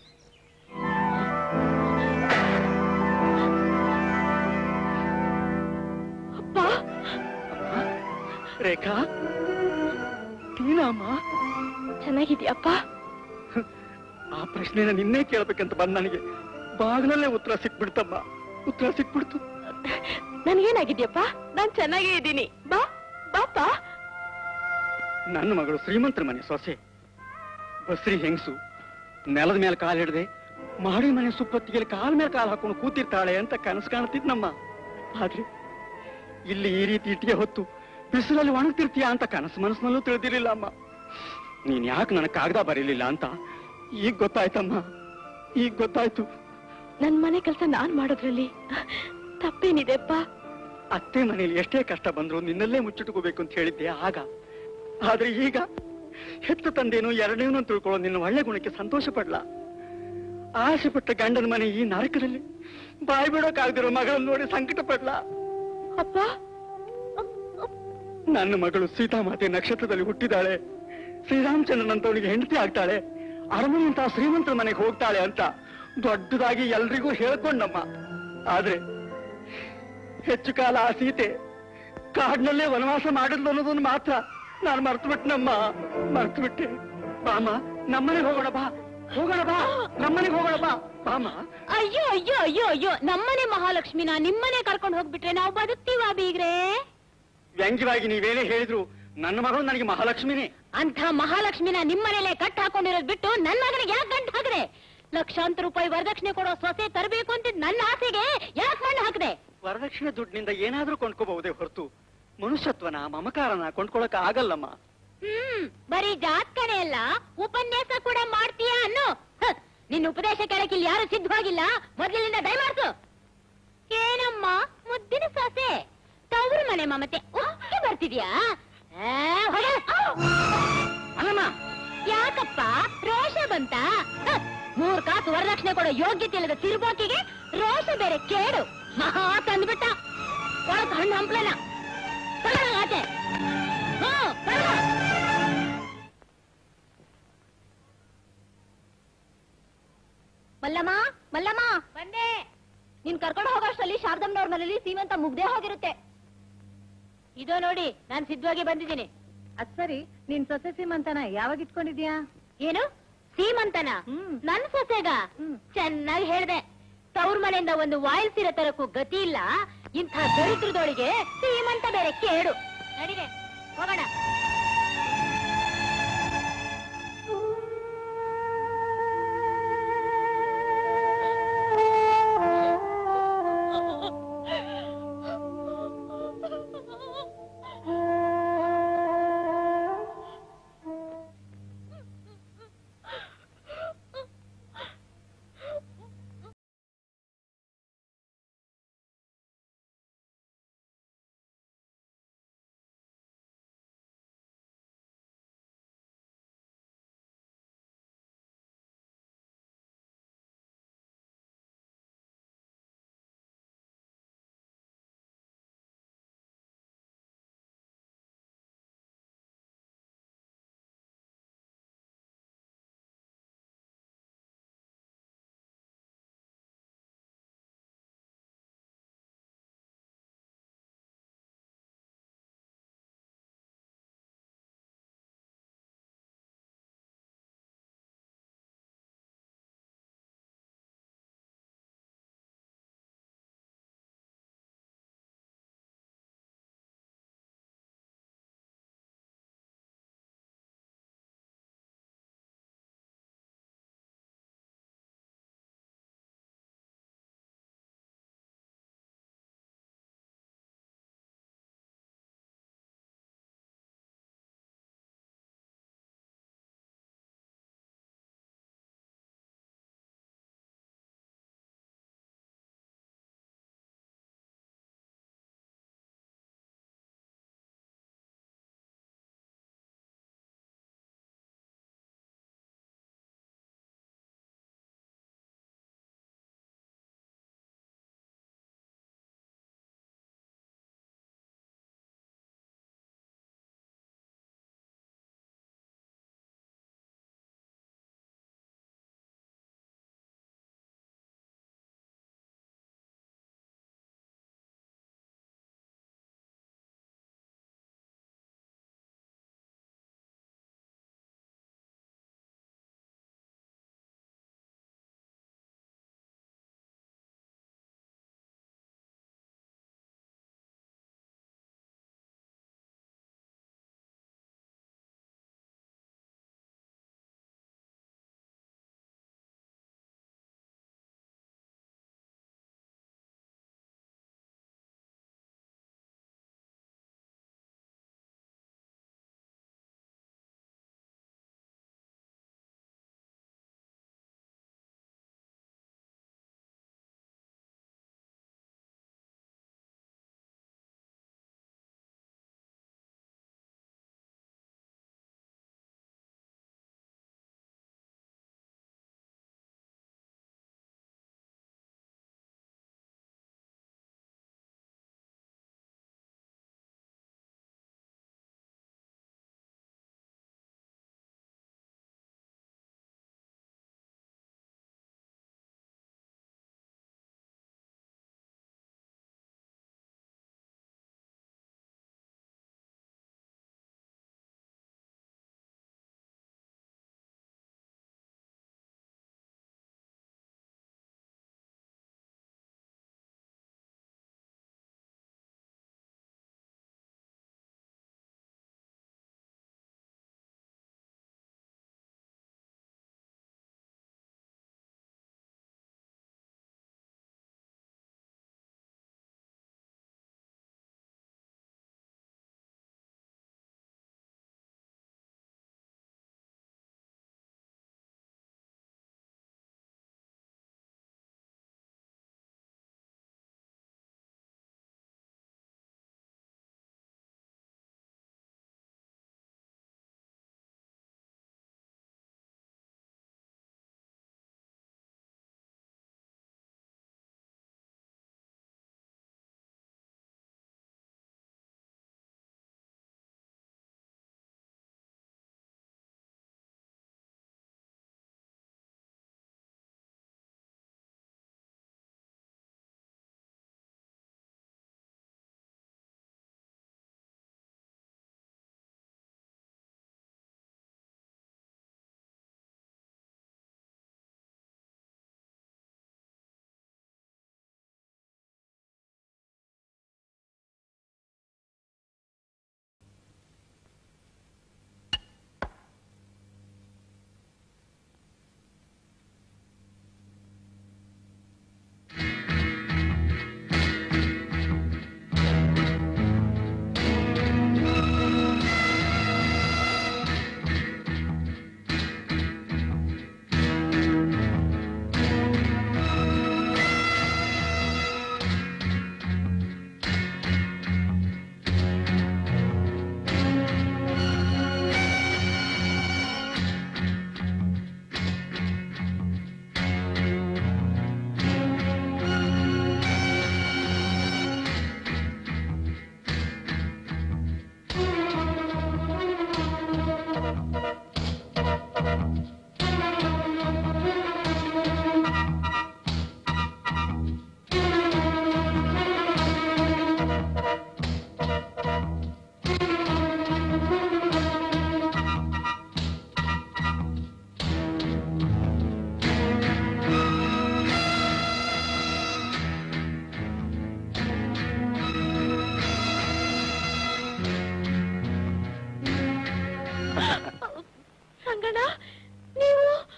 ಅಪ್ಪ ರೇಖಾ ನೀನಮ್ಮ ಚೆನ್ನಾಗಿದ್ಯಪ್ಪ ಆ ಪ್ರಶ್ನೆನ ನಿನ್ನೆ ಕೇಳ್ಬೇಕಂತ ಬಂದ್ ನನಗೆ ಬಾಗ್ಲಲ್ಲೇ ಉತ್ತರ ಸಿಕ್ಬಿಡ್ತಮ್ಮ ಉತ್ತರ ಸಿಕ್ಬಿಡ್ತು ನನ್ಗೇನಾಗಿದ್ಯಪ್ಪ ನಾನ್ ಚೆನ್ನಾಗೇ ಇದ್ದೀನಿ ಬಾ ಬಾಪ ನನ್ನ ಮಗಳು ಶ್ರೀಮಂತರ ಮನೆ ಸೊಸೆ ಬಸ್ರಿ ಹೆಂಗಸು ನೆಲದ ಮೇಲೆ ಕಾಲು ಹಿಡ್ದೆ ಮಾಡಿ ಮನೆ ಸುಪ್ಪತ್ತಿಗೆ ಕಾಲ್ ಮೇಲೆ ಕಾಲು ಹಾಕೊಂಡು ಕೂತಿರ್ತಾಳೆ ಅಂತ ಕನಸು ಕಾಣ್ತಿದ್ನಮ್ಮ ಆದ್ರೆ ಇಲ್ಲಿ ಈ ರೀತಿ ಇಟ್ಟಿಗೆ ಹೊತ್ತು ಬಿಸಿಲಲ್ಲಿ ಒಣಗ್ತಿರ್ತೀಯ ಅಂತ ಕನಸು ಮನಸ್ಸಿನಲ್ಲೂ ತಿಳಿದಿರ್ಲಿಲ್ಲ ಅಮ್ಮ ನೀನ್ ಯಾಕೆ ನನಗೆ ಕಾಗದ ಬರೀಲಿಲ್ಲ ಅಂತ ಈಗ ಗೊತ್ತಾಯ್ತಮ್ಮ ಈಗ ಗೊತ್ತಾಯ್ತು ನನ್ ಮನೆ ಕೆಲಸ ನಾನ್ ಮಾಡೋದ್ರಲ್ಲಿ ತಪ್ಪೇನಿದೆಪ್ಪ ಅತ್ತೆ ಮನೇಲಿ ಎಷ್ಟೇ ಕಷ್ಟ ಬಂದ್ರು ನಿನ್ನಲ್ಲೇ ಮುಚ್ಚಿಟ್ಕೋಬೇಕು ಅಂತ ಹೇಳಿದ್ದೆ ಆಗ ಆದ್ರೆ ಈಗ ಹೆತ್ತ ತಂದೇನು ಎರಡನೇನು ಅಂತ ತಿಳ್ಕೊಳ್ಳೋ ನಿನ್ನ ಒಳ್ಳೆ ಗುಣಕ್ಕೆ ಸಂತೋಷ ಪಡ್ಲ ಆಸೆ ಪಟ್ಟ ಗಂಡನ ಮನೆ ಈ ನರಕದಲ್ಲಿ ಬಾಯಿ ಬಿಡೋಕಾಗ್ದಿರೋ ಮಗಳನ್ನು ನೋಡಿ ಸಂಕಟ ಪಡ್ಲ ಅಪ್ಪ ನನ್ನ ಮಗಳು ಸೀತಾಮಾತೆ ನಕ್ಷತ್ರದಲ್ಲಿ ಹುಟ್ಟಿದಾಳೆ ಶ್ರೀರಾಮಚಂದ್ರನಂತವನಿಗೆ ಹೆಂಡತಿ ಆಗ್ತಾಳೆ ಅರಮನೆಯಂತ ಶ್ರೀಮಂತರ ಮನೆಗೆ ಹೋಗ್ತಾಳೆ ಅಂತ ದೊಡ್ಡದಾಗಿ ಎಲ್ರಿಗೂ ಹೇಳ್ಕೊಂಡಮ್ಮ ಆದ್ರೆ ಹೆಚ್ಚು ಕಾಲ ಆ ಸೀತೆ ಕಾಡಿನಲ್ಲೇ ವನವಾಸ ಮಾಡಿದ್ಲು ಅನ್ನೋದನ್ನು ಮಾತ್ರ ನಾನು ಮರ್ತು ಬಿಟ್ಟನಮ್ಮ ಮರ್ತು ಬಿಟ್ಟೆ ಬಾಮ ನಮ್ಮನೆಗೆ ಹೋಗೋಣ ಬಾ ಹೋಗೋಣ ಬಾ ನಮ್ಮನೆಗೆ ಹೋಗೋಣ ಬಾ ಬಾಮ ಅಯ್ಯೋ ಅಯ್ಯೋ ಅಯ್ಯೋ ಅಯ್ಯೋ ನಮ್ಮನೆ ಮಹಾಲಕ್ಷ್ಮಿನ ನಿಮ್ಮನೆ ಕರ್ಕೊಂಡು ಹೋಗ್ಬಿಟ್ರೆ ನಾವು ಬದುಕ್ತೀವ ಬೀಗ್ರೆ ವ್ಯಂಗ್ಯವಾಗಿ ನೀವೇನೇ ಹೇಳಿದ್ರು ನನ್ನ ಮಗಳು ನನಗೆ ಮಹಾಲಕ್ಷ್ಮಿನೇ ಅಂತ ಮಹಾಲಕ್ಷ್ಮಿನ ನಿಮ್ಮನೇಲೆ ಕಟ್ ಹಾಕೊಂಡಿರೋದ್ ಬಿಟ್ಟು ನನ್ನ ಮಗನಿಗೆ ಯಾಕೆ ಗಂಟು ಹಾಕದೆ ಲಕ್ಷಾಂತರ ರೂಪಾಯಿ ವರದಕ್ಷಿಣೆ ಕೊಡೋ ಸೊಸೆ ತರಬೇಕು ಅಂತ ನನ್ನ ಆಸೆಗೆ ಯಾಕೆ ಮಣ್ಣು ಹಾಕದೆ ವರದಕ್ಷಿಣೆ ದುಡ್ಡಿನಿಂದ ಏನಾದ್ರೂ ಕೊಂಡ್ಕೋಬಹುದೇ ಹೊರತು ಮನುಷ್ಯತ್ವನ ಮಮಕಾರನ ಕೊಂಡ್ಕೊಳಕ್ ಆಗಲ್ಲಮ್ಮ ಹ್ಮ್ ಬರೀ ಜಾತ್ಕನೆ ಅಲ್ಲ ಉಪನ್ಯಾಸ ಕೂಡ ಮಾಡ್ತೀಯಾ ಅನ್ನೋ ಹ, ನಿನ್ನ ಉಪದೇಶ ಕೇಳಕ್ಕೆ ಇಲ್ಲಿ ಯಾರು ಸಿದ್ಧವಾಗಿಲ್ಲ ಮೊದಲಿನಿಂದ ದಯಮಾಡ್ಸು ಏನಮ್ಮ ಮುದ್ದಿನ ಸೊಸೆ ತವರು ಮನೆ ಮಮತೆ ಉಕ್ಕಿ ಬರ್ತಿದ್ಯಾ ಅಲ್ಲಮ್ಮ ಯಾಕಪ್ಪ ರೋಷ ಬಂತ ಹ, ಮೂರ್ ಕಾಸು ವರದಕ್ಷಿಣೆ ಕೊಡೋ ಯೋಗ್ಯತೆ ಇಲ್ಲದ ತಿರುಬೋಕಿಗೆ ರೋಷ ಬೇರೆ ಕೇಡು ಮಹಾ ತಂದ್ಬಿಟ್ಟ ಒಳಗ್ ಹಣ್ಣು ಹಂಪ್ಲನ ತಗೊಳ ಆಚೆ ಹ್ಮ್ ತಗೊಳ. ಮಲ್ಲಮ್ಮ ಮಲ್ಲಮ್ಮ ಬಂದೆ ನೀನ್ ಕರ್ಕೊಂಡು ಹೋಗೋಷ್ಟರಲ್ಲಿ ಶಾರದಮ್ಮನವ್ರ ಮನೇಲಿ ಸೀಮಂತ ಮುಗ್ದೇ ಹೋಗಿರುತ್ತೆ ಇದೋ ನೋಡಿ ನಾನ್ ಸಿದ್ಧವಾಗಿ ಬಂದಿದ್ದೀನಿ ಅದ್ ಸರಿ ನೀನ್ ಸೊಸೆ ಸೀಮಂತನ ಯಾವಾಗ ಇಟ್ಕೊಂಡಿದ್ಯಾ ಏನು ಸೀಮಂತನ ನನ್ ಸೊಸೆಗ ಚೆನ್ನಾಗಿ ಹೇಳ್ದೆ ತವ್ರ ಮನೆಯಿಂದ ಒಂದು ವಾಯಿಲ್ ಸೀರೆ ತರಕ್ಕೂ ಗತಿ ಇಲ್ಲ ಇಂಥ ದರಿದ್ರದೊಳಗೆ ಸೀಮಂತ ಬೇರೆ ಕೇಡು ನಡಿಗೆ ಹೋಗೋಣ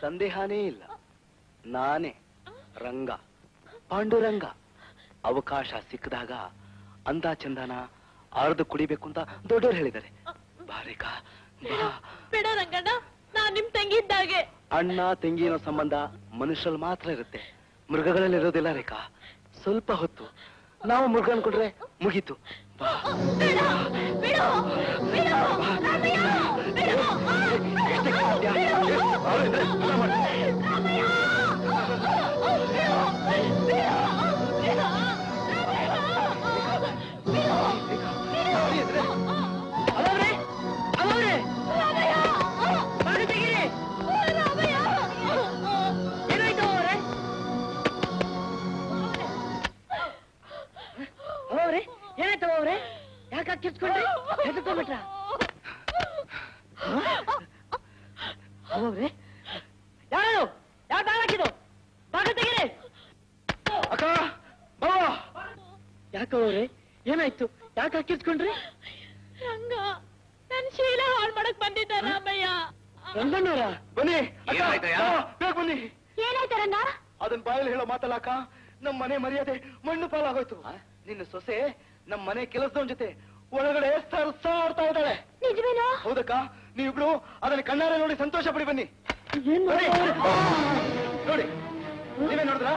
ಸಂದೇಹನೇ ಇಲ್ಲ ನಾನೇ ರಂಗ ಪಾಂಡುರಂಗ ಅವಕಾಶ ಸಿಕ್ಕಿದಾಗ ಅಂದ ಚಂದನ ಅರ್ದು ಕುಡಿಬೇಕು ಅಂತ ದೊಡ್ಡವ್ರು ಹೇಳಿದ್ದಾರೆ ಬಾರಿಕಾ ಬಾ ಬೇಡ ರಂಗಣ್ಣ ನಾನ್ ನಿಮ್ ತಂಗಿ ಇದ್ದಾಗೆ ಅಣ್ಣ ತಂಗಿನ ಸಂಬಂಧ ಮನುಷ್ಯರಲ್ಲಿ ಮಾತ್ರ ಇರುತ್ತೆ ಮೃಗಗಳಲ್ಲಿ ಇರೋದಿಲ್ಲ ರೇಖಾ ಸ್ವಲ್ಪ ಹೊತ್ತು ನಾವು ಮೃಗ ಅನ್ಕೊಂಡ್ರೆ ಮುಗೀತು ಬಾ ಬಿಡು ಬಿಡು ಬಿಡು ರಾಮಯ್ಯ, ಬಿಡು. ಎಷ್ಟಕ್ಕೆ ಸಾಧ್ಯ? ಏ, ಅವ್ರು ಇದ್ರೆ ಎಲ್ಲ ಮಾಡ್ತಾರೆ. ಅವರೇ ಅವರೇ ಬಾಗಿಲು ತೆಗೀರಿ ಏನಾಯ್ತು ಅವರೇ ಅವರೇ ಏನಾಯ್ತು ಅವರೇ ಯಾಕೆ ಕಿರ್ಚ್ಕೊಂಡ್ರಿ ಹೆದರ್ಕೊಂಡ್ಬಿಟ್ರ ಅವರೇ ಯಾರು ಯಾಕೆ ಹಾಕಿದ್ದು ಬಾಗಿಲು ತೆಗೀರಿ ಅಕ್ಕ ಬಾವ ಯಾಕವ್ರೆ ಏನಾಯ್ತು ಯಾಕೆ ಕಿರ್ಚ್ಕೊಂಡ್ರಿ ರಂಗ ನನ್ ಶೀಲ ಹಾಳ್ ಮಾಡಕ್ ಬಂದಿದ್ದ ರಾಮಯ್ಯ ರಂಗಣ್ಣವ್ರ ಬನ್ನಿ ಅಕ್ಕ, ಏನಾಯ್ತಯ್ಯ? ಬಾವ, ಬೇಗ ಬನ್ನಿ ಏನಾಯ್ತು ರಂಗ ಅದನ್ ಬಾಯಲ್ಲಿ ಹೇಳೋ ಮಾತಲ್ಲ ಅಕ್ಕ ನಮ್ ಮನೆ ಮರ್ಯಾದೆ ಮಣ್ಣು ಪಾಲಾಗೋಯ್ತು ನಿನ್ನ ಸೊಸೆ ನಮ್ ಮನೆ ಕೆಲಸದವನ್ ಜೊತೆ ಒಳಗಡೆ ಸರ್ಸಾಡ್ತಾ ಇದ್ದಾಳೆ ನಿಜವೇನೋ ಹೌದಕ್ಕ ನೀವಿಬ್ರು ಅದನ್ನ ಕಣ್ಣಾರೆ ನೋಡಿ ಸಂತೋಷ ಪಡಿ ಬನ್ನಿ ಏನ್ ಬನ್ನಿ. ನೋಡಿ ನೀವೇ ನೋಡಿದ್ರಾ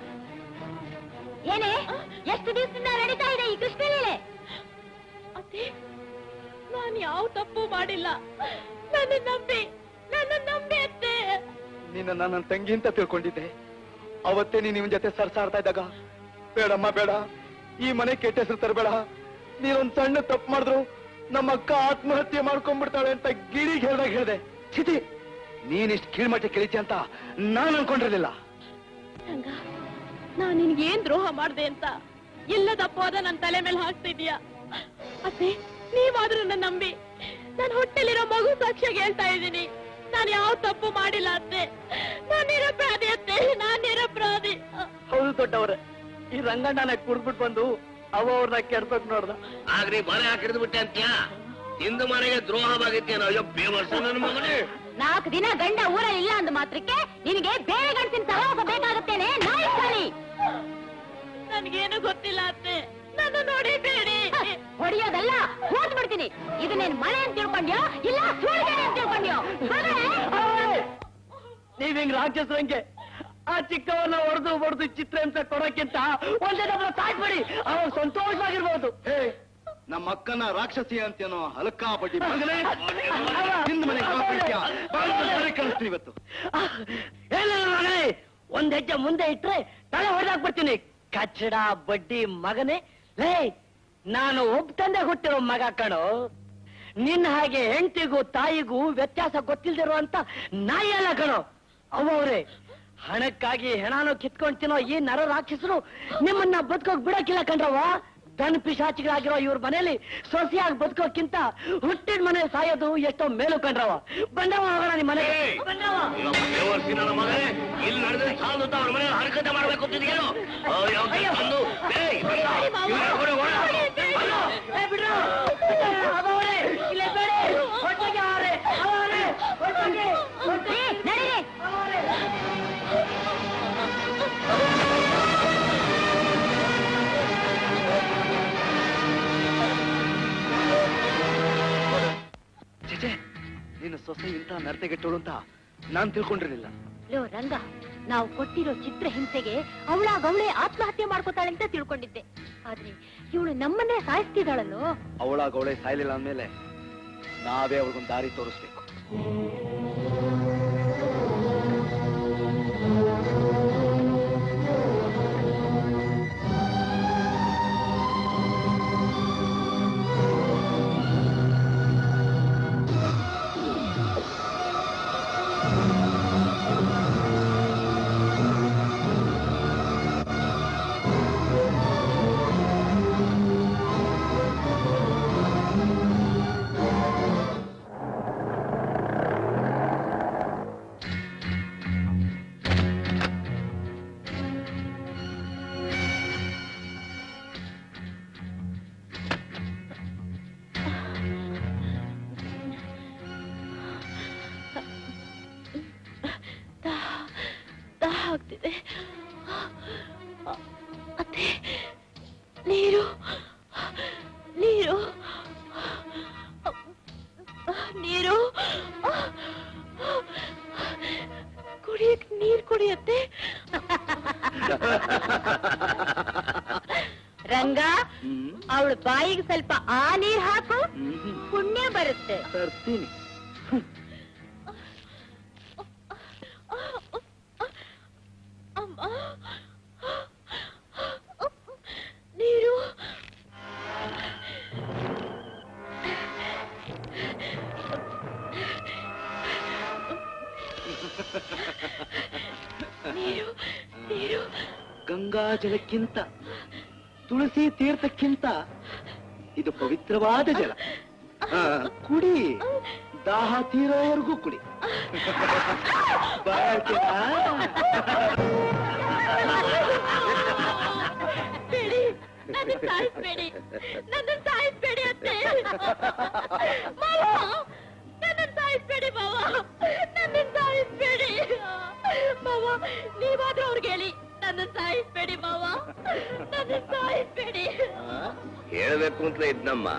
ಏನೇ ಎಷ್ಟು ದಿವಸದಿಂದ ನಡೀತಾ ಇದೆ ಈ ಕೃಷ್ಣ ಲೀಲೆ ಅತ್ತೆ ನಾನ್ ಯಾವ ತಪ್ಪು ಮಾಡಿಲ್ಲ ನನ್ನ ನಂಬಿ ನನ್ನ ನಂಬಿ ಅತ್ತೆ ನಿನ್ನ ನನ್ನ ತಂಗಿ ಅಂತ ತಿಳ್ಕೊಂಡಿದ್ದೆ ಅವತ್ತೇ ನೀನ್ ನಿಮ್ ಜೊತೆ ಸರ್ಸಾಡ್ತಾ ಇದ್ದಾಗ ಬೇಡಮ್ಮ ಬೇಡ ಈ ಮನೆ ಕೆಟ್ಟ ಹೆಸರು ತರಬೇಡ ನೀನೊಂದ್ ಸಣ್ಣ ತಪ್ಪು ಮಾಡಿದ್ರು ನಮ್ಮ ಅಕ್ಕ ಆತ್ಮಹತ್ಯೆ ಮಾಡ್ಕೊಂಡ್ಬಿಡ್ತಾಳೆ ಅಂತ ಗಿಳಿಗೆ ಹೇಳ್ದಾಗ ಹೇಳ್ದೆ ಚಿತಿ ನೀನ್ ಇಷ್ಟು ಕೀಳ್ಮಟ್ಟೆ ಕೆಳಿತಿ ಅಂತ ನಾನ್ ಅನ್ಕೊಂಡಿರ್ಲಿಲ್ಲ ರಂಗ ನಾನ್ ನಿನ್ಗೆ ಏನ್ ದ್ರೋಹ ಮಾಡ್ದೆ ಅಂತ ಇಲ್ಲದ ಅಪವಾದ ನನ್ ತಲೆ ಮೇಲೆ ಹಾಕ್ತಿದ್ಯಾ ಅತ್ತೆ ನೀವಾದ್ರೂ ನನ್ನ ನಂಬಿ ನಾನ್ ಹೊಟ್ಟೆಲಿರೋ ಮಗು ಸಾಕ್ಷಿಯಾಗಿ ಹೇಳ್ತಾ ಇದ್ದೀನಿ ನಾನ್ ಯಾವ ತಪ್ಪು ಮಾಡಿಲ್ಲ ಅತ್ತೆ ನಾನ್ ನಿರಪರಾಧಿ ಅತ್ತೆ ನಾನ್ ನಿರಪರಾಧಿ ಹೌದು ದೊಡ್ಡವ್ರೆ ಈ ರಂಗಣ್ಣನ ಕುಡ್ದ್ಬಿಟ್ಟು ಬಂದು ಅವ ಅವ್ರನ್ನ ಕೆಡ್ಸಕ್ ನೋಡ್ದ ಆಗ್ರಿ ಮನೆ ಹಾಕಿಡ್ದು ಬಿಟ್ಟೆ ಅಂತ್ಯಾ ಹಿಂದ ಮನೆಗೆ ದ್ರೋಹವಾಗಿತ್ತೇನೋ ಅಯ್ಯೋ ಬೇವರ್ಸ ನನ್ನ ಮಗನೇ ನಾಲ್ಕು ದಿನ ಗಂಡ ಊರಲ್ಲಿ ಇಲ್ಲ ಅಂದ ಮಾತ್ರಕ್ಕೆ ನಿನಗೆ ಬೇರೆ ಗಂಡಸಿನ ಸಹವಾಸ ಬೇಕಾಗುತ್ತೇನೆ ನಾಯಿ ಕಳಿ ನನ್ಗೇನು ಗೊತ್ತಿಲ್ಲ ಅತ್ತೆ ನನ್ನ ನೋಡಿ ಬೇಡಿ ಹೊಡಿಯೋದಲ್ಲ ಕೂತ್ ಬಿಡ್ತೀನಿ ಇದು ನೀನ್ ಮನೆ ಅಂತ ತಿಳ್ಕೊಂಡ್ಯೋ ಇಲ್ಲ ಸೂಳಿಗೆರೆ ಅಂತ ತಿಳ್ಕೊಂಡ್ಯೋ ನೀವ್ ಹಿಂಗ್ ರಾಕ್ಷಸರಂಗೆ ಆ ಚಿಕ್ಕವನ್ನ ಹೊಡೆದು ಹೊಡೆದು ಚಿತ್ರ ಅಂತ ಕೊಡಕ್ಕಿಂತ ಒಂದೇ ದಬ್ಬ ಸಾಕ್ಬಿಡಿ ಅವಾಗ ಸಂತೋಷವಾಗಿರ್ಬೋದು ಹೇ ನಮ್ಮ ಅಕ್ಕನ ರಾಕ್ಷಸಿ ಅಂತೇನೋ ಹಲಕಾ ಬಡ್ಡಿ ಮಗನೇ ಹಿಂದ್ ಮನೆಗೆ ಕಾಪಾಡ್ತೀಯ ಕಳಿಸ್ತೀನಿ ಇವತ್ತು ಏನಿಲ್ಲ ಮಗನೇ ಒಂದ್ ಹೆಜ್ಜೆ ಮುಂದೆ ಇಟ್ರೆ ತಲೆ ಹೊಡೆದಾಕ್ಬಿಡ್ತೀನಿ ಕಚ್ಚಡ ಬಡ್ಡಿ ಮಗನೇ ಲೇ ನಾನು ಒಬ್ಬ ಹುಟ್ಟಿರೋ ಮಗ ಕಣೋ ನಿನ್ನ ಹಾಗೆ ಹೆಂಡತಿಗೂ ತಾಯಿಗೂ ವ್ಯತ್ಯಾಸ ಗೊತ್ತಿಲ್ದಿರುವಂತ ನಾಯಿ ಅಲ್ಲ ಕಣೋ ಅವರೇ ಹಣಕ್ಕಾಗಿ ಹೆಣಾನು ಕಿತ್ಕೊಂಡ್ ತಿನ್ನೋ ಈ ನರ ರಾಕ್ಷಸರು ನಿಮ್ಮನ್ನ ಬದುಕೋಕ್ ಬಿಡಕ್ಕಿಲ್ಲ ಕಣ್ರವ ದನ್ ಪಿಶಾಚಿಗಳಾಗಿರೋ ಇವ್ರ ಮನೇಲಿ ಸೊಸೆಯಾಗಿ ಬದುಕೋಕ್ಕಿಂತ ಹುಟ್ಟಿದ ಮನೆ ಸಾಯೋದು ಎಷ್ಟೋ ಮೇಲು ಕಂಡ್ರವ ಬಂದವ ಹೋಗೋಣ ನಿಮ್ಮ ಮನೆಗೆ ಏಯ್! ಬಂದವ ಅಯ್ಯೋ, ಬೇವರ್ಸಿ ನನ್ನ ಮಗನೇ ಇಲ್ಲಿ ನಡೆದ್ರೆ ಸಾಲದು ಅಂತ ಅವ್ರ ಮನೆ ಹರಕತೆ ಮಾಡ್ಬೇಕು ಅಂತಿದ್ಯೇನು ಅಯ್ಯೋ ಬಂದು ಏಯ್, ಇವ್ರನ್ನ ಹೊಡೆ, ಹೊಡೆ. ಬಂದು. ಏ, ಬಿಡ್ರು. ಅವರೇ, ಇಲ್ಲೇ ಬೇಡಿ. ಹೊರ್ಟೋಗಿ ಅವರೇ, ಅವರೇ, ಹೊರ್ಟೋಗಿ, ಹೊರ್ಟೋಗಿ. ನಡೀರಿ ಅವರೇ. ಚೇಚೆ ನಿನ್ನ ಸೊಸೆ ಇಂಥ ನರತೆಗೆಟ್ಟೋಳು ಅಂತ ನಾನ್ ತಿಳ್ಕೊಂಡಿರ್ಲಿಲ್ಲ ಲೋ ರಂಗ ನಾವು ಕೊಟ್ಟಿರೋ ಚಿತ್ರ ಹಿಂಸೆಗೆ ಅವಳಾಗವಳೆ ಆತ್ಮಹತ್ಯೆ ಮಾಡ್ಕೋತಾಳೆ ಅಂತ ತಿಳ್ಕೊಂಡಿದ್ದೆ ಆದ್ರೆ ಇವಳು ನಮ್ಮನ್ನೇ ಸಾಯಿಸ್ತಿದ್ದಾಳಲ್ಲೋ ಅವಳಾಗವಳೆ ಸಾಯ್ಲಿಲ್ಲ ಅಂದ್ಮೇಲೆ ನಾವೇ ಅವ್ರಿಗೊಂದು ದಾರಿ ತೋರಿಸ್ಬೇಕು ಏ ನೀರು ನೀರು ನೀರು ಕುಡಿಯಕ್ ನೀರ್ ಕುಡಿಯತ್ತೆ ರಂಗ ಅವಳ ಬಾಯಿಗೆ ಸ್ವಲ್ಪ ಆ ನೀರ್ ಹಾಕು ಪುಣ್ಯ ಬರುತ್ತೆ ತರ್ತೀನಿ ಅಮ್ಮ ನೀರು ನೀರು ನೀರು ಗಂಗಾ ಜಲಕ್ಕಿಂತ ತುಳಸಿ ತೀರ್ಥಕ್ಕಿಂತ ಇದು ಪವಿತ್ರವಾದ ಜಲ ಆ, ಕುಡಿ ದಾಹ ತೀರೋವರೆಗೂ ಕುಡಿ ಬಾಳ್ತೀರಾ? ಬೇಡಿ ನನ್ನ ಸಾಯಿಸ್ಬೇಡಿ ನನ್ನ ಸಾಯಿಸ್ಬೇಡಿ ಅತ್ತೆ ಮಾವ ನನ್ನ ಸಾಯಿಸ್ಬೇಡಿ ಮಾವ ನನ್ನ ಸಾಯಿಸ್ಬೇಡಿ ಮಾವ ನೀವಾದ್ರೂ ಅವ್ರಿಗೆ ಹೇಳಿ ನನ್ನ ಸಾಯಿಸ್ಬೇಡಿ ಮಾವ ನನ್ನ ಸಾಯಿಸ್ಬೇಡಿ ಹೇಳ್ಬೇಕು ಅಂತಲೇ ಇದ್ನಮ್ಮ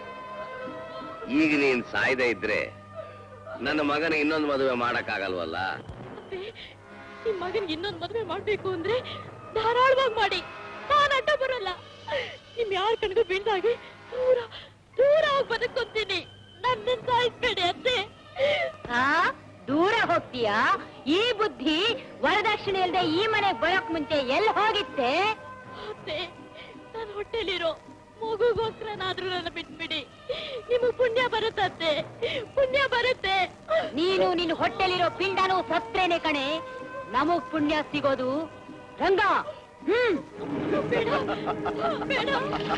ಈಗ ನೀನ್ ಸಾಯ್ದೆ ಇದ್ರೆ ನನ್ನ ಮಗನ ಇನ್ನೊಂದು ಮದುವೆ ಮಾಡಕ್ಕಾಗಲ್ವಲ್ಲ ಅತ್ತೆ ನಿಮ್ ಮಗನ್ಗೆ ಇನ್ನೊಂದ್ ಮದ್ವೆ ಮಾಡ್ಬೇಕು ಅಂದ್ರೆ ಧಾರಾಳವಾಗಿ ಮಾಡಿ ನಾನ್ ಅಡ್ಡ ಬರಲ್ಲ ನಿಮ್ ಯಾರ ಕಣ್ಗೂ ಬೀಳ್ದಾಗೆ ದೂರ ದೂರ ಹೋಗಿ ಬದುಕೊಂತೀನಿ ನನ್ನ ಸಾಯಿಸ್ಬೇಡಿ ಅತ್ತೆ ಆ ದೂರ ಹೋಗ್ತೀಯಾ ಈ ಬುದ್ಧಿ ವರದಕ್ಷಿಣೆ ಇಲ್ದೆ ಈ ಮನೆಗ್ ಬರೋಕ್ ಮುಂಚೆ ಎಲ್ಲಿ ಹೋಗಿತ್ತೆ ಅತ್ತೆ ನನ್ನ ಹೊಟ್ಟೆಲಿರೋ ಮಗುಗೋಸ್ಕರನಾದ್ರೂ ನನ್ನ ಬಿಟ್ಬಿಡಿ ನಿಮಗ್ ಪುಣ್ಯ ಬರುತ್ತತ್ತೆ ಪುಣ್ಯ ಬರುತ್ತೆ ನೀನು ನಿನ್ ಹೊಟ್ಟೆಲಿರೋ ಪಿಂಡನು ಸತ್ರೇನೆ ಕಣೆ ನಮಗ್ ಪುಣ್ಯ ಸಿಗೋದು ರಂಗ ಹ್ಮ್ ಬೇಡ ಬೇಡ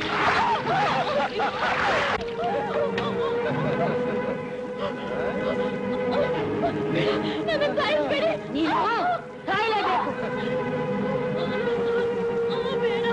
ನನ್ನ ಸಾಯಿಸ್ಬೇಡಿ ನೀನು ಸಾಯ್ಲೇಬೇಕು ಬೇಡ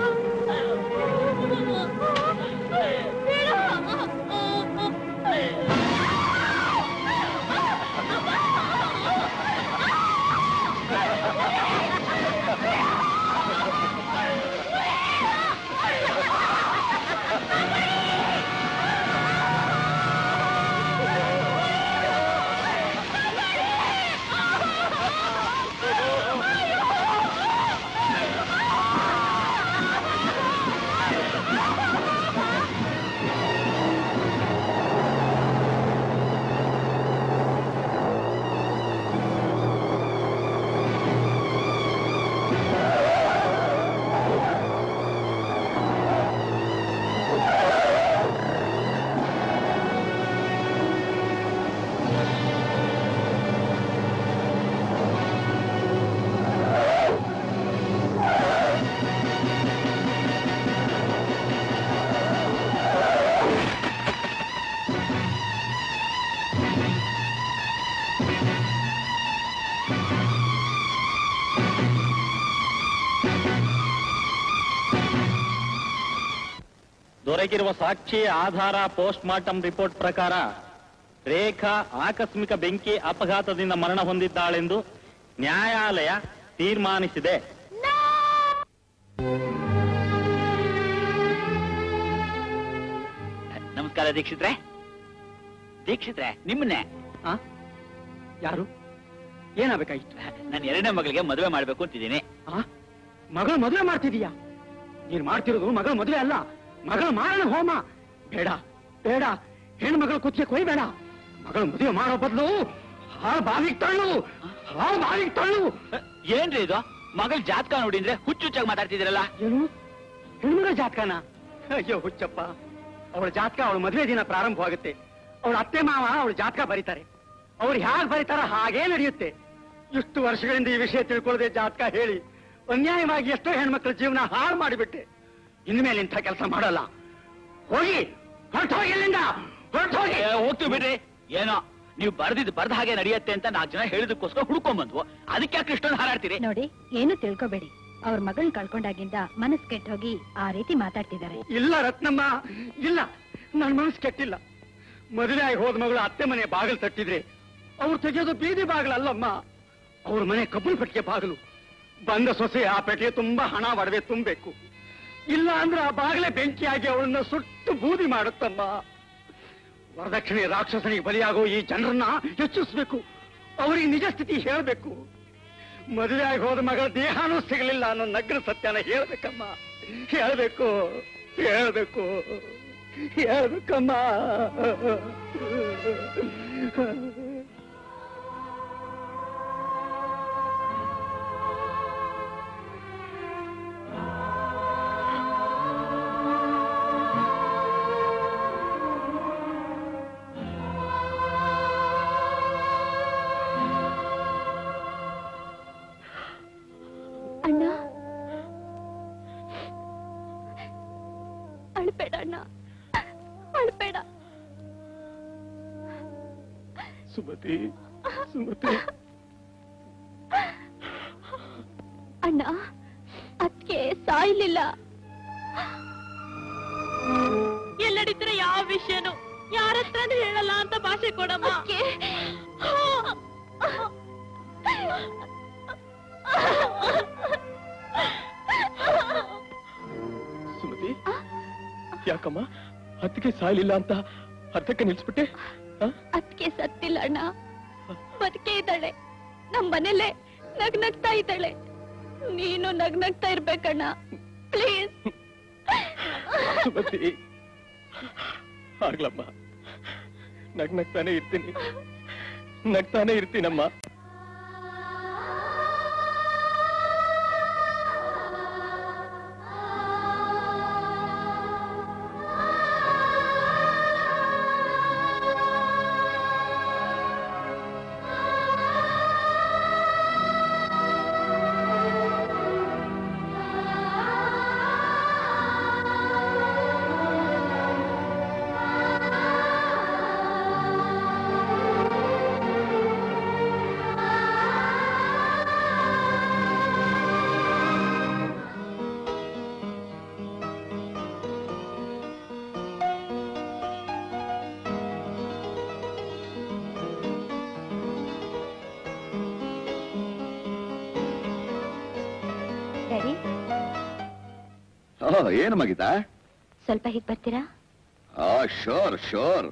ದೊರಕಿರುವ ಸಾಕ್ಷಿ ಆಧಾರ ಪೋಸ್ಟ್ ಮಾರ್ಟಮ್ ರಿಪೋರ್ಟ್ ಪ್ರಕಾರ ರೇಖಾ ಆಕಸ್ಮಿಕ ಬೆಂಕಿ ಅಪಘಾತದಿಂದ ಮರಣ ಹೊಂದಿದ್ದಾಳೆಂದು ನ್ಯಾಯಾಲಯ ತೀರ್ಮಾನಿಸಿದೆ ನಮಸ್ಕಾರ ದೀಕ್ಷಿತ್ರೆ ದೀಕ್ಷಿತ್ರೆ ನಿಮ್ಮನ್ನೇ ಯಾರು ಏನಾಗಬೇಕಾಗಿತ್ತು ನನ್ನ ಎರಡನೇ ಮಗಳಿಗೆ ಮದುವೆ ಮಾಡ್ಬೇಕು ಅಂತಿದ್ದೀನಿ ಮಗಳ ಮದುವೆ ಮಾಡ್ತಿದೀಯಾ ನೀನ್ ಮಾಡ್ತಿರೋದು ಮಗಳ ಮದುವೆ ಅಲ್ಲ ಮಗಳ ಮಾರಣ ಹೋಮ ಬೇಡ ಬೇಡ ಹೆಣ್ಣು ಮಗಳ ಕುತ್ತಿಗೆ ಕೊಯ್ಬೇಡ ಮಗಳ ಮದುವೆ ಮಾಡೋ ಬದಲು ಹಾಳು ಬಾವಿಗೆ ತಳ್ಳು ಹಾಳು ಬಾವಿಗೆ ತಳ್ಳು ಏನ್ರಿ ಇದು ಮಗಳ ಜಾತಕ ನೋಡಿ ಅಂದ್ರೆ ಹುಚ್ಚುಚ್ಚಾಗಿ ಮಾತಾಡ್ತಿದ್ದೀರಲ್ಲ ಏನು ಹೆಣ್ಮಗಳ ಜಾತಕನ ಅಯ್ಯೋ ಹುಚ್ಚಪ್ಪ ಅವಳ ಜಾತಕ ಅವಳ ಮದುವೆ ದಿನ ಪ್ರಾರಂಭವಾಗುತ್ತೆ ಅವಳ ಅತ್ತೆ ಮಾವ ಅವಳ ಜಾತಕ ಬರೀತಾರೆ ಅವ್ರು ಹ್ಯಾಗ್ ಬರೀತಾರ ಹಾಗೇ ನಡೆಯುತ್ತೆ ಇಷ್ಟು ವರ್ಷಗಳಿಂದ ಈ ವಿಷಯ ತಿಳ್ಕೊಳ್ಳದೆ ಜಾತಕ ಹೇಳಿ ಅನ್ಯಾಯವಾಗಿ ಎಷ್ಟೋ ಹೆಣ್ಮಕ್ಳ ಜೀವನ ಹಾಳು ಮಾಡಿಬಿಟ್ಟೆ ಇನ್ಮೇಲೆ ಇಂಥ ಕೆಲಸ ಮಾಡಲ್ಲ ಹೋಗಿ ಹೊರಟು ಹೋಗಿ ಇಲ್ಲಿಂದ ಹೊರಟು ಹೋಗಿ ಏ, ಹೋಗ್ತೀವಿ ಬಿಡ್ರಿ ಏನೋ ನೀವು ಬರ್ದಿದ್ದು ಬರ್ದ ಹಾಗೆ ನಡೆಯುತ್ತೆ ಅಂತ ನಾಲ್ಕು ಜನ ಹೇಳಿದಕ್ಕೋಸ್ಕರ ಹುಡ್ಕೊಂಡ್ ಬಂದ್ವು ಅದಕ್ಕೆ ಯಾಕೆ ಇಷ್ಟೊಂದು ಹಾರಾಡ್ತೀರಿ ನೋಡಿ ಏನು ತಿಳ್ಕೊಬೇಡಿ ಅವ್ರ ಮಗಳ್ ಕಳ್ಕೊಂಡಾಗಿಂದ ಮನಸ್ ಕೆಟ್ಟ ಹೋಗಿ ಆ ರೀತಿ ಮಾತಾಡ್ತಿದ್ದಾರೆ ಇಲ್ಲ ರತ್ನಮ್ಮ ಇಲ್ಲ ನನ್ನ ಮನಸ್ಸು ಕೆಟ್ಟಿಲ್ಲ ಮದುವೆ ಆಗಿ ಹೋದ ಮಗಳು ಅತ್ತೆ ಮನೆ ಬಾಗಿಲು ತಟ್ಟಿದ್ರೆ ಅವ್ರು ತೆಗೆಯೋದು ಬೀದಿ ಬಾಗಿಲಲ್ಲಮ್ಮ ಅವ್ರ ಮನೆ ಕಬ್ಬುಲ್ ಪೆಟ್ಟಿಗೆ ಬಾಗಿಲು ಬಂದ ಸೊಸೆ ಆ ಪೆಟ್ಟಿಗೆ ತುಂಬಾ ಹಣ ಒಡವೆ ತುಂಬಬೇಕು ಇಲ್ಲ ಅಂದ್ರೆ ಆ ಬಾಗಲೇ ಬೆಂಕಿಯಾಗಿ ಅವಳನ್ನ ಸುಟ್ಟು ಬೂದಿ ಮಾಡುತ್ತಮ್ಮ ವರದಕ್ಷಿಣೆ ರಾಕ್ಷಸನಿಗೆ ಬಲಿಯಾಗೋ ಈ ಜನರನ್ನ ಹೆಚ್ಚಿಸ್ಬೇಕು ಅವರಿಗೆ ನಿಜ ಸ್ಥಿತಿ ಹೇಳಬೇಕು ಮದುವೆ ಆಗಿ ಹೋದ ಮಗಳ ದೇಹನೂ ಸಿಗಲಿಲ್ಲ ಅನ್ನೋ ನಗ್ನ ಸತ್ಯನ ಹೇಳ್ಬೇಕಮ್ಮ ಹೇಳ್ಬೇಕು ಹೇಳ್ಬೇಕು ಹೇಳ್ಬೇಕಮ್ಮ ಅಣ್ಣ ಅಳ್ಬೇಡ ಅಣ್ಣ ಅಳ್ಬೇಡ ಸುಮತಿ ಸುಮತಿ ಅಣ್ಣ ಅದಕ್ಕೆ ಸಾಯ್ಲಿಲ್ಲ ಎಲ್ಲಡಿದ್ರೆ ಯಾವ ವಿಷಯನು ಯಾರ ಹತ್ರನೂ ಹೇಳಲ್ಲ ಅಂತ ಭಾಷೆ ಕೊಡಮ್ಮ ಸುಮತಿ ಯಾಕಮ್ಮ ಹತ್ತಿಗೆ ಸಾಯ್ಲಿಲ್ಲ ಅಂತ ಅರ್ಥಕ್ಕೆ ನಿಲ್ಸ್ಬಿಟ್ಟೆ ಆ? ಅದಕ್ಕೆ ಸತ್ತಿಲ್ಲ ಅಣ್ಣ ಬದುಕೇ ಇದ್ದಾಳೆ ನಮ್ ಮನೇಲೆ ನಗ್ನಗ್ತಾ ಇದ್ದಾಳೆ ನೀನು ನಗ್ನಗ್ತಾ ಇರ್ಬೇಕಣ್ಣ ಪ್ಲೀಸ್ ಸುಮತಿ ಆಗ್ಲಮ್ಮ ನಗ್ ನಗ್ತಾನೆ ಇರ್ತೀನಿ ನಗ್ತಾನೆ ಇರ್ತೀನಮ್ಮ ಡ್ಯಾಡಿ ಓ ಏನಮ್ಮ ಗೀತಾ ಸ್ವಲ್ಪ ಹೀಗ್ ಬರ್ತೀರಾ ಆ ಶೋರ್ ಶೋರ್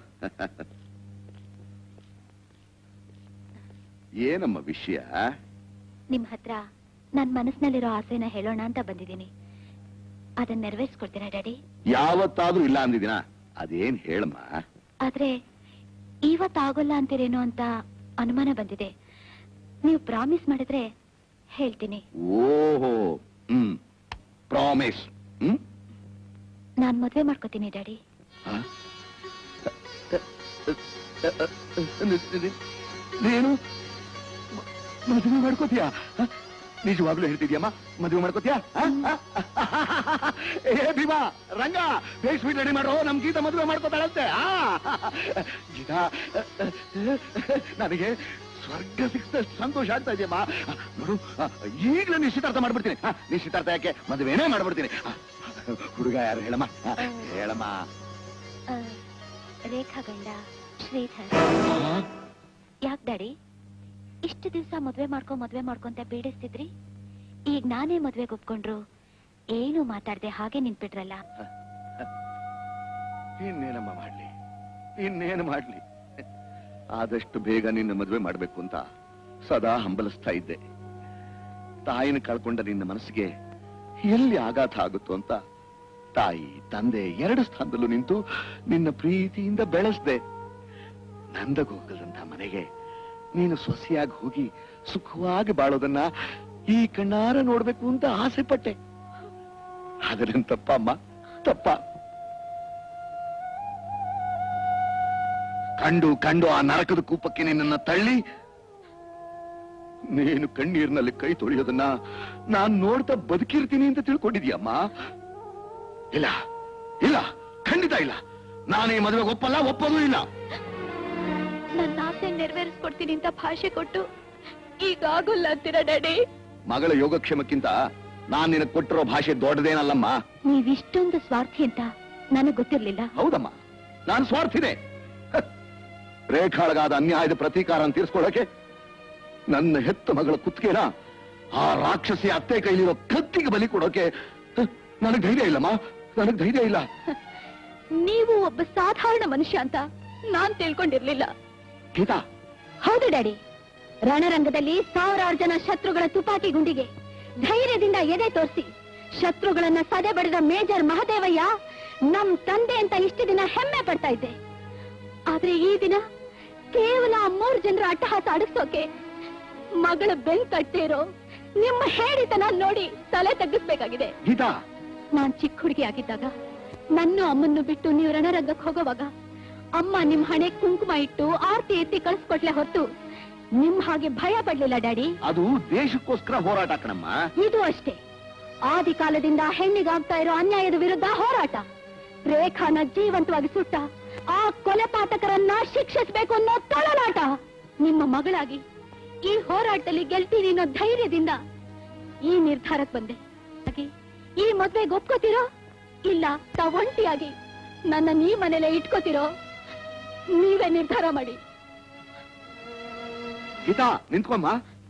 ಏನಮ್ಮ ವಿಷಯ ನಿಮ್ ಹತ್ರ ನನ್ ಮನಸ್ಸಿನಲ್ಲಿರೋ ಆಸೆನ ಹೇಳೋಣ ಅಂತ ಬಂದಿದ್ದೀನಿ ಅದನ್ನ ನೆರವೇರಿಸ್ಕೊಡ್ತೀರಾ ಡ್ಯಾಡಿ ಯಾವತ್ತಾದ್ರೂ ಇಲ್ಲ ಅಂದಿದ್ದೀನ ಅದೇನ್ ಹೇಳಮ್ಮ ಆದ್ರೆ ಇವತ್ತಾಗೋಲ್ಲ ಅಂತೀರೇನೋ ಅಂತ ಅನುಮಾನ ಬಂದಿದೆ ನೀವು ಪ್ರಾಮಿಸ್ ಮಾಡಿದ್ರೆ ಹೇಳ್ತೀನಿ ಓಹೋ ಹ್ಮ್ ಪ್ರಾಮಿಸ್ ಹ್ಮ್ ನಾನ್ ಮದ್ವೆ ಮಾಡ್ಕೋತೀನಿ ಡ್ಯಾಡಿ ಆ? ನೀನು ಮ- ಮದುವೆ ಮಾಡ್ಕೋತೀಯಾ ಆ? ನಿಜವಾಗ್ಲೂ ಹೇಳ್ತಿದ್ಯಮ್ಮ ಮದುವೆ ಮಾಡ್ಕೋತೀಯಾ ಆ? ಆ? ಏ ಭೀಮಾ ರಂಗ ಬೇಸ್ ಸ್ವೀಟ್ ರೆಡಿ ಮಾಡೋ ನಮ್ ಗೀತಾ ಮದುವೆ ಮಾಡ್ಕೋತಾಳಂತೆ ಆ? ಗೀತಾ ನನಗೆ ಸ್ವರ್ಗ ಸಿಕ್ತಷ್ಟು ಸಂತೋಷ ಆಗ್ತಾ ಇದೆಯಮ್ಮ ನೋಡು ಆ, ಈಗ್ಲೇ ನಿಶ್ಚಿತಾರ್ಥ ಮಾಡ್ಬಿಡ್ತೀನಿ ಆ, ನಿಶ್ಚಿತಾರ್ಥ ಯಾಕೆ ಮದುವೆನೇ ಮಾಡ್ಬಿಡ್ತೀನಿ ಆ, ಹುಡುಗ ಯಾರು ಹೇಳಮ್ಮ ಆ, ಹೇಳಮ್ಮ ಆ, ರೇಖಾ ಗಂಡ ಶ್ರೀಧರ್ ಯಾಕ್ ಡ್ಯಾಡಿ ಇಷ್ಟು ದಿವ್ಸ ಮದ್ವೆ ಮಾಡ್ಕೊ ಮದ್ವೆ ಮಾಡ್ಕೊಂತ ಪೀಡಿಸ್ತಿದ್ರಿ ಈಗ ನಾನೇ ಮದ್ವೆಗೆ ಒಪ್ಕೊಂಡ್ರು ಏನು ಮಾತಾಡ್ದೆ ಹಾಗೆ ನಿಂತ್ಬಿಟ್ರಲ್ಲ ಇನ್ನೇನಮ್ಮ ಮಾಡ್ಲಿ ಇನ್ನೇನು ಮಾಡ್ಲಿ ಆದಷ್ಟು ಬೇಗ ನಿನ್ನ ಮದುವೆ ಮಾಡ್ಬೇಕು ಅಂತ ಸದಾ ಹಂಬಲಿಸ್ತಾ ಇದ್ದೆ ತಾಯಿನ ಕಳ್ಕೊಂಡ ನಿನ್ನ ಮನಸ್ಸಿಗೆ ಎಲ್ಲಿ ಆಘಾತ ಆಗುತ್ತೋ ಅಂತ ತಾಯಿ ತಂದೆ ಎರಡು ಸ್ಥಾನದಲ್ಲೂ ನಿಂತು ನಿನ್ನ ಪ್ರೀತಿಯಿಂದ ಬೆಳೆಸ್ದೆ ನಂದಗೋಗದಂತ ಮನೆಗೆ ನೀನು ಸೊಸೆಯಾಗಿ ಹೋಗಿ ಸುಖವಾಗಿ ಬಾಳೋದನ್ನ ಈ ಕಣ್ಣಾರ ನೋಡ್ಬೇಕು ಅಂತ ಆಸೆ ಪಟ್ಟೆ ಆದ್ರೆ ನನ್ ತಪ್ಪ ಅಮ್ಮ ತಪ್ಪ ಕಂಡು ಕಂಡು ಆ ನರಕದ ಕೂಪಕ್ಕೆ ನಿನ್ನನ್ನ ತಳ್ಳಿ ನೀನು ಕಣ್ಣೀರಿನಲ್ಲಿ ಕೈ ತೊಳೆಯೋದನ್ನ ನಾನ್ ನೋಡ್ತಾ ಬದುಕಿರ್ತೀನಿ ಅಂತ ತಿಳ್ಕೊಂಡಿದ್ಯಮ್ಮ ಇಲ್ಲ ಇಲ್ಲ ಖಂಡಿತ ಇಲ್ಲ ನಾನೇ ಮದುವೆಗೆ ಒಪ್ಪಲ್ಲ ಒಪ್ಪೋದು ಇಲ್ಲ ನನ್ನ ಆಸೆ ನೆರವೇರಿಸ್ಕೊಡ್ತೀನಿ ಅಂತ ಭಾಷೆ ಕೊಟ್ಟು ಈಗ ಆಗೋಲ್ಲ ಅಂತೀರಾ ಡ್ಯಾಡಿ ಮಗಳ ಯೋಗಕ್ಷೇಮಕ್ಕಿಂತ ನಾನ್ ನಿನಗೆ ಕೊಟ್ಟಿರೋ ಭಾಷೆ ದೊಡ್ಡದೇನಲ್ಲಮ್ಮ ನೀವಿಷ್ಟೊಂದು ಸ್ವಾರ್ಥಿ ಅಂತ ನನಗ್ ಗೊತ್ತಿರ್ಲಿಲ್ಲ ಹೌದಮ್ಮ ನಾನು ಸ್ವಾರ್ಥಿದೆ ಹ. ರೇಖಾಳಗಾದ ಅನ್ಯಾಯದ ಪ್ರತೀಕಾರ ತೀರಿಸ್ಕೊಳ್ಳೋಕೆ ನನ್ನ ಹೆತ್ತ ಮಗಳ ಕುತ್ತಿಗೆನ ಆ ರಾಕ್ಷಸಿ ಅತ್ತೆ ಕೈಲಿರೋ ಕತ್ತಿಗೆ ಬಲಿ ಕೊಡೋಕೆ ಹ, ನನಗೆ ಧೈರ್ಯ ಇಲ್ಲಮ್ಮ ನನಗೆ ಧೈರ್ಯ ಇಲ್ಲ ನೀವು ಒಬ್ಬ ಸಾಧಾರಣ ಮನುಷ್ಯ ಅಂತ ನಾನ್ ತಿಳ್ಕೊಂಡಿರ್ಲಿಲ್ಲ ಗೀತಾ ಹೌದು ಡ್ಯಾಡಿ ರಣರಂಗದಲ್ಲಿ ಸಾವಿರಾರು ಜನ ಶತ್ರುಗಳ ತುಪಾಕಿ ಗುಂಡಿಗೆ ಧೈರ್ಯದಿಂದ ಎದೆ ತೋರಿಸಿ ಶತ್ರುಗಳನ್ನ ಸದೆ ಬಡಿದ ಮೇಜರ್ ಮಹದೇವಯ್ಯ ನಮ್ ತಂದೆ ಅಂತ ಇಷ್ಟು ದಿನ ಹೆಮ್ಮೆ ಪಡ್ತಾ ಇದ್ದೆ ಆದ್ರೆ ಈ ದಿನ ಕೇವಲ ಆ ಮೂರ್ ಜನರ ಅಟ್ಟಹಾಸ ಅಡಗಿಸೋಕೆ ಮಗಳ ಬೆನ್ ತಟ್ಟಿರೋ ನಿಮ್ಮ ಹೇಳಿತನ ನೋಡಿ ತಲೆ ತಗ್ಗಿಸ್ಬೇಕಾಗಿದೆ ಗೀತಾ ನಾನ್ ಚಿಕ್ಕ ಹುಡುಗಿ ಆಗಿದ್ದಾಗ ನನ್ನ ಅಮ್ಮನ್ನು ಬಿಟ್ಟು ನೀವು ರಣರಂಗಕ್ಕೆ ಹೋಗೋವಾಗ ಅಮ್ಮ ನಿಮ್ ಹಣೆ ಕುಂಕುಮ ಇಟ್ಟು ಆರ್ತಿ ಎತ್ತಿ ಕಳಿಸ್ಕೊಟ್ಲೆ ಹೊತ್ತು ನಿಮ್ ಹಾಗೆ ಭಯ ಪಡ್ಲಿಲ್ಲ ಡ್ಯಾಡಿ ಅದು ದೇಶಕ್ಕೋಸ್ಕರ ಹೋರಾಟ ಕಣಮ್ಮ ಇದು ಅಷ್ಟೇ ಆದಿ ಕಾಲದಿಂದ ಹೆಣ್ಣಿಗಾಗ್ತಾ ಇರೋ ಅನ್ಯಾಯದ ವಿರುದ್ಧ ಹೋರಾಟ ರೇಖಾನ ಜೀವಂತವಾಗಿ ಸುಟ್ಟ ಆ ಕೊಲೆಪಾತಕರನ್ನ ಶಿಕ್ಷಿಸಬೇಕು ಅನ್ನೋ ತೊಳಲಾಟ ನಿಮ್ಮ ಮಗಳಾಗಿ ಈ ಹೋರಾಟದಲ್ಲಿ ಗೆಲ್ತೀನಿ ಅನ್ನೋ ಧೈರ್ಯದಿಂದ ಈ ನಿರ್ಧಾರಕ್ಕೆ ಬಂದೆ ಹಾಗೆ ಈ ಮದ್ವೆಗೆ ಒಪ್ಕೋತಿರೋ ಇಲ್ಲ ತಾವ್ ಒಂಟಿಯಾಗಿ ನನ್ನ ನೀ ಮನೇಲೆ ಇಟ್ಕೋತಿರೋ ನೀವೇ ನಿರ್ಧಾರ ಮಾಡಿ ಗೀತಾ ನಿಂತ್ಕೊಮ್ಮ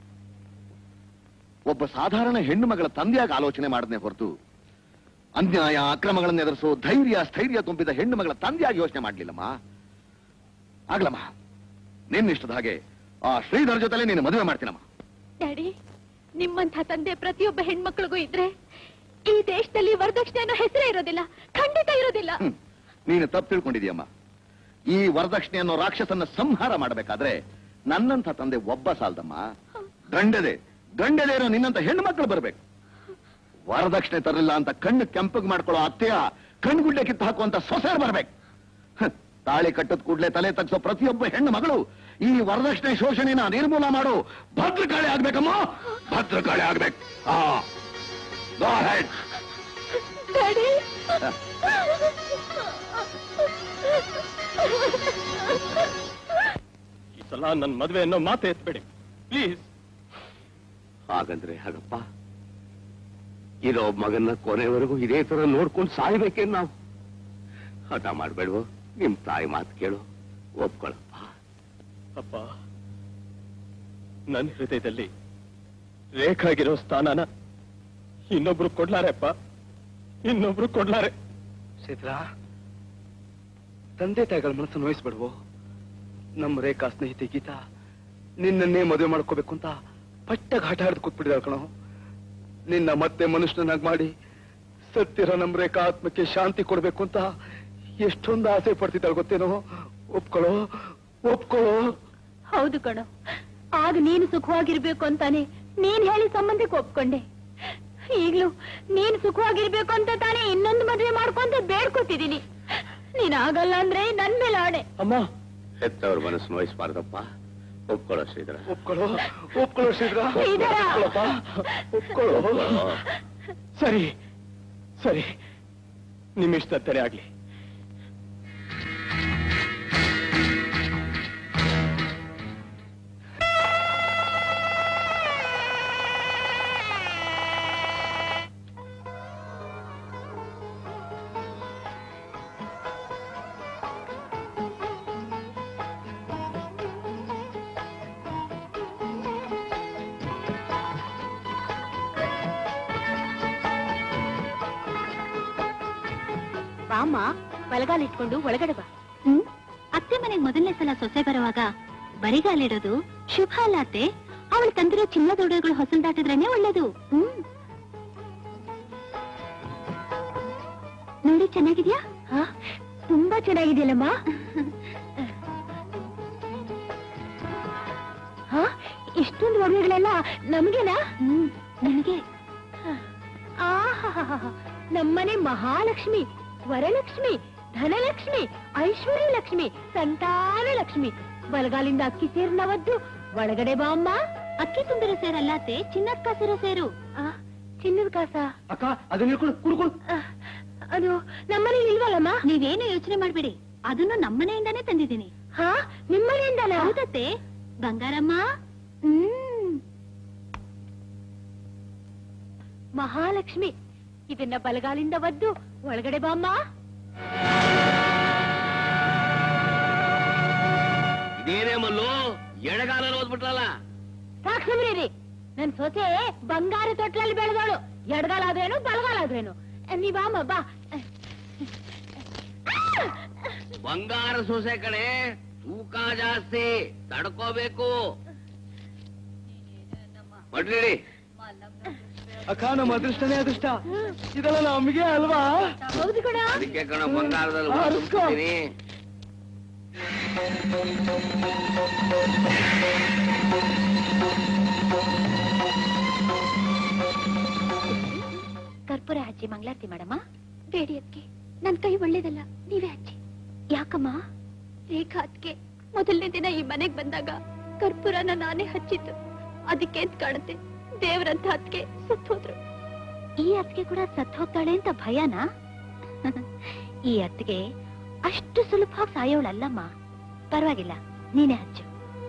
ಒಬ್ಬ ಸಾಧಾರಣ ಹೆಣ್ಣು ಮಗಳ ತಂದೆಯಾಗಿ ಆಲೋಚನೆ ಮಾಡದೆ ಹೊರತು ಅನ್ಯಾಯ ಅಕ್ರಮಗಳನ್ನು ಎದುರಿಸೋ ಧೈರ್ಯ ಸ್ಥೈರ್ಯ ತುಂಬಿದ ಹೆಣ್ಣು ಮಗಳ ತಂದೆಯಾಗಿ ಯೋಚನೆ ಮಾಡ್ಲಿಲ್ಲಮ್ಮ ಆಗ್ಲಮ್ಮ ನಿನ್ನಿಷ್ಟದ ಹಾಗೆ ಆ ಶ್ರೀಧರ್ ಜೊತೆಲೆ ನೀನು ಮದುವೆ ಮಾಡ್ತೀನಮ್ಮ ಡ್ಯಾಡಿ ನಿಮ್ಮಂಥ ತಂದೆ ಪ್ರತಿಯೊಬ್ಬ ಹೆಣ್ಮಕ್ಳಿಗೂ ಇದ್ರೆ ಈ ದೇಶದಲ್ಲಿ ವರದಕ್ಷಿಣೆ ಅನ್ನೋ ಹೆಸರೇ ಇರೋದಿಲ್ಲ ಖಂಡಿತ ಇರೋದಿಲ್ಲ ಹ್ಮ್. ನೀನು ತಪ್ಪು ತಿಳ್ಕೊಂಡಿದೀಯಮ್ಮ ಈ ವರದಕ್ಷಿಣೆ ಅನ್ನೋ ರಾಕ್ಷಸನ್ನ ಸಂಹಾರ ಮಾಡಬೇಕಾದ್ರೆ ನನ್ನಂಥ ತಂದೆ ಒಬ್ಬ ಸಾಲ್ದಮ್ಮ ಗಂಡದೆ ಗಂಡದೆ ಇರೋ ನಿನ್ನಂತ ಹೆಣ್ಣು ಮಕ್ಕಳು ಬರ್ಬೇಕು ವರದಕ್ಷಿಣೆ ತರಲಿಲ್ಲ ಅಂತ ಕಣ್ಣು ಕೆಂಪಗ್ ಮಾಡ್ಕೊಳ್ಳೋ ಅತ್ತೆಯ ಕಣ್ಗುಡ್ಡೆ ಕಿತ್ತು ಹಾಕುವಂತ ಸೊಸೆಯರ್ ಬರ್ಬೇಕು ಹ, ತಾಳಿ ಕಟ್ಟದ ಕೂಡ್ಲೆ ತಲೆ ತಗ್ಸೋ ಪ್ರತಿಯೊಬ್ಬ ಹೆಣ್ಣು ಮಗಳು ಈ ವರದಕ್ಷಿಣೆ ಶೋಷಣೆನ ನಿರ್ಮೂಲ ಮಾಡು ಭದ್ರಕಾಳಿ ಆಗ್ಬೇಕಮ್ಮ ಭದ್ರಕಾಳಿ ಆಗ್ಬೇಕು ಆ Go ahead. ಡ್ಯಾಡಿ ಈ ಸಲ ನನ್ನ ಮದುವೆ ಅನ್ನೋ ಮಾತು ಎತ್ಬೇಡಿ ಪ್ಲೀಸ್ ಹಾಗಂದ್ರೆ ಹಾಗಪ್ಪ ಇರೋ ಮಗನ್ನ ಕೊನೆವರೆಗೂ ಇದೇ ತರ ನೋಡ್ಕೊಂಡು ಸಾಯ್ಬೇಕೇನ್ ನಾವು ಹಠ ಮಾಡ್ಬೇಡ್ವೋ ನಿಮ್ ತಾಯಿ ಮಾತು ಕೇಳು ಒಪ್ಕೊಳಪ್ಪ ಅಪ್ಪ ನನ್ನ ಹೃದಯದಲ್ಲಿ ರೇಖಾಗಿರೋ ಸ್ಥಾನನ ಇನ್ನೊಬ್ರು ಕೊಡ್ಲಾರೆಪ್ಪ ಇನ್ನೊಬ್ರು ಕೊಡ್ಲಾರೆ ಸೇತ್ರ ತಂದೆ ತಾಯಿಗಳ ಮನಸ್ಸು ನೋಯಿಸ್ಬೇಡ್ವೋ ನಮ್ಮ ರೇಖಾ ಸ್ನೇಹಿತೆ ಗೀತಾ ನಿನ್ನನ್ನೇ ಮದುವೆ ಮಾಡ್ಕೋಬೇಕು ಅಂತ ಪಟ್ಟಾಗ ಹಠ ಹಿಡಿದು ಕೂತ್ಬಿಟ್ಟಿದಾಳ ಕಣೋ ನಿನ್ನ ಮತ್ತೆ ಮನುಷ್ಯನಾಗಿ ಮಾಡಿ ಸತ್ತಿರೋ ನಮ್ಮ ರೇಖಾ ಆತ್ಮಕ್ಕೆ ಶಾಂತಿ ಕೊಡ್ಬೇಕು ಅಂತ ಎಷ್ಟೊಂದು ಆಸೆ ಪಡ್ತಿದ್ದಾಳೆ ಗೊತ್ತೇನೋ ಒಪ್ಕೊಳ್ಳೋ ಒಪ್ಕೊಳ್ಳೋ ಹೌದು ಕಣೋ ಆಗ ನೀನು ಸುಖವಾಗಿರ್ಬೇಕು ಅಂತಾನೆ ನೀನ್ ಹೇಳಿ ಸಂಬಂಧಕ್ಕೆ ಒಪ್ಕೊಂಡೆ ಈಗ್ಲೂ ನೀನ್ ಸುಖವಾಗಿರ್ಬೇಕು ಅಂತ ತಾನೇ ಇನ್ನೊಂದು ಮದ್ವೆ ಮಾಡ್ಕೊಂತ ಬೇಡ್ಕೊತಿದೀನಿ ನೀನ್ ಆಗಲ್ಲ ಅಂದ್ರೆ ನನ್ ಮೇಲೆ ಆಣೆ ಅಮ್ಮ ಹೆತ್ತವ್ರ ಮನಸ್ಸು ನೋಯಿಸ್ಬಾರ್ದಪ್ಪ ಒಪ್ಕೊಳ್ಳೋ ಶ್ರೀಧರ ಒಪ್ಕೊಳ್ಳೋ ಒಪ್ಕೊಳ್ಳೋ ಶ್ರೀಧರ ಶ್ರೀಧರ. ಒಪ್ಕೊಳ್ಳಪ್ಪ, ಒಪ್ಕೊಳ್ಳೋ ಸರಿ ಸರಿ ನಿಮ್ಮಿಷ್ಟ ತಡೆ ಆಗ್ಲಿ ಬಾಮ್ಮ ಬಲಗಾಲಿಟ್ಕೊಂಡು ಒಳಗಡೆ ಬಾ ಹ್ಮ್ ಅತ್ತೆ ಮನೆಗ್ ಮೊದಲನೇ ಸಲ ಸೊಸೆ ಬರುವಾಗ ಬರಿಗಾಲಿಡೋದು ಶುಭ ಅಲ್ಲ ಅತ್ತೆ ಅವಳು ತಂದಿರೋ ಚಿನ್ನದ ಒಡವೆಗಳು ಹೊಸದಾಟಿದ್ರೇನೆ ಒಳ್ಳೇದು ಹ್ಮ್ ನೋಡಿ ಚೆನ್ನಾಗಿದ್ಯಾ ತುಂಬಾ ಚೆನ್ನಾಗಿದೆಯಲ್ಲಮ್ಮ ಹಾ ಇಷ್ಟೊಂದು ಒಡವೆಗಳೆಲ್ಲ ನಮ್ಗೆನಾ ಹ್ಮ್ ನನಗೆ ಆಹಾಹಾಹಾ. ನಮ್ಮನೆ ಮಹಾಲಕ್ಷ್ಮಿ ವರಲಕ್ಷ್ಮಿ ಧನಲಕ್ಷ್ಮಿ ಐಶ್ವರ್ಯ ಲಕ್ಷ್ಮಿ ಸಂತಾನ ಲಕ್ಷ್ಮಿ ಬಲಗಾಲಿಂದ ಅಕ್ಕಿ ಸೇರ್ನವದ್ದು ಒಳಗಡೆ ಬಾ ಅಮ್ಮ ಅಕ್ಕಿ ತುಂಬಿರೋ ಸೇರಲ್ಲ ಅತ್ತೆ ಚಿನ್ನದ ಕಾಸಿರೋ ಸೇರು ಚಿನ್ನದ ಕಾಸ ಅಕ್ಕ ಅದನ್ನ ಹಿಡ್ಕೊಂಡು ಕುಡ್ಕೊಂಡು ಅದು ನಮ್ಮನೆ ಇಲ್ವಲ್ಲಮ್ಮ ನೀವೇನು ಯೋಚನೆ ಮಾಡ್ಬೇಡಿ ಅದನ್ನು ನಮ್ಮನೆಯಿಂದಾನೇ ತಂದಿದ್ದೀನಿ ಹಾ ನಿಮ್ಮನೆಯಿಂದನ ಹೌದತ್ತೆ ಬಂಗಾರಮ್ಮ ಹ್ಮ್ ಮಹಾಲಕ್ಷ್ಮಿ ಇದನ್ನ ಬಲಗಾಲಿಂದ ಒದ್ದು ಒಳಗಡೆ ಬಾಮ್ಮ ಇದೇನೇ ಮಲ್ಲು ಎಡಗಾಲ ಓದ್ಬಿಟ್ರಲ್ಲ ಸಾಕ್ ಸುಮ್ನಿರಿ ನನ್ ಸೊಸೆ ಬಂಗಾರ ತೊಟ್ಲಲ್ಲಿ ಬೆಳೆದವಳು ಎಡಗಾಲಾದ್ರೇನು ಬಲಗಾಲಾದ್ರೇನು ನೀವಾಮ ಬಾ ಬಂಗಾರ ಸೊಸೆ ಕಡೆ ತೂಕ ಜಾಸ್ತಿ ತಡ್ಕೋಬೇಕು ಹೊಡ್ರಿ ಅಕ್ಕ ನಮ್ಮ ಅದೃಷ್ಟನೇ ಅದೃಷ್ಟ ಇದೆಲ್ಲ ನಮಗೆ ಅಲ್ವಾ ಹೌದು ಕೂಡ ಅದಕ್ಕೆ ಕಣ ಬಂಗಾರದಲ್ಲಿ ಆ, ಹುಳ ಅರ್ಸ್ಕೊ. ತುಂಬ್ತೀನಿ. ಕರ್ಪೂರ ಹಚ್ಚಿ ಮಂಗಳಾರತಿ ಮಾಡಮ್ಮ ಬೇಡಿ ಅದಕ್ಕೆ ನನ್ ಕೈ ಒಳ್ಳೇದಲ್ಲ ನೀವೇ ಹಚ್ಚಿ ಯಾಕಮ್ಮ ರೇಖಾ ಅದಕ್ಕೆ ಮೊದಲನೇ ದಿನ ಈ ಮನೆಗ್ ಬಂದಾಗ ಕರ್ಪೂರನ ನಾನೇ ಹಚ್ಚಿದ್ದು ಅದಕ್ಕೆ ಅಂತ ಕಾಣುತ್ತೆ ದೇವರಂತ ಅದಕ್ಕೆ ಸತ್ತು ಹೋದ್ರು ಈ ಅತ್ತಿಗೆ ಕೂಡ ಸತ್ ಹೋಗ್ತಾಳೆ ಅಂತ ಭಯನಾ ಈ ಅತ್ತಿಗೆ ಅಷ್ಟು ಸುಲಭವಾಗಿ ಸಾಯೋಳಲ್ಲಮ್ಮ ಪರವಾಗಿಲ್ಲ ನೀನೇ ಹಚ್ಚು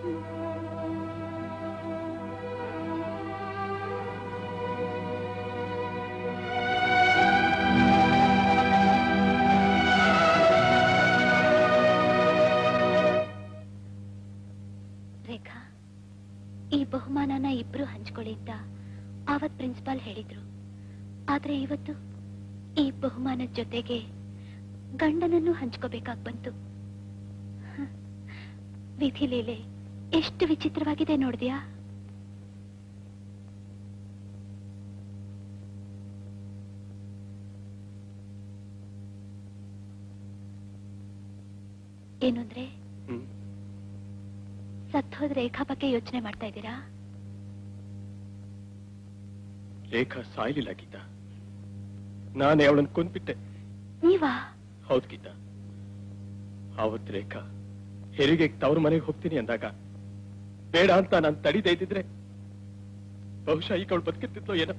ರೇಖಾ ಈ ಬಹುಮಾನನ ಇಬ್ರು ಹಂಚ್ಕೊಳ್ಳಿ ಅಂತ ಆವತ್ ಪ್ರಿನ್ಸಿಪಾಲ್ ಹೇಳಿದ್ರು ಆದ್ರೆ ಇವತ್ತು ಈ ಬಹುಮಾನದ ಜೊತೆಗೆ ಗಂಡನನ್ನು ಹಂಚ್ಕೋಬೇಕಾಗ್ ಬಂತು ಹ. ವಿಧಿ ಲೀಲೆ ಎಷ್ಟು ವಿಚಿತ್ರವಾಗಿದೆ ನೋಡಿದ್ಯಾ ಏನು ಅಂದ್ರೆ ಹ್ಮ್ ಸತ್ತೋದ್ ರೇಖಾ ಬಗ್ಗೆ ಯೋಚನೆ ಮಾಡ್ತಾ ಇದ್ದೀರಾ ರೇಖಾ ಸಾಯ್ಲಿಲ್ಲ ಗೀತಾ ನಾನೇ ಅವಳನ್ನು ಕೊಂದ್ಬಿಟ್ಟೆ ನೀವಾ ಹೌದು ಗೀತಾ ಆವತ್ ರೇಖಾ ಹೆರಿಗೆ ತವ್ರ ಮನೆಗೆ ಹೋಗ್ತೀನಿ ಅಂದಾಗ ಬೇಡ ಅಂತ ನಾನು ತಡಿದೇ ಇದ್ದಿದ್ರೆ ಬಹುಶಃ ಈಗ ಅವಳು ಬದುಕಿರ್ತಿದ್ಲೋ ಏನೋ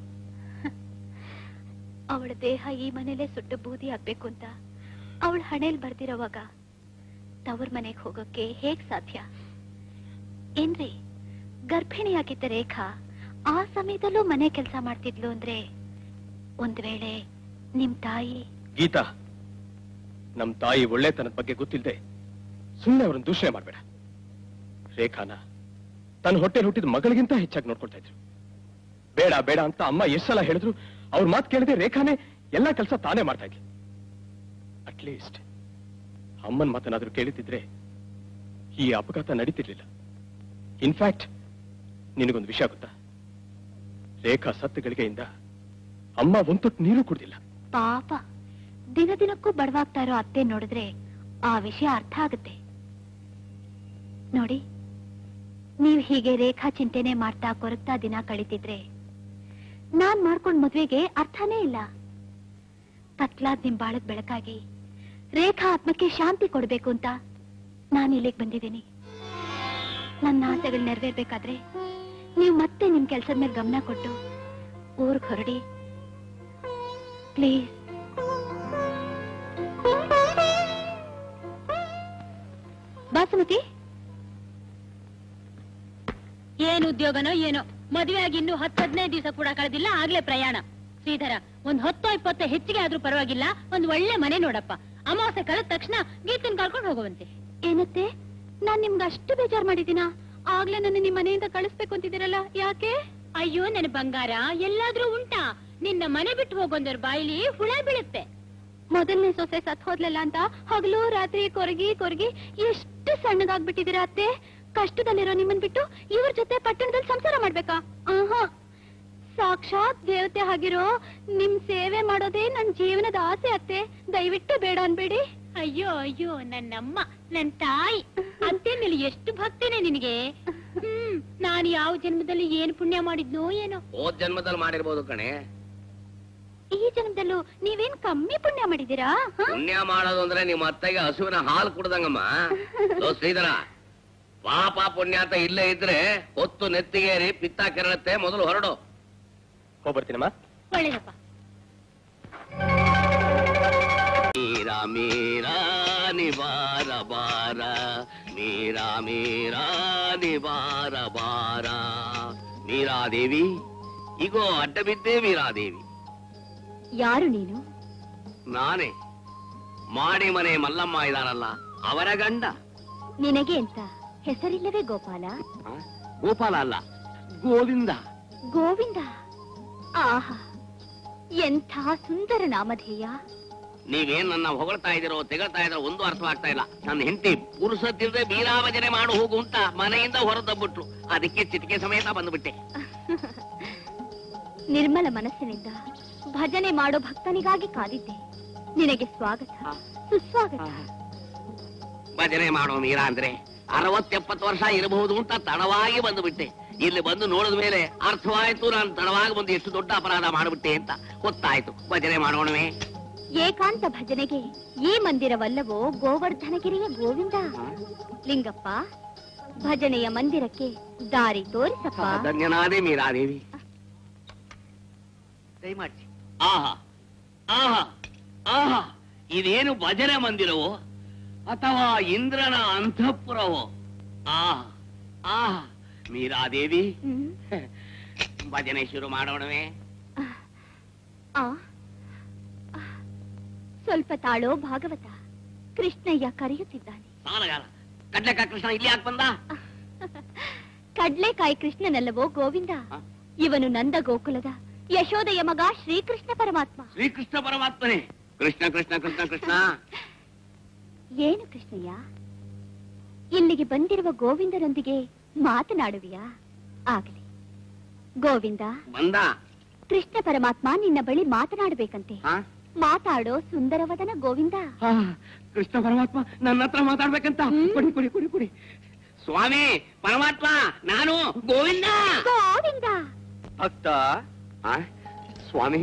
ಅವಳ ದೇಹ ಈ ಮನೇಲೆ ಸುಟ್ಟು ಬೂದಿ ಆಗ್ಬೇಕು ಅಂತ ಅವಳ ಹಣೆಲ್ ಬರ್ದಿರೋವಾಗ ತವ್ರ ಮನೆಗ್ ಹೋಗೋಕೆ ಹೇಗ್ ಸಾಧ್ಯ ಏನ್ರಿ ಗರ್ಭಿಣಿಯಾಗಿದ್ದ ರೇಖಾ ಆ ಸಮಯದಲ್ಲೂ ಮನೆ ಕೆಲಸ ಮಾಡ್ತಿದ್ಲು ಅಂದ್ರೆ ಒಂದ್ ವೇಳೆ ನಿಮ್ ತಾಯಿ ಗೀತಾ ನಮ್ ತಾಯಿ ಒಳ್ಳೆತನದ ಬಗ್ಗೆ ಗೊತ್ತಿಲ್ಲದೆ ಸುಮ್ಮನೆ ಅವ್ರನ್ನ ದೂಷಣೆ ಮಾಡ್ಬೇಡ ರೇಖಾನ ತನ್ನ ಹೊಟ್ಟೆ ಹುಟ್ಟಿದ ಮಗಳಿಗಿಂತ ಹೆಚ್ಚಾಗಿ ನೋಡ್ಕೊಳ್ತಾ ಇದ್ರು ಬೇಡ ಬೇಡ ಅಂತ ಅಮ್ಮ ಎಷ್ಟ್ ಸಲ ಹೇಳಿದ್ರು ಅವ್ರ ಮಾತು ಕೇಳದೆ ರೇಖಾನೇ ಎಲ್ಲಾ ಕೆಲಸ ತಾನೇ ಮಾಡ್ತಾ ಇದ್ಲು ಅಟ್ಲೀಸ್ಟ್ ಅಮ್ಮನ್ ಮಾತನಾದ್ರೂ ಕೇಳಿತಿದ್ರೆ ಈ ಅಪಘಾತ ನಡೀತಿರ್ಲಿಲ್ಲ ಇನ್ಫ್ಯಾಕ್ಟ್ ನಿನಗೊಂದು ವಿಷಯ ಗೊತ್ತಾ ರೇಖಾ ಸತ್ತು ಗಳಿಗೆಯಿಂದ ಅಮ್ಮ ಒಂದ್ ತೊಟ್ಟು ನೀರು ಕುಡ್ದಿಲ್ಲ ಪಾಪ ದಿನ ದಿನಕ್ಕೂ ಬಡವಾಗ್ತಾ ಇರೋ ಅತ್ತೆ ನೋಡಿದ್ರೆ ಆ ವಿಷಯ ಅರ್ಥ ಆಗುತ್ತೆ ನೋಡಿ ನೀವ್ ಹೀಗೆ ರೇಖಾ ಚಿಂತೆನೆ ಮಾಡ್ತಾ ಕೊರಗ್ತಾ ದಿನ ಕಳೀತಿದ್ರೆ ನಾನ್ ಮಾಡ್ಕೊಂಡ್ ಮದ್ವೆಗೆ ಅರ್ಥನೇ ಇಲ್ಲ ಕತ್ಲಾದ್ ನಿಮ್ ಬಾಳದ್ ಬೆಳಕಾಗಿ ರೇಖಾ ಆತ್ಮಕ್ಕೆ ಶಾಂತಿ ಕೊಡ್ಬೇಕು ಅಂತ ನಾನು ಇಲ್ಲಿಗೆ ಬಂದಿದ್ದೀನಿ ನನ್ನ ಆಸೆಗಳು ನೆರವೇರ್ಬೇಕಾದ್ರೆ ನೀವು ಮತ್ತೆ ನಿಮ್ ಕೆಲ್ಸದ ಮೇಲೆ ಗಮನ ಕೊಟ್ಟು ಊರ್ಗ್ ಹೊರಡಿ ಪ್ಲೀಸ್ ಬಾಸುಮತಿ ಏನ್ ಉದ್ಯೋಗನೋ ಏನೋ ಮದುವೆ ಆಗಿ ಇನ್ನು ಹತ್ತು ಹದಿನೈದು ದಿವಸ ಕೂಡ ಕಳೆದಿಲ್ಲ ಆಗ್ಲೇ ಪ್ರಯಾಣ ಶ್ರೀಧರ ಒಂದ್ ಹತ್ತೋ ಇಪ್ಪತ್ತೋ ಹೆಚ್ಚಿಗೆ ಆದ್ರೂ ಪರವಾಗಿಲ್ಲ ಒಂದ್ ಒಳ್ಳೆ ಮನೆ ನೋಡಪ್ಪ ಅಮಾವಾಸ್ಯೆ ಕಳೆದ ತಕ್ಷಣ ಗೀತನ್ ಕರ್ಕೊಂಡು ಹೋಗುವಂತೆ ಏನತ್ತೆ ನಾನ್ ನಿಮ್ಗೆ ಅಷ್ಟು ಬೇಜಾರ್ ಮಾಡಿದ್ದೀನಾ ಆಗ್ಲೇ ನನ್ನ ನಿಮ್ ಮನೆಯಿಂದ ಕಳಿಸ್ಬೇಕು ಅಂತಿದ್ದೀರಲ್ಲ ಯಾಕೆ ಅಯ್ಯೋ ನನ್ನ ಬಂಗಾರ ಎಲ್ಲಾದ್ರೂ ಉಂಟಾ ನಿನ್ನ ಮನೆ ಬಿಟ್ಟು ಹೋಗೊಂದವ್ರ ಬಾಯಿಲಿ ಹುಳ ಬೀಳುತ್ತೆ ಮೊದಲನೇ ಸೊಸೆ ಸತ್ ಹೋದ್ಲಲ್ಲ ಅಂತ ಹಗಲು ರಾತ್ರಿ ಕೊರಗಿ ಕೊರಗಿ ಎಷ್ಟು ಸಣ್ಣಗಾಗ್ಬಿಟ್ಟಿದ್ದೀರಾ ಅತ್ತೆ ಕಷ್ಟದಲ್ಲಿರೋ ನಿಮ್ಮನ್ ಬಿಟ್ಟು ಇವ್ರ ಜೊತೆ ಪಟ್ಟಣದಲ್ಲಿ ಸಂಸಾರ ಮಾಡ್ಬೇಕಾ ಆಹಾ ಸಾಕ್ಷಾತ್ ದೇವತೆ ಆಗಿರೋ ನಿಮ್ ಸೇವೆ ಮಾಡೋದೇ ನನ್ ಜೀವನದ ಆಸೆ ಅತ್ತೆ ದಯವಿಟ್ಟು ಬೇಡ ಅನ್ಬೇಡಿ ಅಯ್ಯೋ ಅಯ್ಯೋ ನನ್ನಮ್ಮ ನನ್ ತಾಯಿ ಅತ್ತೆ ಮೇಲೆ ಎಷ್ಟು ಭಕ್ತಿನೇ ನಿನಗೆ ಹ್ಮ್ ನಾನು ಯಾವ ಜನ್ಮದಲ್ಲಿ ಏನ್ ಪುಣ್ಯ ಮಾಡಿದ್ನೋ ಏನೋ ಹೋದ್ ಜನ್ಮದಲ್ಲಿ ಮಾಡಿರ್ಬೋದು ಕಣೆ ಈ ಜನ್ಮದಲ್ಲೂ ನೀವೇನ್ ಕಮ್ಮಿ ಪುಣ್ಯ ಮಾಡಿದೀರಾ ಹ? ಪುಣ್ಯ ಮಾಡೋದು ಅಂದ್ರೆ ನಿಮ್ಮ ಅತ್ತೆಗೆ ಹಸುವಿನ ಹಾಲು ಕುಡ್ದಂಗಮ್ಮ ಲೋ ಶ್ರೀಧರ ಪಾಪ ಪುಣ್ಯ ಅಂತ ಇಲ್ಲೇ ಇದ್ರೆ ಹೊತ್ತು ನೆತ್ತಿಗೇರಿ ಪಿತ್ತ ಕೆರಳತ್ತೆ ಮೊದಲು ಹೊರಡು ಹೋಗ್ಬರ್ತೀನಮ್ಮ ಒಳ್ಳೇದಪ್ಪ ಮೀರಾ ಮೀರಾ ನಿವಾರ ಬಾರ ಮೀರಾ ಮೀರಾ ನಿವಾರ ಬಾರ ಮೀರಾದೇವಿ ಈಗೋ ಅಡ್ಡ ಬಿದ್ದೆ ಮೀರಾದೇವಿ ಯಾರು ನೀನು ನಾನೇ ಮಾಡಿ ಮನೆ ಮಲ್ಲಮ್ಮ ಇದಾರಲ್ಲ ಅವರ ಗಂಡ ನಿನಗೆ ಅಂತ ಹೆಸರಿಲ್ಲವೇ ಗೋಪಾಲ ಆ? ಗೋಪಾಲ ಅಲ್ಲ ಗೋವಿಂದ ಗೋವಿಂದ ಆಹಾ ಎಂಥ ಸುಂದರ ನಾಮಧೇಯ ನೀವೇನ್ ನನ್ನ ಹೊಗಳ್ತಾ ಇದ್ದೀರೋ ತೆಗಳ್ತಾ ಇದ್ದೀರೋ ಒಂದು ಅರ್ಥವಾಗ್ತಾ ಇಲ್ಲ ನನ್ನ ಹೆಂಡತಿ ಪುರುಸತ್ತಿರದೆ ಬೀರಾಭಜನೆ ಮಾಡು ಹೋಗು ಅಂತ ಮನೆಯಿಂದ ಹೊರತಬ್ಬಿಟ್ರು ಅದಕ್ಕೆ ಚಿಟಿಕೆ ಸಮೇತ ಬಂದ್ಬಿಟ್ಟೆ ನಿರ್ಮಲ ಮನಸ್ಸಿನಿಂದ ಭಜನೆ ಮಾಡೋ ಭಕ್ತನಿಗಾಗಿ ಕಾದಿದ್ದೆ ನಿನಗೆ ಸ್ವಾಗತ ಸುಸ್ವಾಗತ ಭಜನೆ ಮಾಡೋ ಮೀರಾ ಅಂದ್ರೆ ಅರವತ್ತೆಪ್ಪತ್ತು ವರ್ಷ ಇರಬಹುದು ಅಂತ ತಡವಾಗಿ ಬಂದುಬಿಟ್ಟೆ ಇಲ್ಲಿ ಬಂದು ನೋಡಿದ ಮೇಲೆ ಅರ್ಥವಾಯ್ತು ನಾನು ತಡವಾಗಿ ಬಂದು ಎಷ್ಟು ದೊಡ್ಡ ಅಪರಾಧ ಮಾಡಿಬಿಟ್ಟೆ ಅಂತ ಗೊತ್ತಾಯ್ತು ಭಜನೆ ಮಾಡೋಣವೇ ಏಕಾಂತ ಭಜನೆಗೆ ಈ ಮಂದಿರವಲ್ಲವೋ ಗೋವರ್ಧನಗಿರಿಯ ಗೋವಿಂದ ಲಿಂಗಪ್ಪ ಭಜನೆಯ ಮಂದಿರಕ್ಕೆ ದಾರಿ ತೋರಿಸಪ್ಪ ಧನ್ಯನಾದೆ ಮೀರಾದೇವಿ ದಯಮಾಡಿ ಆಹಾ ಆಹಾ ಆಹಾ ಇದೇನು ಭಜನೆ ಮಂದಿರವೋ ಅಥವಾ ಇಂದ್ರನ ಅಂತಃಪುರವೋ ಆಹಾ ಆಹಾ ಮೀರಾದೇವಿ ಹ್ಮ್. ಭಜನೆ ಶುರು ಮಾಡೋಣವೇ ಆ. ಆ. ಸ್ವಲ್ಪ ತಾಳೋ ಭಾಗವತ ಕೃಷ್ಣಯ್ಯ ಕರೆಯುತ್ತಿದ್ದಾನೆ ಸಾಲಗಾಲ ಕಡ್ಲೆಕಾಯಿ ಕೃಷ್ಣ ಇಲ್ಲಿ ಯಾಕೆ ಬಂದ ಕಡ್ಲೆಕಾಯಿ ಕೃಷ್ಣನಲ್ಲವೋ ಗೋವಿಂದ ಆ? ಇವನು ನಂದ ಗೋಕುಲದ ಯಶೋದೆಯ ಮಗ ಶ್ರೀಕೃಷ್ಣ ಪರಮಾತ್ಮ ಶ್ರೀಕೃಷ್ಣ ಪರಮಾತ್ಮನೇ ಕೃಷ್ಣ ಕೃಷ್ಣ ಕೃಷ್ಣ ಕೃಷ್ಣ ಏನು ಕೃಷ್ಣಯ್ಯ ಇಲ್ಲಿಗೆ ಬಂದಿರುವ ಗೋವಿಂದನೊಂದಿಗೆ ಮಾತನಾಡುವಿಯಾ ಆಗಲಿ ಗೋವಿಂದ ಬಂದ ಕೃಷ್ಣ ಪರಮಾತ್ಮ ನಿನ್ನ ಬಳಿ ಮಾತನಾಡಬೇಕಂತೆ ಹಾ? ಮಾತಾಡೋ ಸುಂದರವದನ ಗೋವಿಂದ ಆ, ಕೃಷ್ಣ ಪರಮಾತ್ಮ ನನ್ನ ಹತ್ರ ಮಾತಾಡ್ಬೇಕಂತ ಕುಡಿ ಕುಡಿ ಕುಡಿ ಕುಡಿ ಸ್ವಾಮಿ ಪರಮಾತ್ಮ ನಾನು ಗೋವಿಂದ ಗೋವಿಂದ ಭಕ್ತ ಆ, ಸ್ವಾಮಿ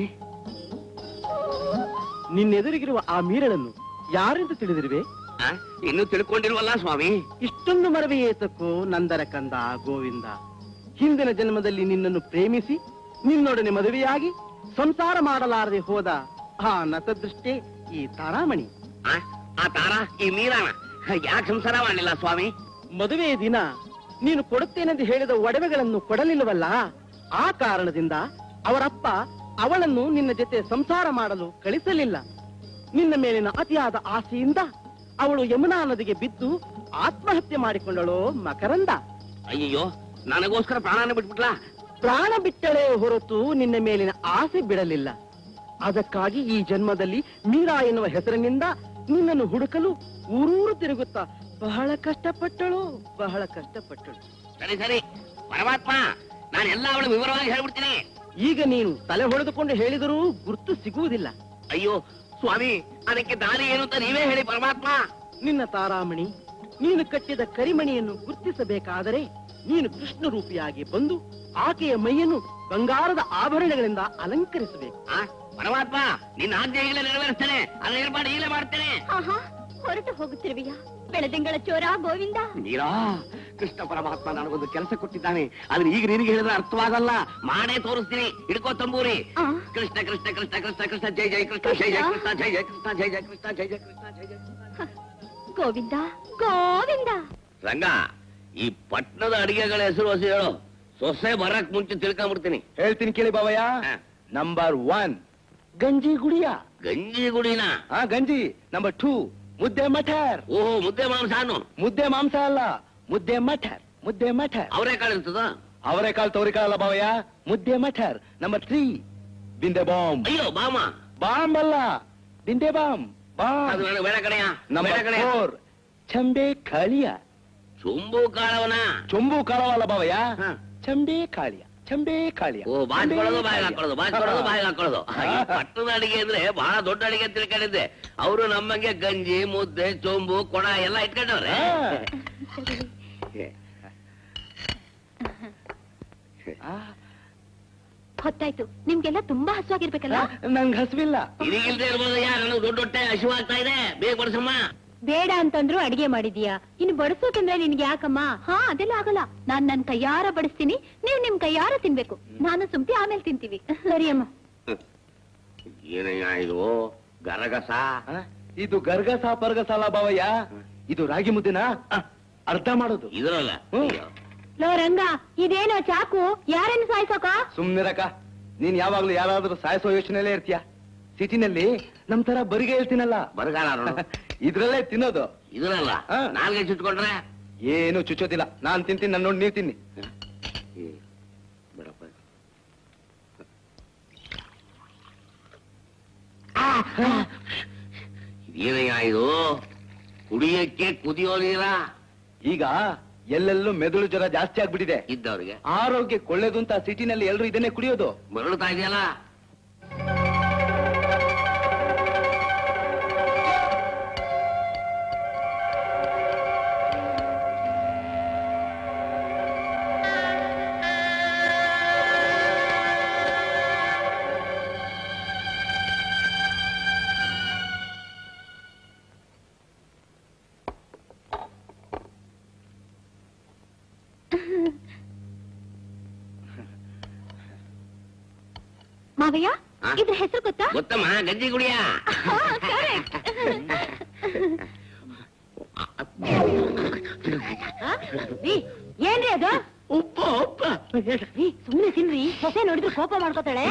ನಿನ್ನೆದುರಿಗಿರುವ ಆ ಮೀರಳನ್ನು ಯಾರೆಂದು ತಿಳಿದಿರುವೆ ಆ, ಇನ್ನೂ ತಿಳ್ಕೊಂಡಿಲ್ವಲ್ಲ ಸ್ವಾಮಿ ಇಷ್ಟೊಂದು ಮರವೇ ಏತಕ್ಕೋ ನಂದರ ಕಂದ ಗೋವಿಂದ ಹಿಂದಿನ ಜನ್ಮದಲ್ಲಿ ನಿನ್ನನ್ನು ಪ್ರೇಮಿಸಿ ನಿನ್ನೊಡನೆ ಮದುವೆಯಾಗಿ ಸಂಸಾರ ಮಾಡಲಾರದೆ ಹೋದ ಆ ನತದೃಷ್ಟೇ ಈ ತಾರಾಮಣಿ ಆ, ಆ ತಾರ ಈ ಮೀರಾನ ಯಾಕೆ ಸಂಸಾರ ಮಾಡಲಿಲ್ಲ ಸ್ವಾಮಿ ಮದುವೆಯ ದಿನ ನೀನು ಕೊಡುತ್ತೇನೆಂದು ಹೇಳಿದ ಒಡವೆಗಳನ್ನು ಕೊಡಲಿಲ್ಲವಲ್ಲ ಆ ಕಾರಣದಿಂದ ಅವರಪ್ಪ ಅವಳನ್ನು ನಿನ್ನ ಜೊತೆ ಸಂಸಾರ ಮಾಡಲು ಕಳಿಸಲಿಲ್ಲ ನಿನ್ನ ಮೇಲಿನ ಅತಿಯಾದ ಆಸೆಯಿಂದ ಅವಳು ಯಮುನಾ ನದಿಗೆ ಬಿದ್ದು ಆತ್ಮಹತ್ಯೆ ಮಾಡಿಕೊಂಡಳು ಮಕರಂದ ಅಯ್ಯಯ್ಯೋ ನನಗೋಸ್ಕರ ಪ್ರಾಣನ ಬಿಟ್ಬಿಟ್ಲಾ ಪ್ರಾಣ ಬಿಟ್ಟಳೇ ಹೊರತು ನಿನ್ನ ಮೇಲಿನ ಆಸೆ ಬಿಡಲಿಲ್ಲ ಅದಕ್ಕಾಗಿ ಈ ಜನ್ಮದಲ್ಲಿ ಮೀರಾ ಎನ್ನುವ ಹೆಸರಿನಿಂದ ನಿನ್ನನ್ನು ಹುಡುಕಲು ಊರೂರು ತಿರುಗುತ್ತಾ ಬಹಳ ಕಷ್ಟಪಟ್ಟಳು ಬಹಳ ಕಷ್ಟಪಟ್ಟಳು ಸರಿ ಸರಿ ಪರಮಾತ್ಮ ನಾನು ಎಲ್ಲ ಅವಳು ವಿವರವಾಗಿ ಹೇಳ್ಬಿಡ್ತೀನಿ ಈಗ ನೀನು ತಲೆ ಹೊಡೆದುಕೊಂಡು ಹೇಳಿದರೂ ಗುರ್ತು ಸಿಗುವುದಿಲ್ಲ ಅಯ್ಯೋ ಸ್ವಾಮಿ ಅದಕ್ಕೆ ದಾರಿ ಏನು ಅಂತ ನೀವೇ ಹೇಳಿ ಪರಮಾತ್ಮ ನಿನ್ನ ತಾರಾಮಣಿ ನೀನು ಕಟ್ಟಿದ ಕರಿಮಣಿಯನ್ನು ಗುರ್ತಿಸಬೇಕಾದರೆ ನೀನು ಕೃಷ್ಣ ರೂಪಿಯಾಗಿ ಬಂದು ಆಕೆಯ ಮೈಯನ್ನು ಬಂಗಾರದ ಆಭರಣಗಳಿಂದ ಅಲಂಕರಿಸಬೇಕು ಆ, ಪರಮಾತ್ಮ ನಿನ್ನ ಆಜ್ಞೆ ಈಗಲೇ ನೆರವೇರಿಸ್ತೇನೆ ಅದನ್ನ ಏರ್ಪಾಡು ಈಗಲೇ ಮಾಡ್ತೇನೆ ಆಹಾ ಹೊರಟು ಹೋಗುತ್ತಿರುವೆಯ ಬೆಳದಿಂಗಳ ಚೋರ ಗೋವಿಂದ ಮೀರಾ ಕೃಷ್ಣ ಪರಮಾತ್ಮ ನನಗೊಂದು ಕೆಲಸ ಕೊಟ್ಟಿದ್ದಾನೆ ಅದನ್ನ ಈಗ ನಿನಗೆ ಹೇಳಿದ್ರೆ ಅರ್ಥವಾಗಲ್ಲ ಮಾಡೇ ತೋರಿಸ್ತೀನಿ ಹಿಡ್ಕೋ ತಂಬೂರಿ ಆ, ಕೃಷ್ಣ ಕೃಷ್ಣ ಕೃಷ್ಣ ಕೃಷ್ಣ ಕೃಷ್ಣ ಜೈ ಜೈ ಕೃಷ್ಣ ಜೈ ಜೈ ಕೃಷ್ಣ ಜೈ ಜೈ ಕೃಷ್ಣ ಜೈ ಜೈ ಕೃಷ್ಣ ಜೈ ಜೈ ಕೃಷ್ಣ ಜೈ ಜೈ ಕೃಷ್ಣ ಗೋವಿಂದ ಗೋವಿಂದ ರಂಗ ಈ ಪಟ್ಟಣದ ಅಡಿಗೆಗಳ ಹೆಸರು ಹಸಿ ಹೇಳು ಸೊಸೆ ಬರಕ್ ಮುಂಚೆ ತಿಳ್ಕೊಂಡ್ಬಿಡ್ತೀನಿ ಹೇಳ್ತೀನಿ ಕೇಳಿ ಬಾವಯ್ಯ ಹಾ. ನಂಬರ್ ಒನ್ ಗಂಜಿ ಗುಡಿಯ ಗಂಜಿ ಗುಡಿನ ಹಾ ಗಂಜಿ ನಂಬರ್ ಟೂ ಮುದ್ದೆ ಮಠರ್ ಓಹೋ ಮುದ್ದೆ ಮಾಂಸಾನು ಮುದ್ದೆ ಮಾಂಸ ಅಲ್ಲ ಮುದ್ದೆ ಮಠರ್ ಮುದ್ದೆ ಮಠರ್ ಅವರೇ ಕಾಳಿರ್ತದ ಅವರೆಕಾಳು ತವರಿಕಾಳ ಬಾವಯ್ಯ ಮುದ್ದೆ ಮಠರ್ ನಂಬರ್ ತ್ರೀ ಬಿಂದೆ ಬಾಂಬ್ ಅಯ್ಯೋ ಬಾಮ ಬಾಂಬ್ ಅಲ್ಲ ಬಿಂದೆ ಬಾಂಬ್ ಅದು ಬಾಂಬ್ ನನಗೆ ಬೇಡ ಕಡೆಯ ಬೇಡ ನಂಬರ್ ಕಡೆಯ ಫೋರ್ ಚಂಬೆ ಕಾಳಿಯ ಚುಂಬು ಕಾಳವನ ಚೊಂಬು ಕಾಳವಲ್ಲ ಬಾವಯ್ಯ ಹಾ. ಚಂಬೆ ಕಾಳಿಯ ಚಂಬೆ ಕಾಳಿಯ ಓ ಬಾಚ್ಕೊಳ್ಳೋದು ಚಂಬೆ ಬಾಯಿಗೆ ಕಾಳಿಯ. ಹಾಕೊಳ್ಳೋದು ಬಾಚ್ಕೊಳ್ಳೋದು ಬಾಯಿಗೆ ಹಾಕೊಳ್ಳೋದು ಈ ಪಟ್ಟಣದ ಅಡಿಗೆ ಅಂದ್ರೆ ಬಹಳ ದೊಡ್ಡ ಅಡಿಗೆ ತಿಳ್ಕೊಂಡಿದ್ದೆ ಅವರು ನಮ್ಮಂಗೆ ಗಂಜಿ ಮುದ್ದೆ ಚೊಂಬು ಕೊಡ ಎಲ್ಲ ಇಟ್ಕೊಂಡವ್ರೆ ಆ, ಹೊತ್ತಾಯ್ತು ನಿಮ್ಗೆಲ್ಲ ತುಂಬಾ ಹಸುವಾಗಿರ್ಬೇಕಲ್ಲ ನಂಗ್ ಹಸುವಿಲ್ಲ ಇದೀಗಿಲ್ದೇ ಇರ್ಬೋದು ಯಾ ನನಗೆ ದೊಡ್ಡ ಹೊಟ್ಟೆ ಹಸಿವಾಗ್ತಾ ಇದೆ ಬೇಗ ಬಡಿಸಮ್ಮ ಬೇಡ ಅಂತಂದ್ರು ಅಡಿಗೆ ಮಾಡಿದೀಯಾ ಇನ್ನು ಬಡಿಸೋಕಂದ್ರೆ ನಿನ್ಗೆ ಯಾಕಮ್ಮ ಹಾ ಅದೆಲ್ಲ ಆಗಲ್ಲ ನಾನ್ ನನ್ ಕೈಯಾರ ಬಡಿಸ್ತೀನಿ ನೀವ್ ನಿಮ್ ಕೈಯಾರ ತಿನ್ಬೇಕು ನಾನು ಸುಮ್ತಿ ಆಮೇಲೆ ತಿಂತೀವಿ ಸರಿ ಅಮ್ಮ ಏನಯ್ಯ ಇದು ಗರಗಸ ಆ, ಇದು ಗರ್ಗಸ ಪರ್ಗಸ ಅಲ್ಲ ಬಾವಯ್ಯ ಇದು ರಾಗಿ ಮುದ್ದೆನ ಅರ್ಧ ಮಾಡೋದು ಇದ್ರಲ್ಲ ಹ್ಮ್. ಅಯ್ಯೋ. ಲೋ ರಂಗ ಇದೇನೋ ಚಾಕು ಯಾರನ್ನು ಸಾಯ್ಸೋಕ ಸುಮ್ನಿರಕ ನೀನ್ ಯಾವಾಗ್ಲೂ ಯಾರಾದ್ರೂ ಸಾಯಿಸೋ ಯೋಚನೆಯಲ್ಲೇ ಇರ್ತೀಯ ಸಿಟಿನಲ್ಲಿ ನಮ್ ತರ ಬರಿಗೆ ಹೇಳ್ತೀನಲ್ಲ ಬರಗಾಲ ನೋಡು. ಇದ್ರಲ್ಲೇ ತಿನ್ನೋದು ಇದ್ರಲ್ಲ ಹಾ. ನಾಲ್ಗೆ ಚುಟ್ಕೊಂಡ್ರೆ ಏನು ಚುಚ್ಚೋದಿಲ್ಲ ನಾನ್ ತಿಂತೀನಿ ನನ್ನ ನೋಡಿ ನೀವ್ ತಿನ್ನಿ ಏ, ಬಿಡಪ್ಪ ಇದೇನಯ್ಯ ಇದು ಕುಡಿಯಕ್ಕೆ ಕುದಿಯೋ ನೀರ ಈಗ ಎಲ್ಲೆಲ್ಲೂ ಮೆದುಳು ಜ್ವರ ಜಾಸ್ತಿ ಆಗ್ಬಿಟ್ಟಿದೆ ಇದ್ದವ್ರಿಗೆ ಆರೋಗ್ಯಕ್ಕೆ ಒಳ್ಳೇದು ಅಂತ ಸಿಟಿನಲ್ಲಿ ಎಲ್ಲರೂ ಇದನ್ನೇ ಕುಡಿಯೋದು ಮರಳುತ್ತಾ ಇದೆಯಲ್ಲ ಮಾವಯ್ಯ ಆ? ಇದ್ರ ಹೆಸರು ಗೊತ್ತಾ ಗೊತ್ತಮ್ಮ ಗಂಜಿ ಕುಡಿಯ ಹಾ, correct. ಏನ್ರಿ ಅದು ಉಪ್ಪ ಉಪ್ಪ ರೀ ಸುಮ್ನೆ ತಿನ್ರಿ ಸೊಸೆ ನೋಡಿದ್ರೆ ಕೋಪ ಮಾಡ್ಕೋತಾಳೆ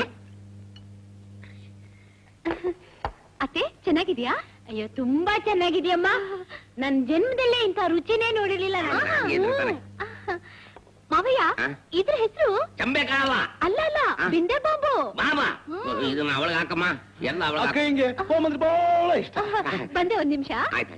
ಅತ್ತೆ ಚೆನ್ನಾಗಿದ್ಯಾ ಅಯ್ಯೋ ತುಂಬಾ ಚೆನ್ನಾಗಿದ್ಯಮ್ಮ ನನ್ ಜನ್ಮದಲ್ಲೇ ಇಂಥ ರುಚಿನೇ ನೋಡಿರ್ಲಿಲ್ಲ ನಾನು. ಏನು ಅಂತಾರೆ? ಮಾವಯ್ಯ ಆ? ಇದ್ರ ಹೆಸರು ಚಂಬೆ ಕಾಳವ ಅಲ್ಲ ಅಲ್ಲ ಆ? ಬಿಂದೆ ಬಾಂಬು ಬಾಬಾ ಇದನ್ನ ಅವಳಿಗೆ ಹಾಕಮ್ಮ ಎಲ್ಲ ಅವಳಿಗೆ ಅಕ್ಕ ಹಿಂಗೆ ಹೋಮಂದ್ರೆ ಬಹಳ ಇಷ್ಟ ಬಂದೆ ಒಂದ್ ನಿಮಿಷ ಆಯ್ತಾಯ್ತು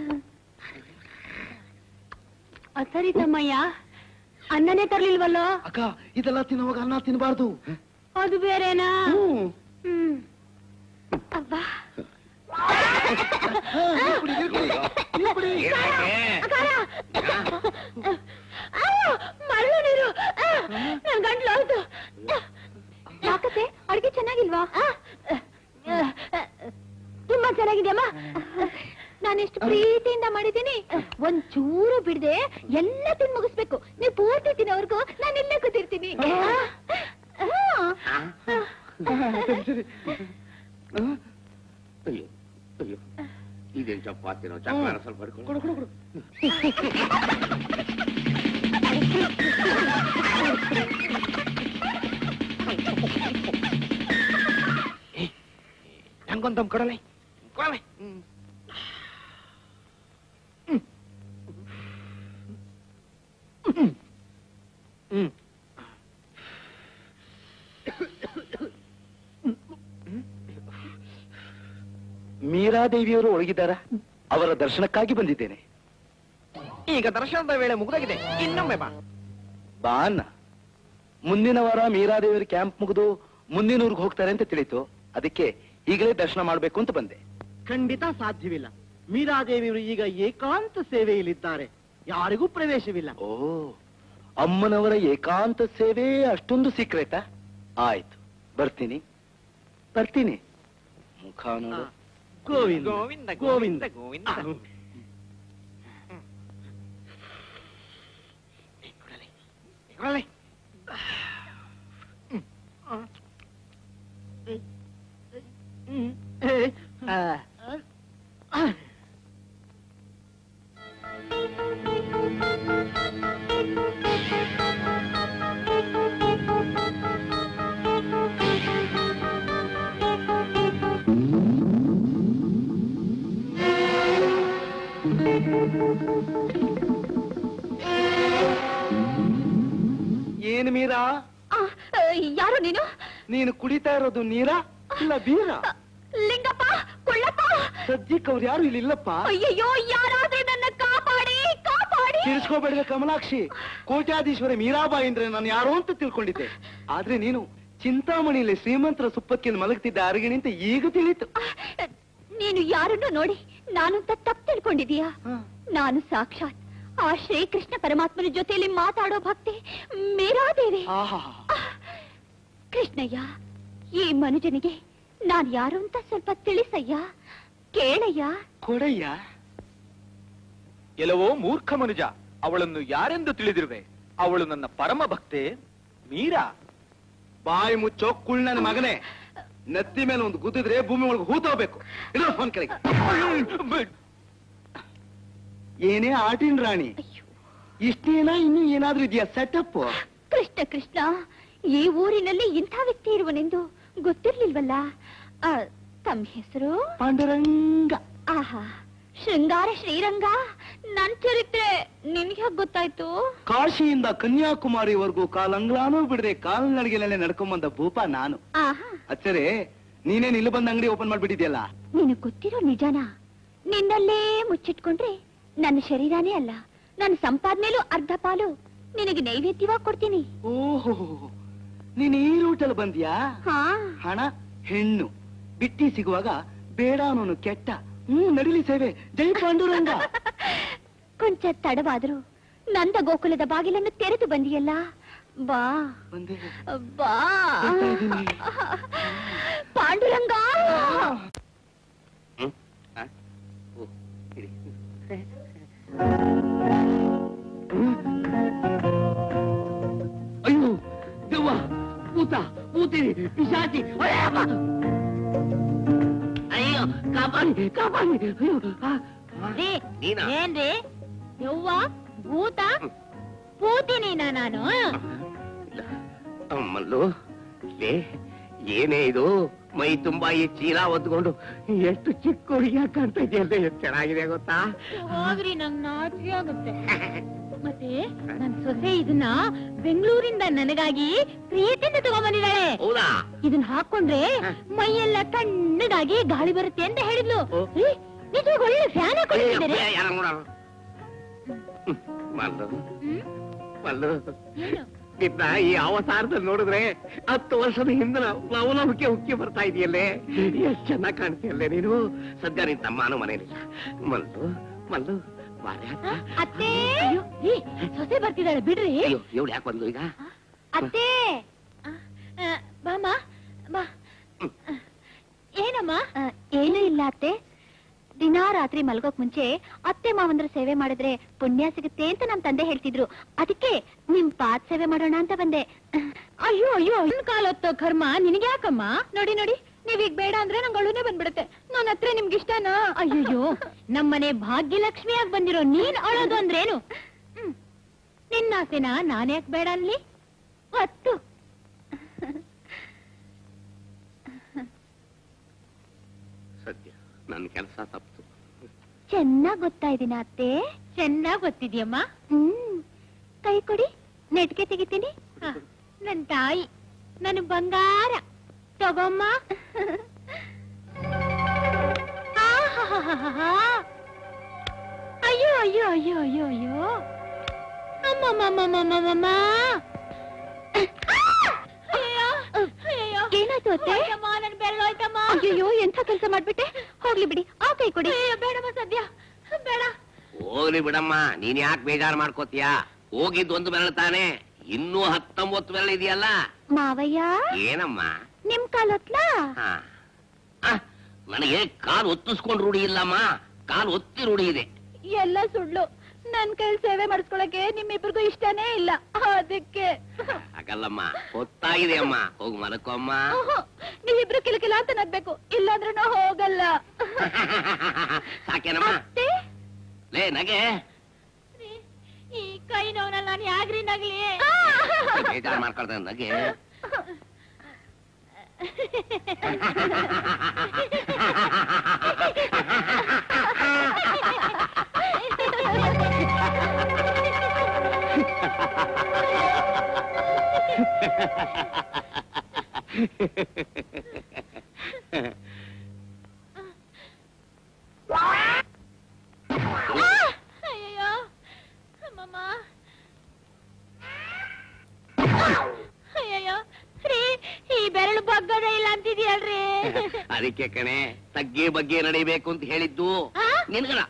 ಸರಿ ತಮ್ಮಯ್ಯ ಅನ್ನನೇ ತರ್ಲಿಲ್ವಲ್ಲೋ ಅಕ್ಕ ಇದೆಲ್ಲ ತಿನ್ನುವಾಗ ಅನ್ನ ತಿನ್ನಬಾರ್ದು ಅದು ಬೇರೆನಾ ಹ್ಮ್ ಅಬ್ಬಾ ಮರಳು ನೀರು ನನ್ ಗಂಟ್ಲು ಹೌದು ಯಾಕತ್ತೆ ಅಡ್ಗೆ ಚೆನ್ನಾಗಿಲ್ವಾ ತುಂಬಾ ಚೆನ್ನಾಗಿದ್ಯಮ್ಮ ನಾನೆಷ್ಟು ಪ್ರೀತಿಯಿಂದ ಮಾಡಿದ್ದೀನಿ ಒಂದ್ ಚೂರು ಬಿಡದೆ ಎಲ್ಲ ತಿನ್ ಮುಗಿಸ್ಬೇಕು ನೀವು ಪೂರ್ತಿ ತಿನ್ನೋವರೆಗೂ ನಾನು ಇಲ್ಲೇ ಕೂತಿರ್ತೀನಿ ಅಯ್ಯೋ ಅಯ್ಯೋ ಇದೇನ್ ಚಪಾತಿನೋ ಚಪಾರ ಸ್ವಲ್ಪ ಹಿಡ್ಕೊಂಡು. ಹೆಂಗೊಂದ್ ಕೊಡಲೆ ಕೊಡಲೆ ಮೀರಾದೇವಿಯವರು ಒಳಗಿದ್ದಾರ ಅವರ ದರ್ಶನಕ್ಕಾಗಿ ಬಂದಿದ್ದೇನೆ ಈಗ ದರ್ಶನದ ವೇಳೆ ಮುಗಿದಾಗಿದೆ ಇನ್ನೊಮ್ಮೆ ಬಾ ಬಾ ಅನ್ನ ಮುಂದಿನ ವಾರ ಮೀರಾದೇವಿಯರ ಕ್ಯಾಂಪ್ ಮುಗಿದು ಮುಂದಿನ ಊರಿಗೆ ಹೋಗ್ತಾರೆ ಅಂತ ತಿಳಿತು ಅದಕ್ಕೆ ಈಗಲೇ ದರ್ಶನ ಮಾಡ್ಬೇಕು ಅಂತ ಬಂದೆ ಖಂಡಿತ ಸಾಧ್ಯವಿಲ್ಲ ಮೀರಾದೇವಿಯವರು ಈಗ ಏಕಾಂತ ಸೇವೆಯಲ್ಲಿದ್ದಾರೆ ಯಾರಿಗೂ ಪ್ರವೇಶವಿಲ್ಲ ಓ ಅಮ್ಮನವರ ಏಕಾಂತ ಸೇವೆ ಅಷ್ಟೊಂದು ಸೀಕ್ರೆಟಾ ಆಯ್ತು ಬರ್ತೀನಿ ಬರ್ತೀನಿ ಮುಖ ನೋಡು ಗೋವಿಂದ ಗೋವಿಂದ ಗೋವಿಂದ ಗೋವಿಂದ ಏನ್ ಮೀರಾ ಆ, ಯಾರು ನೀನು ನೀನು ಕುಡಿತಾ ಇರೋದು ನೀರಾ ಇಲ್ಲ ಬೀರ ಲಿಂಗಪ್ಪ ಕುಳ್ಳಪ್ಪ ಸದ್ಯಕ್ಕೆ ಅವ್ರು ಯಾರು ಇಲ್ಲಿ ಇಲ್ಲಪ್ಪ ಅಯ್ಯಯ್ಯೋ ಯಾರಾದ್ರೂ ನನ್ನ ಕಾಪಾಡಿ ಕಾಪಾಡಿ ತಿರ್ಸ್ಕೋಬೇಡ ಕಮಲಾಕ್ಷಿ ಕೋಟ್ಯಾಧೀಶ್ವರ ಮೀರಾಬಾಯಿ ಅಂದ್ರೆ ನಾನು ಯಾರೋ ಅಂತ ತಿಳ್ಕೊಂಡಿದ್ದೆ ಆದ್ರೆ ನೀನು ಚಿಂತಾಮಣಿಯಲ್ಲಿ ಶ್ರೀಮಂತರ ಸುಪ್ಪಕ್ಕಿಂದ ಮಲಗ್ತಿದ್ದ ಅರಗಿಣಿ ಅಂತ ಈಗ ತಿಳಿತು ನೀನು ಯಾರನ್ನು ನೋಡಿ ನಾನು ಅಂತ ತಪ್ಪು ತಿಳ್ಕೊಂಡಿದೀಯಾ ನಾನು ಸಾಕ್ಷಾತ್ ಆ ಶ್ರೀಕೃಷ್ಣ ಪರಮಾತ್ಮನ ಜೊತೆಯಲ್ಲಿ ಮಾತಾಡೋ ಭಕ್ತಿ ಮೀರಾದೇವಿ ಆಹಾ ಕೃಷ್ಣಯ್ಯ ಈ ಮನುಜನಿಗೆ ನಾನ್ ಯಾರು ಅಂತ ಸ್ವಲ್ಪ ತಿಳಿಸಯ್ಯ ಕೇಳಯ್ಯ ಕೊಡಯ್ಯ ಕೆಲವೋ ಮೂರ್ಖ ಮನುಜ ಅವಳನ್ನು ಯಾರೆಂದು ತಿಳಿದಿರುವೆ ಅವಳು ನನ್ನ ಪರಮ ಭಕ್ತೆ ಮೀರಾ ಬಾಯಿ ಮುಚ್ಚೋ ಕುಳ್ ನನ್ನ ಮಗನೇ ನೆತ್ತಿ ಮೇಲೆ ಒಂದು ಗುದ್ದಿದ್ರೆ ಭೂಮಿ ಒಳಗೆ ಹೂತೋಗ್ಬೇಕು ಇರೋ ಫೋನ್ ಕೆಳಗೆ ಏನೇ ಆಟಿನ್ ರಾಣಿ ಇಷ್ಟೇನಾ ಇನ್ನು ಏನಾದ್ರೂ ಇದೆಯಾ ಸೆಟಪ್ ಕೃಷ್ಣ ಕೃಷ್ಣ ಈ ಊರಿನಲ್ಲಿ ಇಂಥ ವ್ಯಕ್ತಿ ಇರುವನೆಂದು ಗೊತ್ತಿರ್ಲಿಲ್ವಲ್ಲ ಆ, ತಮ್ಮ ಹೆಸರು ಪಾಂಡುರಂಗ ಆಹಾ ಶೃಂಗಾರ ಶ್ರೀರಂಗ ನನ್ ಚರಿತ್ರೆ ನಿನ್ಗೆ ಹೇಗ್ ಗೊತ್ತಾಯ್ತು ಕಾಶಿಯಿಂದ ಕನ್ಯಾಕುಮಾರಿವರೆಗೂ ಕಾಲಂಗ್ಲಾನೂ ಬಿಡದೆ ಕಾಲ್ನಡಿಗೆನಲ್ಲೇ ನಡ್ಕೊಂಬಂದ ಭೂಪ ನಾನು ಆಹಾ ಅಚ್ಚರೆ ನೀನೇನ್ ಇಲ್ಲಿ ಬಂದ್ ಅಂಗಡಿ ಓಪನ್ ಮಾಡ್ಬಿಟ್ಟಿದ್ಯಲ್ಲ ನಿನಗ್ ಗೊತ್ತಿರೋ ನಿಜಾನ ನಿನ್ನಲ್ಲೇ ಮುಚ್ಚಿಟ್ಕೊಂಡ್ರೆ ನನ್ನ ಶರೀರನೇ ಅಲ್ಲ ನನ್ನ ಸಂಪಾದನೆಲೂ ಅರ್ಧ ಪಾಲು ನಿನಗೆ ನೈವೇದ್ಯವಾಗಿ ಕೊಡ್ತೀನಿ ಓಹೋ ನೀನ್ ಈ ರೂಟಲ್ಲಿ ಬಂದ್ಯಾ ಹಾ ಹಣ ಹೆಣ್ಣು ಬಿಟ್ಟಿ ಸಿಗುವಾಗ ಬೇಡ ಅನ್ನೋನು ಕೆಟ್ಟ ಹ್ಮ್ ನಡಿಲಿ ಸೇವೆ ಜೈ ಪಾಂಡುರಂಗ ಕೊಂಚ ತಡವಾದ್ರು ನಂದ ಗೋಕುಲದ ಬಾಗಿಲನ್ನು ತೆರೆದು ಬಂದಿಯಲ್ಲ ಬಾ ಬಂದೆ ಬಾ ಬರ್ತಾ ಇದೀನಿ. ಪಾಂಡುರಂಗ ಹ್ಮ್ ಆ? ಓ, ಇರಿ. ಅಯ್ಯೋ ದೆವ್ವ ಭೂತ ಭೂತಿನಿ ಪಿಶಾಚಿ ಅಯ್ಯಪ್ಪ! ಅಯ್ಯೋ ಕಾಪಾಡಿ ಕಾಪಾಡಿ ಅಯ್ಯೋ ಆ, ಆ. ರೀ ನೀನಾ? ಏನ್ರಿ ಯವ್ವ ಭೂತ ಪೂತಿನೀನ ನಾನು ಇಲ್ಲ. ಮಲ್ಲು ಲೇ ಏನೇ ಇದು ಮೈ ತುಂಬಾ ಈ ಚೀಲ ಹೊತ್ಕೊಂಡು ಎಷ್ಟು ಚಿಕ್ಕ ಹುಡುಗಿಯ ಕಾಣ್ತಾ ಇದೆಯಲ್ಲ ಎಷ್ಟು ಚೆನ್ನಾಗಿದೆ ಗೊತ್ತಾ ಹೋಗ್ರಿ ನಂಗ್ ನಾಚಿಕೆ ಆಗುತ್ತೆ ಮತ್ತೆ ನನ್ ಸೊಸೆ ಇದನ್ನ ಬೆಂಗಳೂರಿಂದ ನನಗಾಗಿ ಪ್ರೀತಿಯಿಂದ ತಗೊಂಡ್ಬಂದಿದ್ದಾಳೆ ಹೌದಾ ಇದನ್ನ ಹಾಕೊಂಡ್ರೆ ಮೈಯೆಲ್ಲ ತಣ್ಣಗಾಗಿ ಗಾಳಿ ಬರುತ್ತೆ ಅಂತ ಹೇಳಿದ್ಲು ಓ. ರೀ, ನಿಜವಾಗ್ ಒಳ್ಳೆ ಫ್ಯಾನ್ ಹಾಕೊಂಡಿದ್ದಾರೆ ಯಾರ ನೋಡ ಮಲ್ಲು ಮಲ್ಲು ಏನು? ನಿನ್ನ ಈ ಅವತಾರದಲ್ಲಿ ನೋಡಿದ್ರೆ ಹತ್ತು ವರ್ಷದ ಹಿಂದಿನ ಲವಲವಿಕೆ ಉಕ್ಕಿ ಬರ್ತಾ ಇದೆಯಲ್ಲೇ ಎಷ್ಟು ಚೆನ್ನಾಗಿ ಕಾಣ್ತೀಯಲ್ಲೇ ನೀನು ಸದ್ಯ ನಿನ್ ತಮ್ಮನೂ ಮನೇಲಿಲ್ಲ ಮಲ್ಲು ಮಲ್ಲು ಬಾರ್ಯಾ ಹ? ಅತ್ತೆ ಅಯ್ಯೋ, ರೀ, ಸೊಸೆ ಬರ್ತಿದ್ದಾಳೆ ಬಿಡ್ರಿ ಅಯ್ಯೋ ಇವಳು ಯಾಕೆ ಬಂದು ಈಗ ಅತ್ತೆ ಆ, ಆ, ಬಾಮ್ಮ ಬಾ ಏನಮ್ಮ ಆ, ಏನೂ ಇಲ್ಲ ಅತ್ತೆ ದಿನಾ ರಾತ್ರಿ ಮಲ್ಗೋಕ್ ಮುಂಚೆ ಅತ್ತೆ ಮಾವಂದ್ರ ಸೇವೆ ಮಾಡಿದ್ರೆ ಪುಣ್ಯ ಸಿಗುತ್ತೆ ಅಂತ ನಮ್ ತಂದೆ ಹೇಳ್ತಿದ್ರು ಅದಕ್ಕೆ ನಿಮ್ ಪಾತ್ ಸೇವೆ ಮಾಡೋಣ ಅಂತ ಬಂದೆ ಅಯ್ಯೋ ಅಯ್ಯೋ ಇನ್ ಕಾಲ ಹೊತ್ತೋ ಕರ್ಮ ನಿನಗೆ ಯಾಕಮ್ಮ ನೋಡಿ ನೋಡಿ ನೀವೀಗ ಬೇಡ ಅಂದ್ರೆ ನಂಗೆ ಅಳುನೇ ಬಂದ್ಬಿಡುತ್ತೆ ನನ್ನ ಹತ್ರ ನಿಮ್ಗೆ ಇಷ್ಟನಾ ಅಯ್ಯಯ್ಯೋ ನಮ್ಮನೆ ಭಾಗ್ಯಲಕ್ಷ್ಮಿಯಾಗಿ ಬಂದಿರೋ ನೀನ್ ಅಳೋದು ಅಂದ್ರೇನು ಹ್ಮ್. ನಿನ್ನ ಆಸೆನ ನಾನ್ಯಾಕ್ ಬೇಡ ಅನ್ಲಿ ಹೊತ್ತು ಸದ್ಯ ನನ್ನ ಕೆಲಸ ತಪ್ಪಿತು ಚೆನ್ನಾಗ್ ಗೊತ್ತಾ ಇದೀನ ಅತ್ತೆ ಚೆನ್ನಾಗ್ ಗೊತ್ತಿದ್ಯಮ್ಮ ಹ್ಮ್ ಕೈ ಕೊಡಿ ನೆಟ್ಗೆ ತೆಗಿತೀನಿ ಹ, ನನ್ ತಾಯಿ ನನ್ ಬಂಗಾರ ತಗೊಮ್ಮ ಆಹಾಹಾಹಾಹಾ. ಅಯ್ಯೋ ಅಯ್ಯೋ ಅಯ್ಯೋ ಅಯ್ಯೋ ಅಯ್ಯೋ ಅಮ್ಮಮ್ಮಮ್ಮಮ್ಮಮ್ಮಮ್ಮ ಅಯ್ಯೋ ಅಯ್ಯೋ ಏನಾಯ್ತು ಅತ್ತೆ ಹೋಯ್ತಮ್ಮ, ನನ್ ಬೆರಳು ಹೋಯ್ತಮ್ಮ. ಅಯ್ಯೋ ಎಂಥ ಕೆಲಸ ಮಾಡ್ಬಿಟ್ಟೆ ಹೋಗ್ಲಿ ಬಿಡಿ ಆ ಕೈ ಕೊಡಿ ಅಯ್ಯೋ, ಬೇಡಮ್ಮ ಸದ್ಯ ಬೇಡ ಹೋಗ್ಲಿ ಬಿಡಮ್ಮ ನೀನ್ ಯಾಕೆ ಬೇಜಾರ್ ಮಾಡ್ಕೋತೀಯ ಹೋಗಿದ್ ಒಂದು ಬೆರಳು ತಾನೆ ಇನ್ನೂ ಹತ್ತೊಂಬತ್ತು ಬೆರಳು ಇದೆಯಲ್ಲ ಮಾವಯ್ಯ ಏನಮ್ಮ ನಿಮ್ ಕಾಲ್ ಹೊತ್ಲಾ ಹಾ. ಆ, ನನಗೆ ಕಾಲು ಒತ್ತಿಸ್ಕೊಂಡು ರೂಢಿ ಇಲ್ಲಮ್ಮ ಕಾಲು ಒತ್ತಿ ರೂಢಿ ಇದೆ ಎಲ್ಲ ಸುಳ್ಳು ನನ್ ಕೈ ಸೇವೆ ಮಾಡಿಸ್ಕೊಳಕ್ಕೆ ನಿಮ್ಮಿಬ್ರಿಗೂ ಇಷ್ಟನೇ ಇಲ್ಲ ಅದಕ್ಕೆ ಹಾಗಲ್ಲಮ್ಮ ಹೊತ್ತಾಗಿದೆ ಅಮ್ಮ ಹೋಗ್ ಮಲಕೋ ಅಮ್ಮ ಓಹೋ, ನೀವಿಬ್ರು ಕಿಲಕಿಲ ಅಂತ ನಗ್ಬೇಕು ಇಲ್ಲಾಂದ್ರೆ ನಾ ಹೋಗಲ್ಲ ಸಾಕೇನಮ್ಮ ಅತ್ತೆ, ಲೇ ನಗೆ ಈ ಕೈ ನೋವಲ್ಲಿ ನಾನು ಯಾಗ್ರಿ ನಗ್ಲಿ ಬೇಜಾರ್ ಮಾಡ್ಕೊಳ್ತಾರೆ ನಗೆ ಅಯ್ಯಯ್ಯೋ ಅಮ್ಮಮ್ಮ ಅಯ್ಯಯ್ಯೋ ರೀ ಈ ಬೆರಳು ಬಗ್ಗದ ಇಲ್ಲ ಅಂತಿದ್ಯಲ್ರಿ ಅದಕ್ಕೆ ಕಣೆ ತಗ್ಗಿ ಬಗ್ಗೆ ನಡಿಬೇಕು ಅಂತ ಹೇಳಿದ್ದು ಆ? ನಿನ್ಗಣ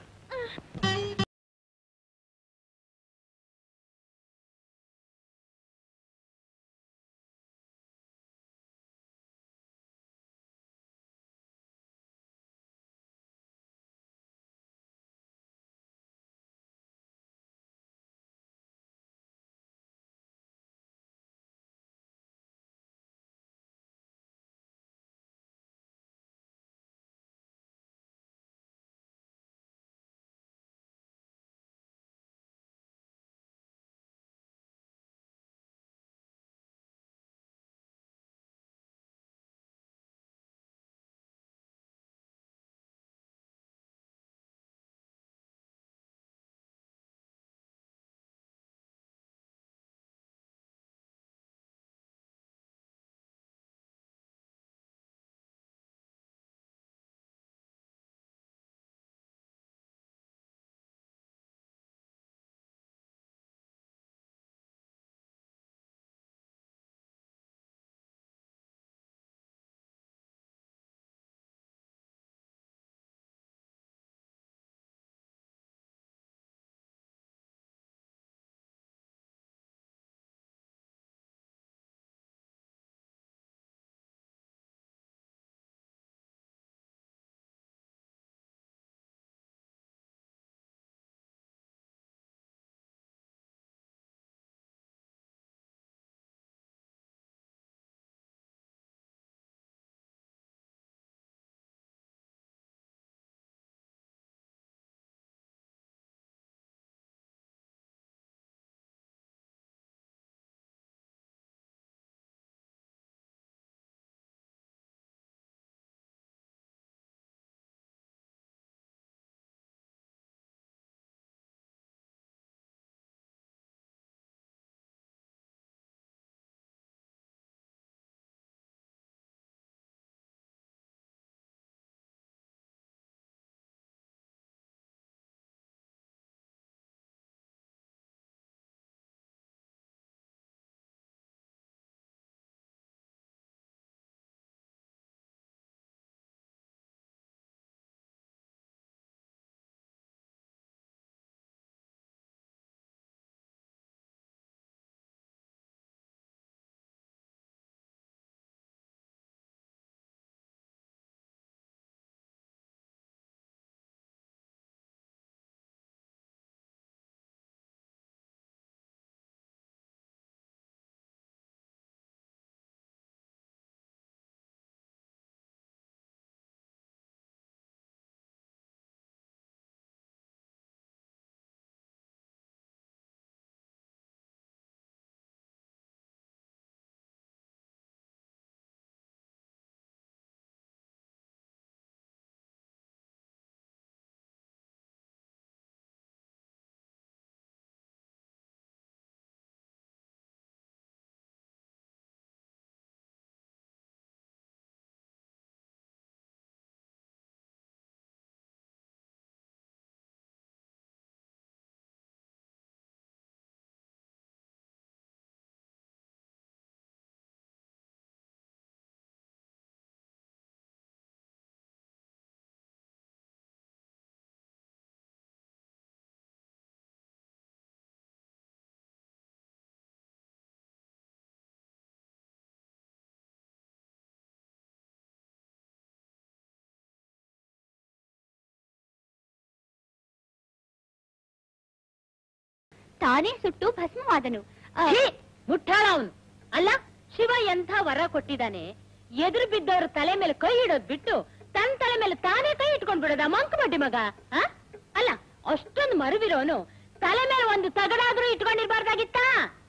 ತಾನೇ ಸುಟ್ಟು ಭಸ್ಮವಾದನು ಆ, ಮುಟ್ಟಾಳ ಅವನು ಅಲ್ಲ ಶಿವ ಎಂಥ ವರ ಕೊಟ್ಟಿದ್ದಾನೆ ಎದುರು ಬಿದ್ದವ್ರ ತಲೆ ಮೇಲೆ ಕೈ ಇಡೋದ್ ಬಿಟ್ಟು ತನ್ನ ತಲೆ ಮೇಲೆ ತಾನೇ ಕೈ ಇಟ್ಕೊಂಡ್ ಬಿಡೋದ ಮಂಕ ಬಡ್ಡಿ ಮಗ ಆ? ಅಲ್ಲ ಅಷ್ಟೊಂದು ಮರುವಿರೋನು ತಲೆ ಮೇಲೆ ಒಂದು ತಗಡಾದ್ರೂ ಇಟ್ಕೊಂಡಿರ್ಬಾರ್ದಾಗಿತ್ತಾ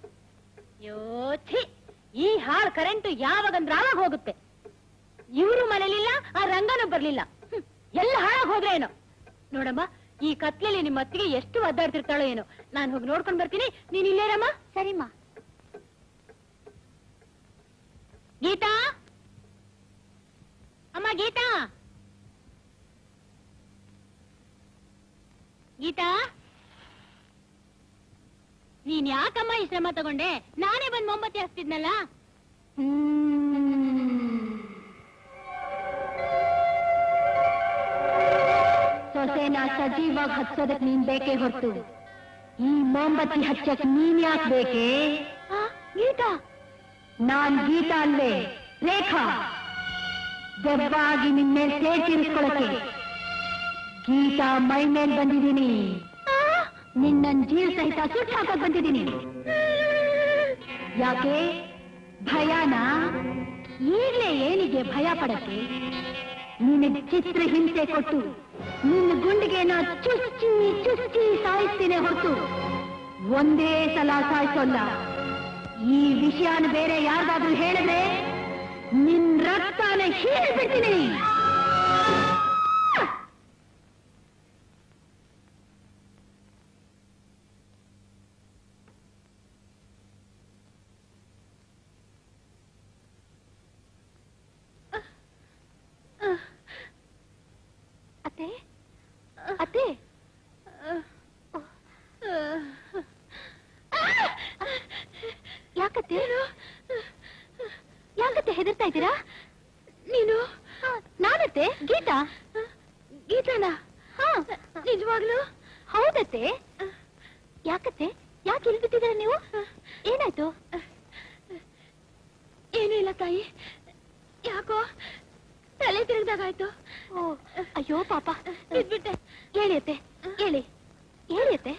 ಯೋಥಿ ಈ ಹಾಳ್ ಕರೆಂಟ್ ಯಾವಾಗಂದ್ರ ಆವಾಗ ಹೋಗುತ್ತೆ ಇವರು ಮನೇಲಿಲ್ಲ ಆ ರಂಗನೂ ಬರ್ಲಿಲ್ಲ ಹ್ಮ್, ಎಲ್ಲ ಹಾಳಾಗ್ ಹೋದ್ರೆ ಏನೋ ನೋಡಮ್ಮ ಈ ಕತ್ಲಲ್ಲಿ ನಿಮ್ಮ ಅತ್ತಿಗೆ ಎಷ್ಟು ಒದ್ದಾಡ್ತಿರ್ತಾಳೋ ಏನೋ ನಾನ್ ಹೋಗಿ ನೋಡ್ಕೊಂಡ್ ಬರ್ತೀನಿ ನೀನ್ ಇಲ್ಲೇರಮ್ಮ ಸರಿಮ್ಮ ಗೀತಾ ಅಮ್ಮ ಗೀತಾ ಗೀತಾ ನೀನ್ ಯಾಕಮ್ಮ ಈ ಶ್ರಮ ತಗೊಂಡೆ ನಾನೇ ಬಂದ್ ಮೊಂಬತ್ತಿ ಹಚ್ತಿದ್ನಲ್ಲ ಸೊಸೆನ ಸಜೀವಾಗಿ ಹಚ್ಚೋದಕ್ ನೀನ್ ಬೇಕೇ ಹೊರತು ಈ ಮೊಂಬತ್ತಿ ಹಚ್ಚಕ್ ನೀನ್ ಯಾಕೆ ಬೇಕೇ ಗೀತಾ ನಾನ್ ಗೀತಾ ಅಲ್ವೇ ರೇಖಾ ದೆವ್ವಾಗಿ ನಿನ್ ಮೇಲೆ ಸೇರ್ತಿರಿಸ್ಕೊಳಕ್ಕೆ ಗೀತಾ ಮೈ ಮೇಲ್ ಬಂದಿದ್ದೀನಿ ನಿನ್ನನ್ ಜೀಲ್ ಸಹಿತ ಸುಟ್ಟು ಹಾಕಕ್ ಬಂದಿದ್ದೀನಿ ಯಾಕೆ ಭಯನ ಈಗ್ಲೇ ಏನಿಗೆ ಭಯ ಪಡಕ್ಕೆ ನಿನಗೆ ಚಿತ್ರ ಹಿಂಸೆ ಕೊಟ್ಟು ನಿನ್ನ ಗುಂಡಿಗೆನ ಚುಚ್ಚಿ ಚುಚ್ಚಿ ಸಾಯಿಸ್ತೀನಿ ಹೊರತು ಒಂದೇ ಸಲ ಸಾಯಿಸೋಲ್ಲ ಈ ವಿಷಯನ ಬೇರೆ ಯಾರಿಗಾದ್ರೂ ಹೇಳಿದ್ರೆ ನಿನ್ ರಕ್ತನ ಹೀರಿಬಿಡ್ತೀನಿ ಅತ್ತೆ ಅತ್ತೆ ಯಾಕತ್ತೆ ಯಾಕತ್ತೆ ಹೆದರ್ತಾ ಇದ್ದೀರಾ ನೀನು ನಾನತ್ತೆ ಗೀತಾ ಗೀತಾನ ನಿಜವಾಗ್ಲು ಹೌದತ್ತೆ ಯಾಕತ್ತೆ ಯಾಕೆ ಇಲ್ಲಿ ಬಿಟ್ಟಿದ್ದೀರಾ ನೀವು ಏನಾಯ್ತು ಏನೂ ಇಲ್ಲ ತಾಯಿ ಯಾಕೋ ತಲೆ ತಿರುಗ್ದಾಗಾಯ್ತು ಓ ಅಯ್ಯೋ ಪಾಪ ಬಿದ್ಬಿಟ್ಟೆ ಹೇಳಿ ಅತ್ತೆ ಹೇಳಿ ಹೇಳಿ ಅತ್ತೆ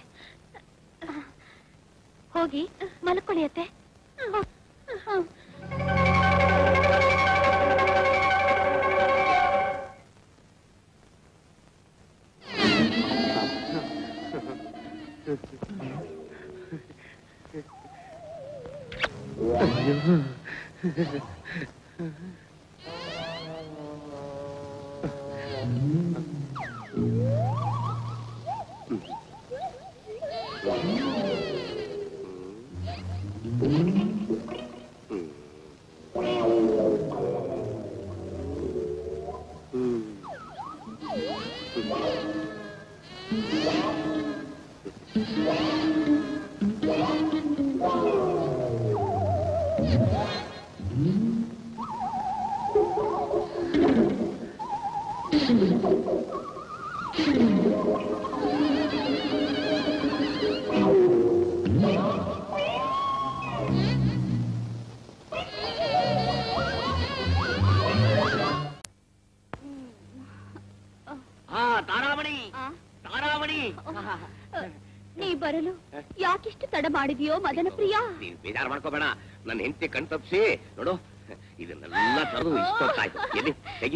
ಹೋಗಿ ಮಲ್ಕೊಳ್ಳಿ ಅತ್ತೆ ಹಾ ತಾರಾಮಣಿ ತಾರಾಮಣಿ ನೀ ಬರಲು ಯಾಕಿಷ್ಟು ತಡ ಮಾಡಿದ್ಯೋ ಮದನ ಪ್ರಿಯ ನೀನ್ ಬೇಜಾರು ಮಾಡ್ಕೋಬೇಡ ನನ್ನ ಹೆಂಡತಿ ಕಣ್ ತಪ್ಪಿಸಿ ನೋಡು ಇದನ್ನೆಲ್ಲ ತರದು ಇಷ್ಟೊತ್ತಾಯ್ತು ಎಲ್ಲಿ ತೆಗಿ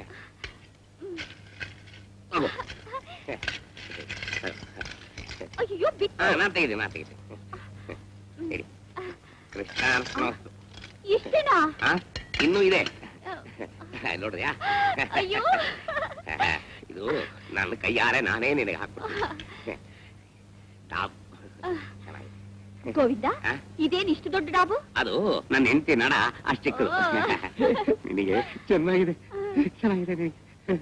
ತಗೋ. ಅಯ್ಯೋ ಹಾ, ನಾನ್ ತೆಗಿತೀನಿ ನಾನ್ ತೆಗಿತೀನಿ ಹೇಳಿ ಕೃಷ್ಣಾರ್ಪಣಮಸ್ತು. ಇಷ್ಟೇನಾ ಹಾ ಇನ್ನೂ ಇದೆ ನೋಡ್ರಿಯಾ ಅಯ್ಯೋ. ಇದು ನನ್ನ ಕೈಯಾರೆ ನಾನೇ ನಿನಗೆ ಹಾಕ್ಬಿಡ್ತೀನಿ ಟಾಪ್. ಚೆನ್ನಾಗಿದೆ. ಗೋವಿಂದ ಆ? ಇದೇನ್ ಇಷ್ಟು ದೊಡ್ಡ ಡಾಬು ಅದು ನನ್ನ ಹೆಂಡತಿ ನಡ ಅಷ್ಟಿಕ್ಕದು ನಿನಗೆ ಚೆನ್ನಾಗಿದೆ ಚೆನ್ನಾಗಿದೆ ನಿನಗೆ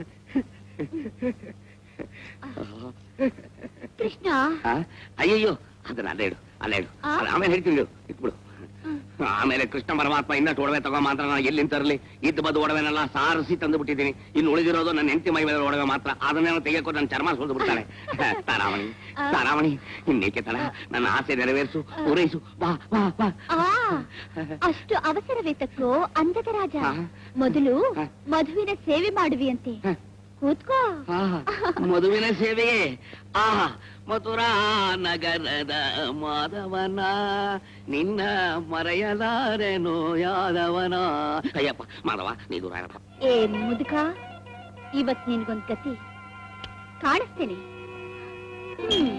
ಕೃಷ್ಣ ಆ? ಅಯ್ಯಯ್ಯೋ ಅದನ್ನ ಅಲ್ಲೇ ಇಡು ಅಲ್ಲೇ ಇಡು ಆ? ಅದು ಆಮೇಲೆ ಹೇಳ್ತೀನಿ ಇಡು ಇಟ್ಬಿಡು ಆಮೇಲೆ ಕೃಷ್ಣ ಪರಮಾತ್ಮ ಇನ್ನಷ್ಟು ಒಡವೆ ತಗೋ ಮಾತ್ರ ನಾನು ಎಲ್ಲಿಂದ ತರಲಿ ಇದ್ದ ಬದ್ದು ಒಡವೆನೆಲ್ಲ ಸಾರಿಸಿ ತಂದು ಬಿಟ್ಟಿದ್ದೀನಿ ಇನ್ನು ಉಳಿದಿರೋದು ನನ್ನ ಹೆಂಡತಿ ಮೈ ಮೇಲೆ ಒಡವೆ ಮಾತ್ರ ಅದನ್ನೇನೋ ತೆಗೆಯಕ್ಕೋ ನನ್ನ ಚರ್ಮ ಸುರಿದು ಬಿಡ್ತಾಳೆ ತಾರಾಮಣಿ ತಾರಾಮಣಿ ಇನ್ನೇಕೆ ತಡ ನನ್ನ ಆಸೆ ನೆರವೇರಿಸು ಪೂರೈಸು ಬಾ ಬಾ ಬಾ ಆ ಅಷ್ಟು ಅವಸರವೇತಕ್ಕೋ ಅಂದದ ರಾಜ ಆ? ಮೊದಲು ಆ? ಮಧುವಿನ ಸೇವೆ ಮಾಡುವಿಯಂತೆ ಕೂತ್ಕೋ ಆಹಾ, ಮದುವಿನ ಸೇವೆಗೆ ಆಹಾ ಮಥುರಾ ನಗರದ ಮಾಧವನ ನಿನ್ನ ಮರೆಯಲಾರೆನೋ ಯಾದವನ ಅಯ್ಯಪ್ಪ ಮಾಧವ ನೀ ದೂರ ಇರಪ್ಪ. ಏ ಮುದುಕ ಇವತ್ ನಿನ್ಗೊಂದ್ ಗತಿ ಕಾಣಿಸ್ತೇನೆ ಹ್ಮ್.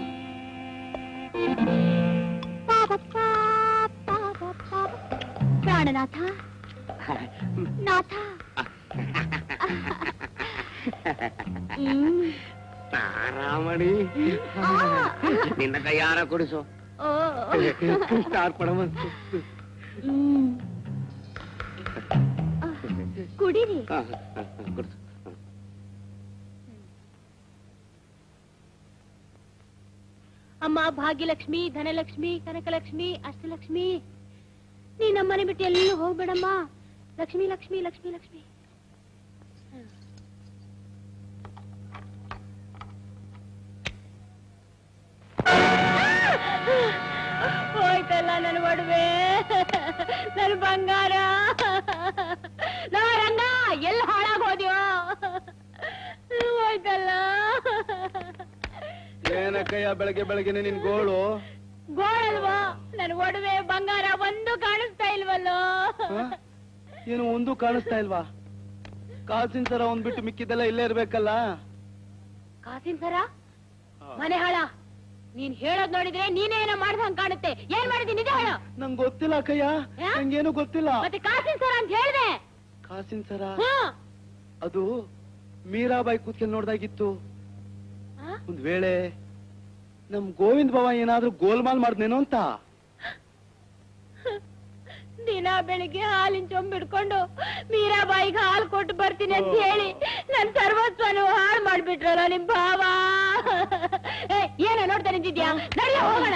ಪಾಪಪ್ಪ, ಪಾಪಪ್ಪ. ಪ್ರಾಣನಾಥ ನಾಥ ಹ್ಮ್. ತಾರಾಮಣಿ ನಿನ್ನ ಕೈಯಾರ ಕೊಡಿಸು ಓ. ಕೃಷ್ಣಾರ್ಪಣವಂತು ಹ್ಮ್. ಕುಡೀರಿ ಕೊಡಿಸು ಅಮ್ಮ ಭಾಗ್ಯಲಕ್ಷ್ಮಿ ಧನಲಕ್ಷ್ಮಿ ಕನಕಲಕ್ಷ್ಮಿ ಅಷ್ಟಲಕ್ಷ್ಮಿ ನೀ ನಮ್ಮನೆ ಬಿಟ್ಟು ಎಲ್ಲೂ ಹೋಗ್ಬೇಡಮ್ಮ ಲಕ್ಷ್ಮಿ ಲಕ್ಷ್ಮಿ ಲಕ್ಷ್ಮಿ ಲಕ್ಷ್ಮಿ ಹೋಯ್ತಲ್ಲ ನನ್ನ ಒಡವೆ ನನ್ನ ಬಂಗಾರ ನಾ ರಂಗ ಎಲ್ಲಿ ಹಾಳಾಗ್ ಹೋದ್ಯೋ ಹೋಯ್ತಲ್ಲ ಏನಕ್ಕಯ್ಯ ಬೆಳಗ್ಗೆ ಬೆಳಗ್ಗೆನೆ ನಿನ್ ಗೋಳು ಗೋಳಲ್ವಾ ನನ್ ಒಡವೆ ಬಂಗಾರ ಒಂದು ಕಾಣಿಸ್ತಾ ಇಲ್ವಲ್ಲೋ ಹ? ಏನು ಒಂದು ಕಾಣಿಸ್ತಾ ಇಲ್ವಾ ಕಾಸಿನ ಸರ ಒಂದ್ ಬಿಟ್ಟು ಮಿಕ್ಕಿದ್ದೆಲ್ಲ ಇಲ್ಲೇ ಇರ್ಬೇಕಲ್ಲ ಕಾಸಿನ ಸರ ಮನೆ ಹಾಳ ನೀನ್ ಹೇಳೋದ್ ನೋಡಿದ್ರೆ ನೀನೇ ಏನೋ ಮಾಡ್ದಂಗ್ ಕಾಣುತ್ತೆ ಏನ್ ಮಾಡಿದಿ ನಿಜ ಹೇಳ ನಂಗ್ ಗೊತ್ತಿಲ್ಲ ಅಕ್ಕಯ್ಯ ಯಾ? ನಂಗೇನು ಗೊತ್ತಿಲ್ಲ ಮತ್ತೆ ಕಾಸಿನ ಸರ ಅಂತ ಹೇಳ್ದೆ ಕಾಸಿನ ಸರ ಹ್ಮ್. ಅದು ಮೀರಾಬಾಯಿ ಕೂತ್ಕೊಂಡು ನೋಡ್ದಾಗಿತ್ತು ಆ? ಒಂದ್ ವೇಳೆ ನಮ್ ಗೋವಿಂದ ಬಾವ ಏನಾದ್ರೂ ಗೋಲ್ಮಾಲ್ ಮಾಡ್ದೇನೋ ಅಂತ ದಿನ ಬೆಳಿಗ್ಗೆ ಹಾಲಿನ ಚೊಂಬ್ ಹಿಡ್ಕೊಂಡು ಮೀರಾಬಾಯಿಗೆ ಹಾಲು ಕೊಟ್ಟು ಬರ್ತೀನಿ ಅಂತ ಹೇಳಿ ನನ್ ಸರ್ವಸ್ವನು ಹಾಳು ಮಾಡ್ಬಿಟ್ರಲ್ಲ ನಿಮ್ ಭಾವ ಏ, ಏನೋ ನೋಡ್ತಾ ನಿಂತಿದ್ಯಾ ನಡಿಯ ಹೋಗೋಣ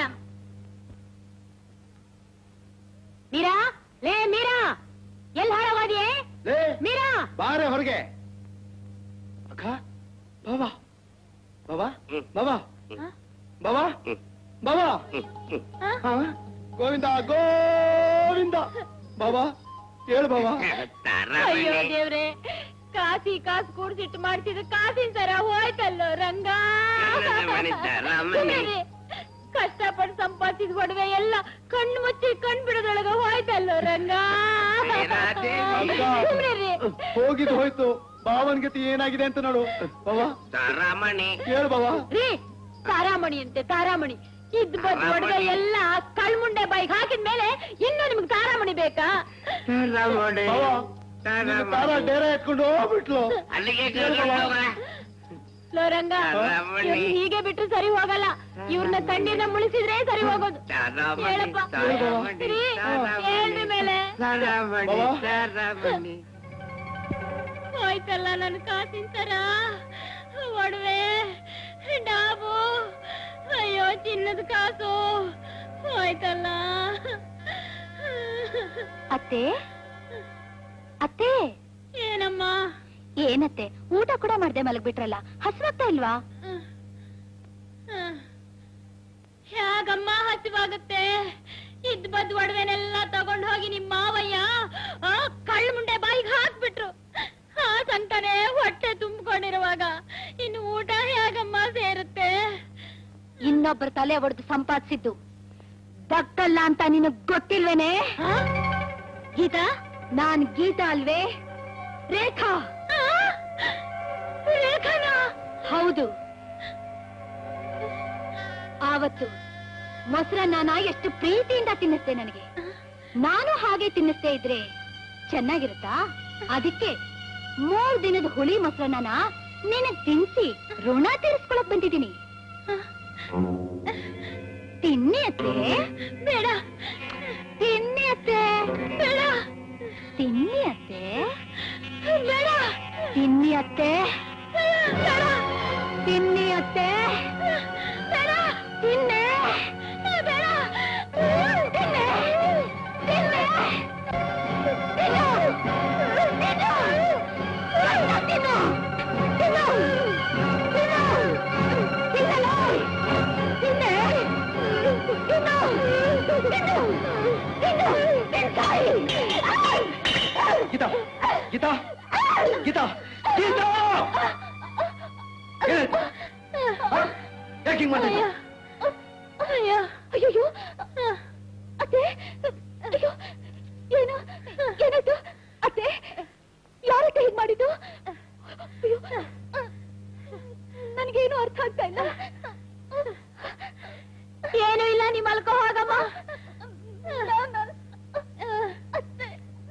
ಮೀರಾ ಲೇ ಮೀರಾ ಎಲ್ಲಿ ಹಾಳಾಗೋದಿಯೇ ಲೇ ಮೀರಾ ಬಾರೆ ಹೊರಗೆ ಅಕ್ಕ ಬಾಬಾ ಬಾಬಾ ಬಾಬಾ ಹ? ಬಾಬಾ ಬಾಬಾ ಹ? ಹ? ಗೋವಿಂದ ಗೋವಿಂದ ಬಾಬಾ ಹೇಳು ಬಾಬಾ ಅಯ್ಯೋ ದೇವ್ರೆ ಕಾಸಿ ಕಾಸು ಕೂಡ್ಸಿಟ್ಟು ಮಾಡ್ತಿದ್ರು ಕಾಸಿನ ಸರ ಹೋಯ್ತಲ್ಲೋ ರಂಗ ಸುಮ್ನಿರಿ. ಕಷ್ಟಪಟ್ಟು ಸಂಪಾದಿಸಿದ ಒಡವೆ ಎಲ್ಲ ಕಣ್ಣು ಮುಚ್ಚಿ ಕಣ್ ಬಿಡದೊಳಗ ಹೋಯ್ತಲ್ಲೋ ರಂಗ ಅಕ್ಕ ಸುಮ್ನಿರಿ. ಹೋಗಿದ್ದು ಹೋಯ್ತು ಬಾವನ್ ಗತಿ ಏನಾಗಿದೆ ಅಂತ ನೋಡು ಬಾಬಾ ತಾರಾಮಣಿ ಹೇಳು ಬಾಬಾ ರೀ ತಾರಾಮಣಿ ಅಂತೆ ತಾರಾಮಣಿ ಇದ್ ಬಂದ್ ಒಡವೆ ಎಲ್ಲ ಕಳ್ಮುಂಡೆ ಬಾಯಿಗೆ ಹಾಕಿದ್ಮೇಲೆ ಇನ್ನು ನಿಮ್ಗೆ ತಾರಾಮಣಿ ಬೇಕಾ ತಾರಾಮಣಿ ಬಾಬಾ ನಿನ್ನ ತಾರ ಡೇರೆ ಎತ್ಕೊಂಡು ಹೋಗ್ಬಿಟ್ಲು ಅಲ್ಲಿಗೆ ಕರ್ಕೊಂಡು ಹೋಗ. ಲೋ ರಂಗ ತಾರಾಮಣಿ. ಇವ್ರ್ನ ಹೀಗೆ ಬಿಟ್ಟು ಸರಿ ಹೋಗಲ್ಲ ಇವ್ರನ್ನ ತಣ್ಣೀರ್ನ ಮುಳಿಸಿದ್ರೆ ಸರಿ ಹೋಗೋದು ತಾರಾಮಣಿ ಹೇಳಪ್ಪ ತಾರಾಮಣಿ ರೀ, ತಾರಾಮಣಿ ಹೇಳ್ರಿ ಮೇಲೆ ತಾರಾಮಣಿ ಬಾಬಾ. ತಾರಾಮಣಿ ಹೋಯ್ತಲ್ಲ ನನ್ ಕಾಸಿನ ಸರ ಒಡವೆ ಡಾಬು ಅಯ್ಯೋ ಚಿನ್ನದ ಕಾಸು ಹೋಯ್ತಲ್ಲ ಅತ್ತೆ ಅತ್ತೆ ಏನಮ್ಮ ಏನತ್ತೆ ಊಟ ಕೂಡ ಮಾಡ್ದೆ ಮಲಗ್ಬಿಟ್ರಲ್ಲ ಹಸ್ವಾಗ್ತಾ ಇಲ್ವಾ ಹೇಗಮ್ಮ ಹಸಿವಾಗುತ್ತೆ ಇದ್ ಬದ್ ಒಡವೆನೆಲ್ಲ ತಗೊಂಡ್ ಹೋಗಿ ನಿಮ್ ಮಾವಯ್ಯ ಆ ಕಳ್ಳ ಮುಂಡೆ ಬಾಯಿಗೆ ಹಾಕ್ಬಿಟ್ರು ಆ ಸಂತಾನೆ ಹೊಟ್ಟೆ ತುಂಬಿಕೊಂಡಿರುವಾಗ ಇನ್ನು ಊಟ ಹೇಗಮ್ಮ ಸೇರುತ್ತೆ ಇನ್ನೊಬ್ಬರ ತಲೆ ಒಡೆದು ಸಂಪಾದಿಸಿದ್ದು ದಕ್ಕಲ್ಲ ಅಂತ ನಿನಗ್ ಗೊತ್ತಿಲ್ವೇನೆ ಆ? ಗೀತಾ ನಾನ್ ಗೀತಾ ಅಲ್ವೇ ರೇಖಾ ಆ? ರೇಖಾನಾ? ಹೌದು ಆವತ್ತು ಮೊಸರನ್ನ ಎಷ್ಟು ಪ್ರೀತಿಯಿಂದ ತಿನ್ನಿಸ್ದೆ ನನಗೆ ನಾನು ಹಾಗೆ ತಿನ್ನಿಸ್ದೇ ಇದ್ರೆ ಚೆನ್ನಾಗಿರುತ್ತಾ ಅದಕ್ಕೆ ಮೂರ್ ದಿನದ ಹುಳಿ ಮೊಸರನ್ನ ನಿನಗ್ ತಿನ್ಸಿ ಋಣ ತೀರಿಸ್ಕೊಳಕ್ ಬಂದಿದ್ದೀನಿ ತಿನ್ನಿ ಅತ್ತೆ ಬೇಡ ತಿನ್ನಿ ಅತ್ತೆ ಬೇಡ ತಿನ್ನಿ ಅತ್ತೆ ಬೇಡ ತಿನ್ನಿ ಅತ್ತೆ ಬೇಡ ತಿನ್ನಿ ಅತ್ತೆ ಬೇಡ ತಿನ್ನೆ ಬೇಡ ತಿನ್ನೆ ತಿನ್ನೆ ತಿನ್ನು ತಿನ್ನು ರಕ್ತ ತಿನ್ನು ತಿನ್ನು ತಿನ್ನು ತಿನ್ನಲು ತಿನ್ನೆ ತಿನ್ನು ತಿನ್ನು ತಿನ್ನು ತಿನ್ಸಾಯಿ ಗೀತಾ ಗೀತಾ ಗೀತಾ ಗೀತಾ ಯಾಕೆ ಹಿಂಗ್ ಮಾಡ್ತಾ ಇದ್ದೀಯ? ಅಯ್ಯ ಅಯ್ಯೋ ಅತ್ತೆ ಅಯ್ಯೋ ಏನು ಏನಾಯ್ತು ಅತ್ತೆ ಯಾರತ್ತೆ ಹೀಗ್ ಮಾಡಿದ್ದು ಅಯ್ಯೋ ನನಗೇನು ಅರ್ಥ ಆಗ್ತಾ ಇಲ್ಲ ಏನು ಇಲ್ಲ ನೀ ಮಲ್ಕೋ ಹೋಗಮ್ಮ ಅತ್ತೆ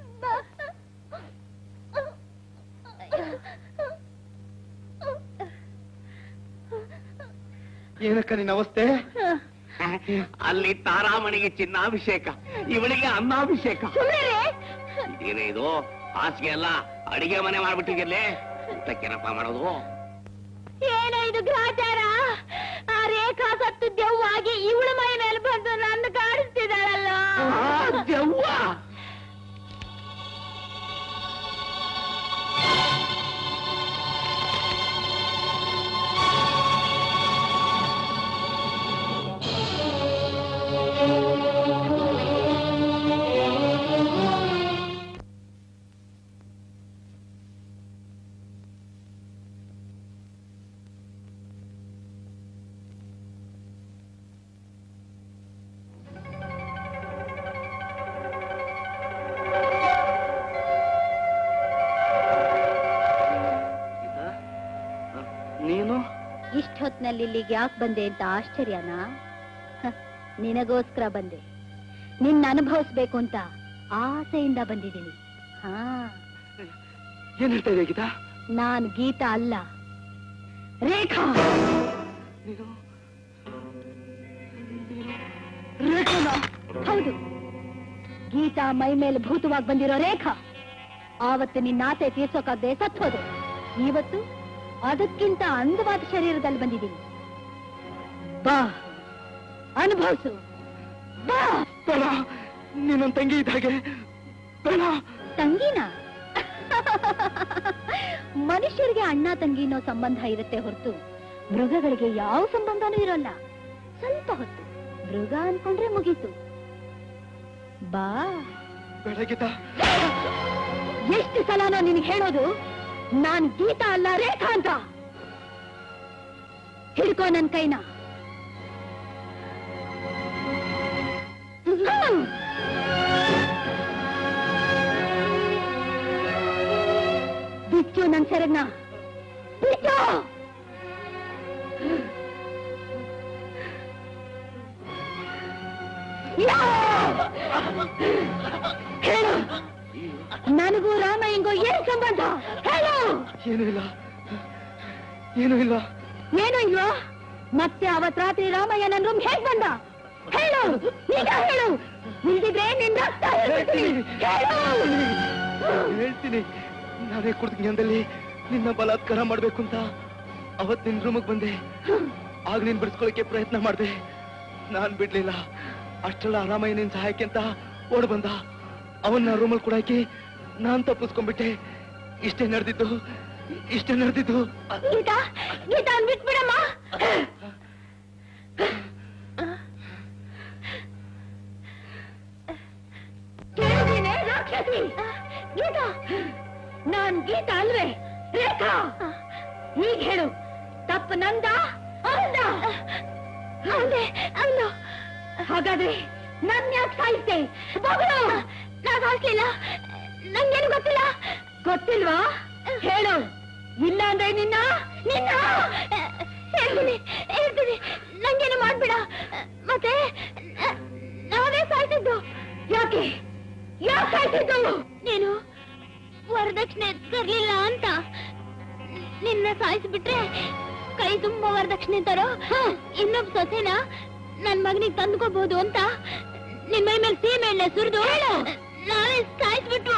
ಏನಕ್ಕ ನಿನ್ನ ಅವಸ್ಥೆ ಅಲ್ಲಿ ತಾರಾಮಣಿಗೆ ಚಿನ್ನಾಭಿಷೇಕ ಇವಳಿಗೆ ಅನ್ನಾಭಿಷೇಕ ಇದೇನೇ ಇದು ಹಾಸಿಗೆ ಎಲ್ಲ ಅಡಿಗೆ ಮನೆ ಮಾಡ್ಬಿಟ್ಟಿದ್ಯಲ್ಲೇ ಊಟಕ್ಕೇನಪ್ಪ ಮಾಡೋದು ಏನೋ ಇದು ಗ್ರಾಚಾರ ಆ ರೇಖಾ ಸತ್ತು ದೆವ್ವಾಗಿ ಇವಳ ಮೈ ಮೇಲೆ ಬಂದು ನನ್ನ ಕಾಡಿಸ್ತಿದ್ದಾಳಲ್ಲ ದೆವ್ವ ನೀನು ಇಷ್ಟೊತ್ನಲ್ಲಿ ಇಲ್ಲಿಗೆ ಯಾಕೆ ಬಂದೆ ಅಂತ ಆಶ್ಚರ್ಯನಾ ಹ, ನಿನಗೋಸ್ಕರ ಬಂದೆ ನಿನ್ನ ಅನುಭವಿಸ್ಬೇಕು ಅಂತ ಆಸೆಯಿಂದ ಬಂದಿದ್ದೀನಿ ಹಾ ಏನ್ ಹೇಳ್ತಾ ಇದೆಯಾ ಗೀತಾ ನಾನ್ ಗೀತಾ ಅಲ್ಲ ರೇಖಾ ನೀನು ಹೌದು ಗೀತಾ ಮೈ ಮೇಲೆ ಭೂತವಾಗಿ ಬಂದಿರೋ ರೇಖಾ ಆವತ್ತು ನಿನ್ನ ಆಸೆ ತೀರ್ಸೋಕಾಗದೆ ಸತ್ತೋದೆ ಇವತ್ತು ಅದಕ್ಕಿಂತ ಅಂದವಾದ ಶರೀರದಲ್ಲಿ ಬಂದಿದ್ದೀನಿ ಬಾ ಅನುಭವಿಸು ಬಾ ಬೇಡ ನೀನ್ ತಂಗಿ ಇದ್ದ ಹಾಗೆ ಬೇಡ ತಂಗಿನ ಮನುಷ್ಯರಿಗೆ ಅಣ್ಣ ತಂಗಿ ಅನ್ನೋ ಸಂಬಂಧ ಇರುತ್ತೆ ಹೊರತು ಮೃಗಗಳಿಗೆ ಯಾವ ಸಂಬಂಧನೂ ಇರೋಲ್ಲ ಸ್ವಲ್ಪ ಹೊತ್ತು ಮೃಗ ಅನ್ಕೊಂಡ್ರೆ ಮುಗೀತು ಬಾ ಬೇಡ ಗೀತಾ ಎಷ್ಟು ಸಲನೋ ನಿನಗೆ ಹೇಳೋದು ನಾನ್ ಗೀತಾ ಅಲ್ಲ ರೇಖಾ ಅಂತ ಹಿಡ್ಕೋ ನನ್ ಕೈನ ಹ್ಮ್. ಬಿಚ್ಚು ನನ್ ಸೆರಗ್ನ ಬಿಚ್ಚು ಯಾ! ಹೇಳು ನನಗೂ ರಾಮಯ್ಯಂಗೂ ಏನ್ ಸಂಬಂಧ ಹೇಳು ಏನೂ ಇಲ್ಲ ಏನೂ ಇಲ್ಲ ಏನು ಇಲ್ವಾ ಮತ್ತೆ ಅವತ್ ರಾತ್ರಿ ರಾಮಯ್ಯ ನನ್ ರೂಮ್ ಹೇಗ್ ಬಂದ ಹೇಳು ನಿಜ ಹೇಳು ಇಲ್ದಿದ್ರೆ ನಿನ್ ರಕ್ತ ಹೀರ್ಬಿಡ್ತೀನಿ. ಹೇಳು ಹೇಳ್ತೀನಿ ನಾನೇ ಕುಡ್ದ ಜ್ಞಾನದಲ್ಲಿ ನಿನ್ನ ಬಲಾತ್ಕಾರ ಮಾಡ್ಬೇಕು ಅಂತ ಅವತ್ ನಿನ್ ರೂಮಿಗೆ ಬಂದೆ ಆಗ ನೀನ್ ಬಿಡಿಸ್ಕೊಳಕ್ಕೆ ಪ್ರಯತ್ನ ಮಾಡ್ದೆ ನಾನ್ ಬಿಡ್ಲಿಲ್ಲ ಅಷ್ಟೆಲ್ಲ ಆರಾಮಯ್ಯ ನಿನ್ ಸಹಾಯಕ್ಕೆ ಅಂತ ಓಡ್ ಬಂದ ಅವನ್ನ ರೂಮಲ್ಲಿ ಕೂಡ ಹಾಕಿ ನಾನ್ ತಪ್ಪಿಸ್ಕೊಂಡ್ಬಿಟ್ಟೆ ಇಷ್ಟೇ ನಡೆದಿದ್ದು ಇಷ್ಟೇ ನಡೆದಿದ್ದು ಗೀತಾ ಗೀತಾ ಬಿಟ್ಬಿಡಮ್ಮ ಕೇಳಿದೀನೆ ರಾಕ್ಷಸಿ ಗೀತಾ ನಾನ್ ಗೀತಾ ಅಲ್ವೇ ರೇಖಾ ಈಗ ಹೇಳು ತಪ್ಪು ನಂದ ಅವಳ್ದ? ಅವಳ್ದೆ ಅವಳು ಹಾಗಾದ್ರೆ ನನ್ ಯಾಕೆ ಸಾಯಿಸ್ದೆ ಮಗಳು ನಾ ಸಾಯಿಸ್ಲಿಲ್ಲ ನಂಗೇನು ಗೊತ್ತಿಲ್ಲ ಗೊತ್ತಿಲ್ವಾ ಹೇಳು ಇಲ್ಲ ಅಂದ್ರೆ ನಿನ್ನ ನಿನ್ನ ಹೇಳ್ತೀನಿ ಹೇಳ್ತೀನಿ ನಂಗೇನು ಮಾಡ್ಬೇಡ ಮತ್ತೆ ನ- ನಾನೇ ಸಾಯ್ತಿದ್ದು ಯಾಕೆ ಯಾಕೆ ಸಾಯ್ತಿದ್ದು ನೀನು ವರದಕ್ಷಿಣೆ ತರ್ಲಿಲ್ಲ ಅಂತ ನಿನ್ನ ಸಾಯಿಸ್ಬಿಟ್ರೆ ಕೈ ತುಂಬ ವರದಕ್ಷಿಣೆ ತರೋ ಇನ್ನೊಬ್ಬ ಸೊಸೆನ ನನ್ ಮಗನಿಗೆ ತಂದ್ಕೋಬಹುದು ಅಂತ ನಿನ್ ಮೈ ಮೇಲೆ ಸೀಮೆ ಎಣ್ಣೆ ಸುರಿದು ನಾನೇ ಸಾಯಿಸ್ಬಿಟ್ರು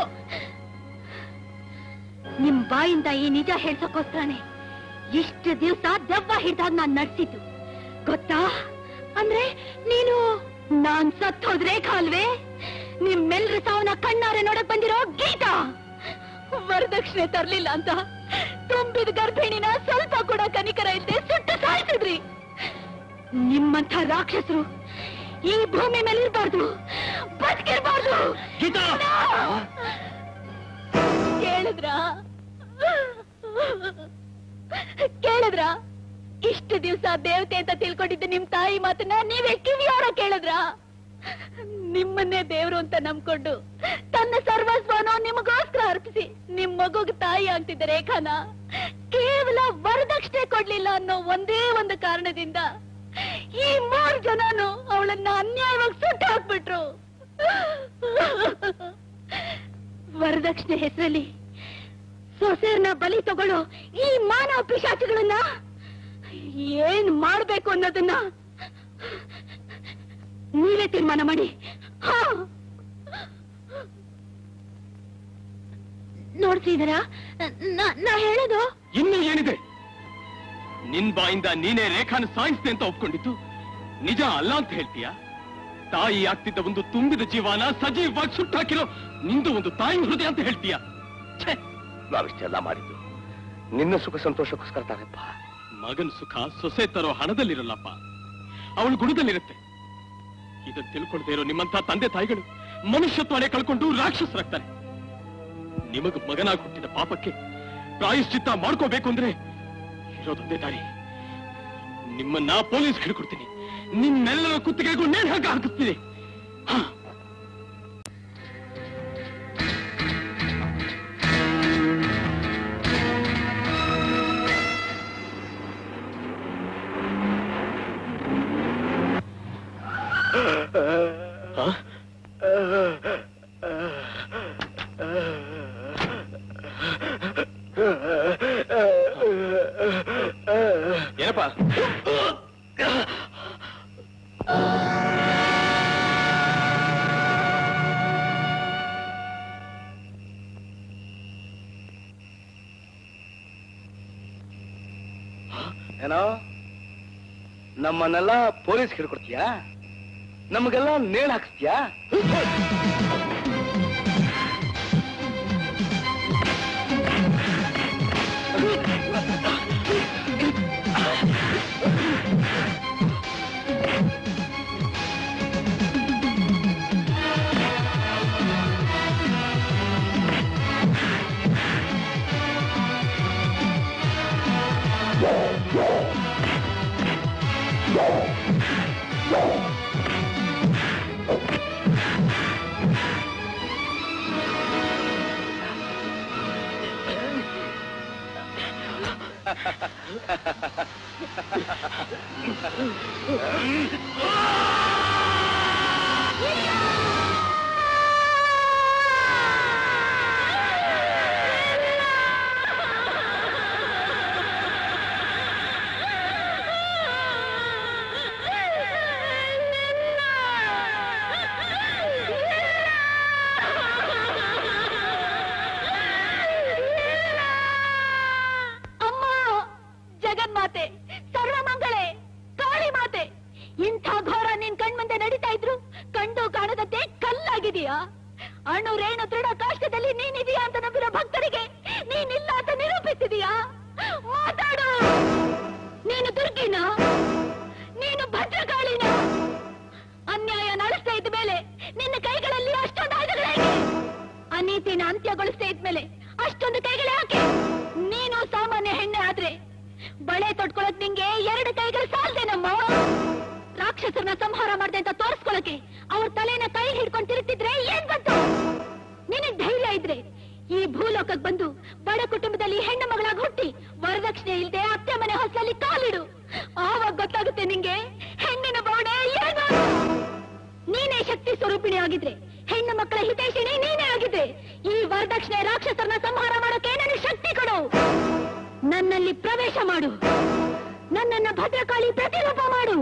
ನಿಮ್ ಬಾಯಿಂದ ಈ ನಿಜ ಹೇಳ್ಸಕ್ಕೋಸ್ಕರನೇ ಇಷ್ಟು ದಿವಸ ದೆವ್ವ ಹಿಡ್ದಾಗ ನಾನ್ ನಡ್ಸಿದ್ದು ಗೊತ್ತಾ ಅಂದ್ರೆ ನೀನು ನಾನ್ ಸತ್ತೋದ್ರೆ ಕಾಲ್ವೆ ನಿಮ್ಮೆಲ್ರ ಸಾವನ್ನ ಕಣ್ಣಾರೆ ನೋಡಕ್ ಬಂದಿರೋ ಗೀತಾ ವರದಕ್ಷಿಣೆ ತರ್ಲಿಲ್ಲ ಅಂತ ತುಂಬಿದ ಗರ್ಭಿಣಿನ ಸ್ವಲ್ಪ ಕೂಡ ಕನಿಕರ ಇಲ್ಲದೆ ಸುಟ್ಟು ಸಾಯಿಸಿದ್ರಿ ನಿಮ್ಮಂಥ ರಾಕ್ಷಸರು ಈ ಭೂಮಿ ಮೇಲೆ ಇರಬಾರ್ದು ಬದುಕಿರ್ಬಾರ್ದು ಗೀತಾ ಕೇಳಿದ್ರ ಕೇಳಿದ್ರ ಇಷ್ಟು ದಿವಸ ದೇವತೆ ಅಂತ ತಿಳ್ಕೊಂಡಿದ್ದೆ ನಿಮ್ ತಾಯಿ ಮಾತನ್ನ ನೀವೇ ಕಿವಿಯಾರ ಕೇಳಿದ್ರ ನಿಮ್ಮನ್ನೇ ದೇವ್ರು ಅಂತ ನಂಬ್ಕೊಂಡು ತನ್ನ ಸರ್ವಸ್ವನೋ ನಿಮಗೋಸ್ಕರ ಅರ್ಪಿಸಿ ನಿಮ್ ಮಗುಗ್ ತಾಯಿ ಆಗ್ತಿದ್ದ ರೇಖಾನ ಕೇವಲ ವರದಕ್ಷಿಣೆ ಕೊಡ್ಲಿಲ್ಲ ಅನ್ನೋ ಒಂದೇ ಒಂದು ಕಾರಣದಿಂದ ಈ ಮೂರ್ ಜನನು ಅವಳನ್ನ ಅನ್ಯಾಯವಾಗಿ ಸುಟ್ಟು ಹಾಕ್ಬಿಟ್ರು ವರದಕ್ಷಿಣೆ ಹೆಸರಲ್ಲಿ ಸೊಸೆಯರ್ನ ಬಲಿ ತಗೊಳ್ಳೋ ಈ ಮಾನವ ಪಿಶಾಚಿಗಳನ್ನ ಏನ್ ಮಾಡ್ಬೇಕು ಅನ್ನೋದನ್ನ ನೀವೇ ತೀರ್ಮಾನ ಮಾಡಿ ಹಾ. ನೋಡ್ತಿದ್ದೀರ ನಾ- ನಾ ಹೇಳೋದು ಇನ್ನು ಏನಿದೆ ನಿನ್ ಬಾಯಿಂದ ನೀನೇ ರೇಖಾನ ಸಾಯಿಸ್ತೆ ಅಂತ ಒಪ್ಕೊಂಡಿತ್ತು ನಿಜ ಅಲ್ಲ ಅಂತ ಹೇಳ್ತೀಯ ತಾಯಿ ಆಗ್ತಿದ್ದ ಒಂದು ತುಂಬಿದ ಜೀವನ ಸಜೀವವಾಗಿ ಸುಟ್ಟಾಕಿರೋ ನಿಂದು ಒಂದು ತಾಯಿ ಹೃದಯ ಅಂತ ಹೇಳ್ತೀಯ ನಾವಿಷ್ಟೆಲ್ಲ ಮಾಡಿದ್ದು ನಿನ್ನ ಸುಖ ಸಂತೋಷಕ್ಕೋಸ್ಕರ ತಾನೆಪ್ಪ ಮಗನ್ ಸುಖ ಸೊಸೆ ತರೋ ಹಣದಲ್ಲಿರಲ್ಲಪ್ಪ ಅವಳ ಗುಣದಲ್ಲಿರುತ್ತೆ ಇದನ್ನ ತಿಳ್ಕೊಳ್ದೇ ಇರೋ ನಿಮ್ಮಂತ ತಂದೆ ತಾಯಿಗಳು ಮನುಷ್ಯತ್ವನೇ ಕಳ್ಕೊಂಡು ರಾಕ್ಷಸರಾಗ್ತಾರೆ ನಿಮಗ್ ಮಗನಾಗಿ ಹುಟ್ಟಿದ ಪಾಪಕ್ಕೆ ಪ್ರಾಯಶ್ಚಿತ್ತ ಮಾಡ್ಕೋಬೇಕು ಅಂದ್ರೆ ಇರೋದೊಂದೇ ದಾರಿ ನಿಮ್ಮನ್ನ ಪೊಲೀಸ್ ಹಿಡ್ಕೊಡ್ತೀನಿ ನಿಮ್ಮೆಲ್ಲರ ಕುತ್ತಿಗೆಗೂ ನೇಣು ಹಾಕ ಹಾಕಿಸ್ತೀನಿ ಹಾ ಏನಪ್ಪ ಏನೋ ನಮ್ಮನ್ನೆಲ್ಲ ಪೊಲೀಸ್ ಹಿಡ್ಕೊಡ್ತೀಯಾ ನಮಗೆಲ್ಲ ನೇಣ್ ಹಾಕ್ಸ್ತೀಯಾ ಅಮ್ಮ ಜಗನ್ಮಾತೆ ಸರ್ವಮಂಗಳೆ ಕಾಳಿ ಮಾತೆ ಇಂಥ ಘೋರ ನಿನ್ ಕಣ್ಮುಂದೆ ನಡೀತಾ ಇದ್ರು ಕಂಡು ಕಾಣದಂತೆ ಕಲ್ಲಾಗಿದೆಯಾ ಅಣು ರೇಣು ದೃಢ ಕಾಷ್ಟದಲ್ಲಿ ನೀನಿದೀಯಾ ಅಂತ ನಂಬಿರೋ ಭಕ್ತರಿಗೆ ನೀನಿಲ್ಲ ಅಂತ ನಿರೂಪಿಸಿದೀಯಾ ಮಾತಾಡು ನೀನು ದುರ್ಗಿನ ನೀನು ಭದ್ರಕಾಳಿನ ಅನ್ಯಾಯ ನಡೆಸ್ತಾ ಇದ್ದ ಮೇಲೆ ನಿನ್ನ ಕೈಗಳಲ್ಲಿ ಅಷ್ಟೊಂದು ಆಯುಧಗಳೇಕೆ ಅನೀತಿನ ಅಂತ್ಯಗೊಳಿಸ್ತಾ ಇದ್ಮೇಲೆ ಅಷ್ಟೊಂದು ಕೈಗಳು ಯಾಕೆ ನೀನು ಸಾಮಾನ್ಯ ಹೆಣ್ಣೆ ಆದ್ರೆ ಬಳೆ ತೊಟ್ಕೊಳಕ್ ನಿಂಗೆ ಎರಡು ಕೈಗಳು ಸಾಲ್ದೇನಮ್ಮ ರಾಕ್ಷಸರನ್ನ ಸಂಹಾರ ಮಾಡ್ದೆ ಅಂತ ತೋರಿಸ್ಕೊಳಕ್ಕೆ ಅವ್ರ ತಲೆನ ಕೈ ಹಿಡ್ಕೊಂಡು ತಿರುಗ್ತಿದ್ರೆ ಏನ್ ಬಂತು ನಿನಗ್ ಧೈರ್ಯ ಇದ್ರೆ ಈ ಭೂಲೋಕಕ್ ಬಂದು ಬಡ ಕುಟುಂಬದಲ್ಲಿ ಹೆಣ್ಣು ಮಗಳಾಗಿ ಹುಟ್ಟಿ ವರದಕ್ಷಿಣೆ ಇಲ್ದೆ ಅತ್ತೆ ಮನೆ ಹೊಸಲಲ್ಲಿ ಕಾಲಿಡು ಆವಾಗ ಗೊತ್ತಾಗುತ್ತೆ ನಿಂಗೆ ಹೆಣ್ಣಿನ ಬೌಡೆ ಏನು ಅಂತ. ನೀನೇ ಶಕ್ತಿ ಸ್ವರೂಪಿಣಿ ಆಗಿದ್ರೆ ಹೆಣ್ಣು ಮಕ್ಕಳ ಹಿತೈಷಿಣಿ ನೀನೇ ಆಗಿದ್ರೆ ಈ ವರದಕ್ಷಿಣೆ ರಾಕ್ಷಸರನ್ನ ಸಂಹಾರ ಮಾಡೋಕೆ ನನಗೆ ಶಕ್ತಿ ಕೊಡು ನನ್ನಲ್ಲಿ ಪ್ರವೇಶ ಮಾಡು ನನ್ನನ್ನ ಭದ್ರಕಾಳಿ ಪ್ರತಿರೂಪ ಮಾಡು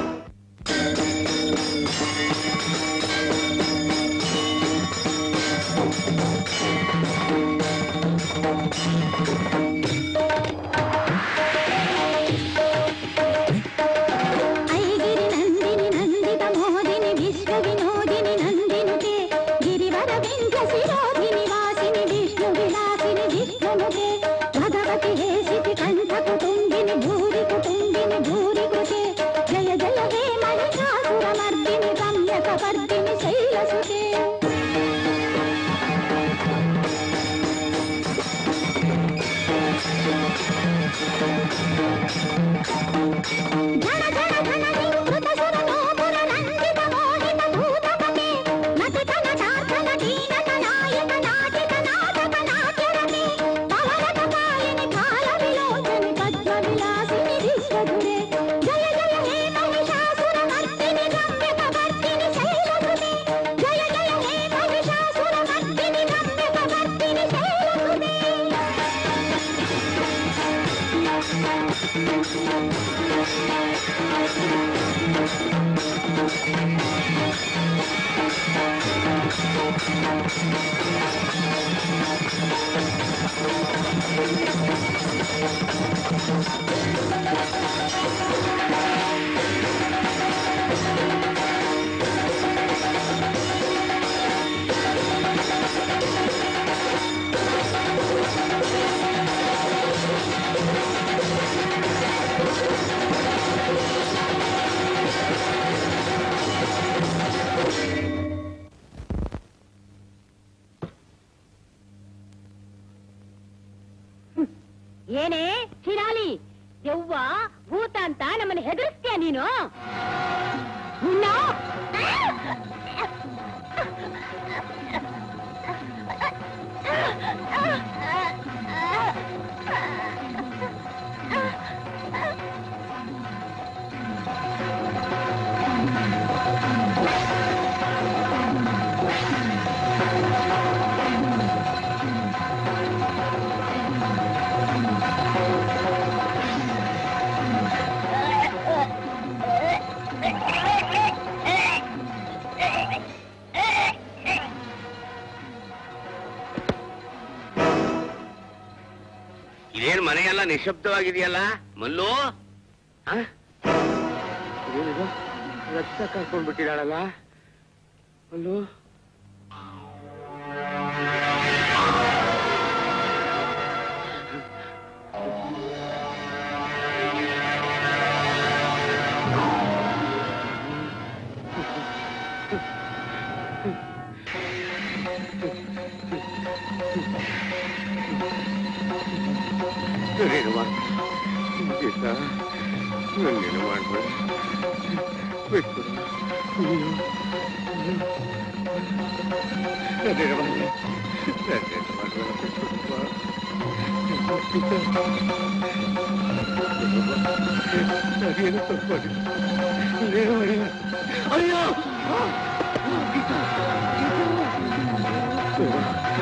ಐಗಿರಿ ನಂದಿನಿ ನಂದಿತ ಮೋದಿನಿ ವಿಶ್ವ ವಿನೋದಿನಿ ನಂದಿನುತೆ ಗಿರಿವರ ವಿಂಧ್ಯ ಶಿರೋಧಿನಿ ವಾಸಿನಿ ವಿಷ್ಣು ವಿಲಾಸಿನಿ ವಿಷ್ಣುನುತೆ ಭಗವತಿ ಹೇಸಿತಿ ಕಂಠ ಕುಟುಂಬಿನಿ ಭೂರಿ ಕುಟುಂಬಿನಿ ಭೂರಿ ಕೃತೆ ಜಯ ಜಯ ಹೇ ಮಹಿಷಾಸುರ ಏನೇ ಚಿರಾಲಿ ದೆವ್ವ ಭೂತ ಅಂತ ನಮ್ಮನ್ನ ಹೆದರಿಸ್ತೀಯ ನೀನು ನಿನ್ನ? ಇದೇನ್ ಮನೆಯೆಲ್ಲ ನಿಶಬ್ದವಾಗಿದೆಯಲ್ಲ ಮಲ್ಲು ಆ? ಇದೇನಿದು? ರಕ್ತ ಕರ್ಕೊಂಡ್ಬಿಟ್ಟಿದಾಳಲ್ಲ ಮಲ್ಲು ನಾನೇನು ಮಾಡ್ಬೇಡ ಗೀತಾ ನನ್ನೇನು ಮಾಡ್ಬೇಡ ಬಿಟ್ಬಿಡು ಅಯ್ಯೋ. ನಾನೇನು ಮಾಡ್ಬೇಡ ನಾನೇನು ಮಾಡ್ಬೇಡ ಬಿಟ್ಬಿಡಪ್ಪ. ನಾನೇನು ತಪ್ಪು ಮಾಡಿಲ್ಲ. ನಾನೇನು ಮಾಡಿಲ್ಲ. ಅಯ್ಯೋ ಆ! ಗೀತಾ ಗೀತಾ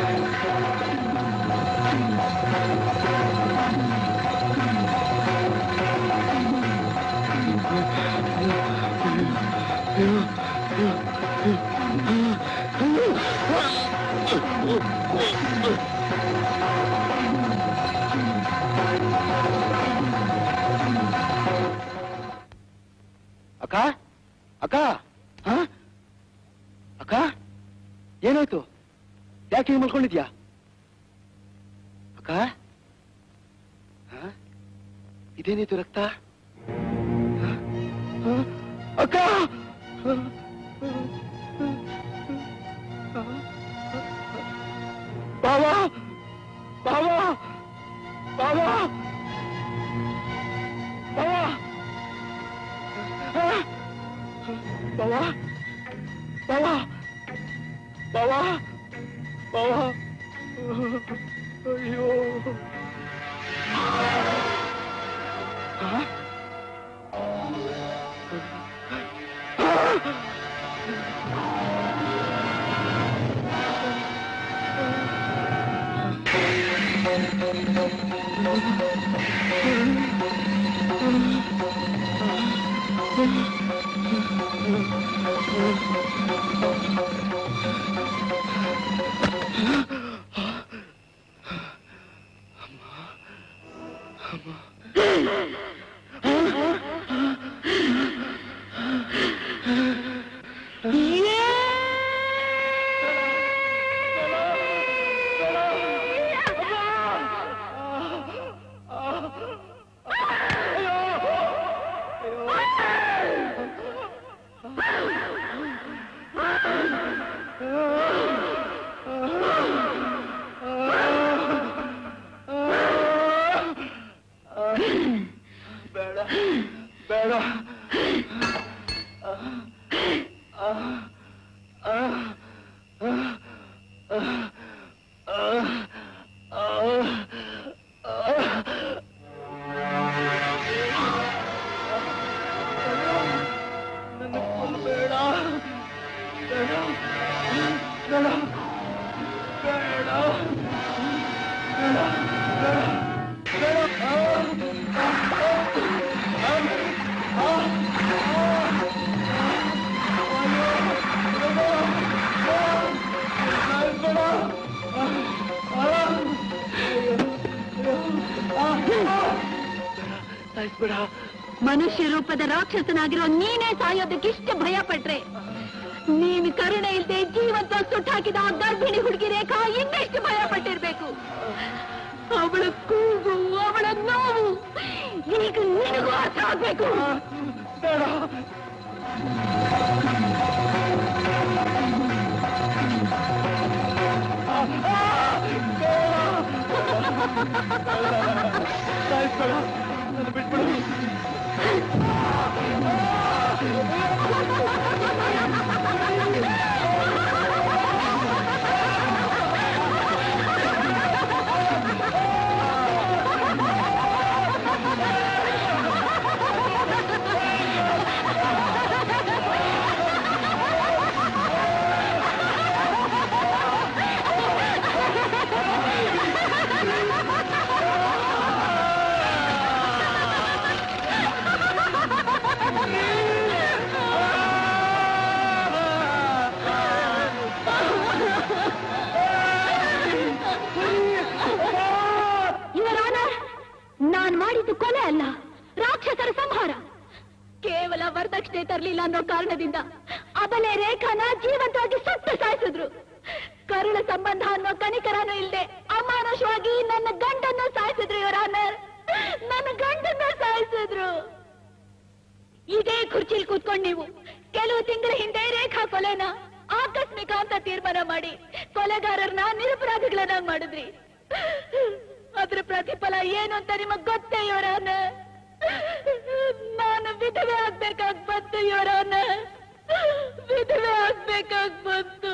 ಅಕ್ಕ ಅಕ್ಕ ಹ? ಅಕ್ಕ ಏನಾಯ್ತು ಯಾಕೆ ಹಿಂಗ್ ಮಲ್ಕೊಂಡಿದ್ಯಾ ಅಕ್ಕ ಹ? ಇದೇನಾಯ್ತು ರಕ್ತ ಹ? ಹ? ಅಕ್ಕ ಬಾವಾ ಬಾವಾ ಬಾವಾ ಬಾವಾ ಬಾವಾ ಬಾವಾ ಬಾವಾ ಬಾವಾ ಅಯ್ಯೋ ಆ? ಮನುಷ್ಯ ರೂಪದ ರಾಕ್ಷಸನಾಗಿರೋ ನೀನೇ ಸಾಯೋದಕ್ಕೆ ಇಷ್ಟು ಭಯ ಪಟ್ರೆ ನೀನು ಕರುಣೆ ಇಲ್ಲದೆ ಜೀವಂತ ಸುಟ್ಟಾಕಿದ ಆ ಗರ್ಭಿಣಿ ಹುಡುಗಿ ರೇಖಾ ಇನ್ನೆಷ್ಟು ಭಯ ಪಟ್ಟಿರ್ಬೇಕು ಅವಳ ಕೂಗು ಅವಳ ನೋವು ಈಗ ನಿನಗೂ ಅರ್ಥ ಆಗ್ಬೇಕು ಇವರಾನ ನಾನ್ ಮಾಡಿದ್ದು ಕೊಲೆ ಅಲ್ಲ ರಾಕ್ಷಸರ ಸಂಹಾರ ಕೇವಲ ವರದಕ್ಷಿಣೆ ತರಲಿಲ್ಲ ಅನ್ನೋ ಕಾರಣದಿಂದ ಅಬಲೆ ರೇಖಾನ ಜೀವಂತವಾಗಿ ಸುಟ್ಟು ಸಾಯಿಸಿದ್ರು ಕರುಳ ಸಂಬಂಧ ಅನ್ನೋ ಕನಿಕರನೂ ಇಲ್ದೆ ಅಮಾನುಷವಾಗಿ ನನ್ನ ಗಂಡನ್ನು ಸಾಯಿಸಿದ್ರು ಇವರಾನ ನನ್ನ ಗಂಡನ್ನ ಸಾಯಿಸಿದ್ರು ಇದೇ ಕುರ್ಚಿಲ್ ಕೂತ್ಕೊಂಡು ನೀವು ಕೆಲವು ತಿಂಗಳ ಹಿಂದೆ ರೇಖಾ ಕೊಲೆನ ಆಕಸ್ಮಿಕ ಅಂತ ತೀರ್ಮಾನ ಮಾಡಿ ಕೊಲೆಗಾರರನ್ನ ನಿರಪರಾಧಿಗಳನ್ನಾಗಿ ಮಾಡಿದ್ರಿ ಅದ್ರ ಪ್ರತಿಫಲ ಏನು ಅಂತ ನಿಮಗ್ ಗೊತ್ತೇ ಇವರನ್ನ ನಾನು ವಿಧವೆ ಆಗ್ಬೇಕಾಗ್ ಬಂತು ಇವರನ್ನ ವಿಧವೆ ಆಗ್ಬೇಕಾಗ್ ಬಂತು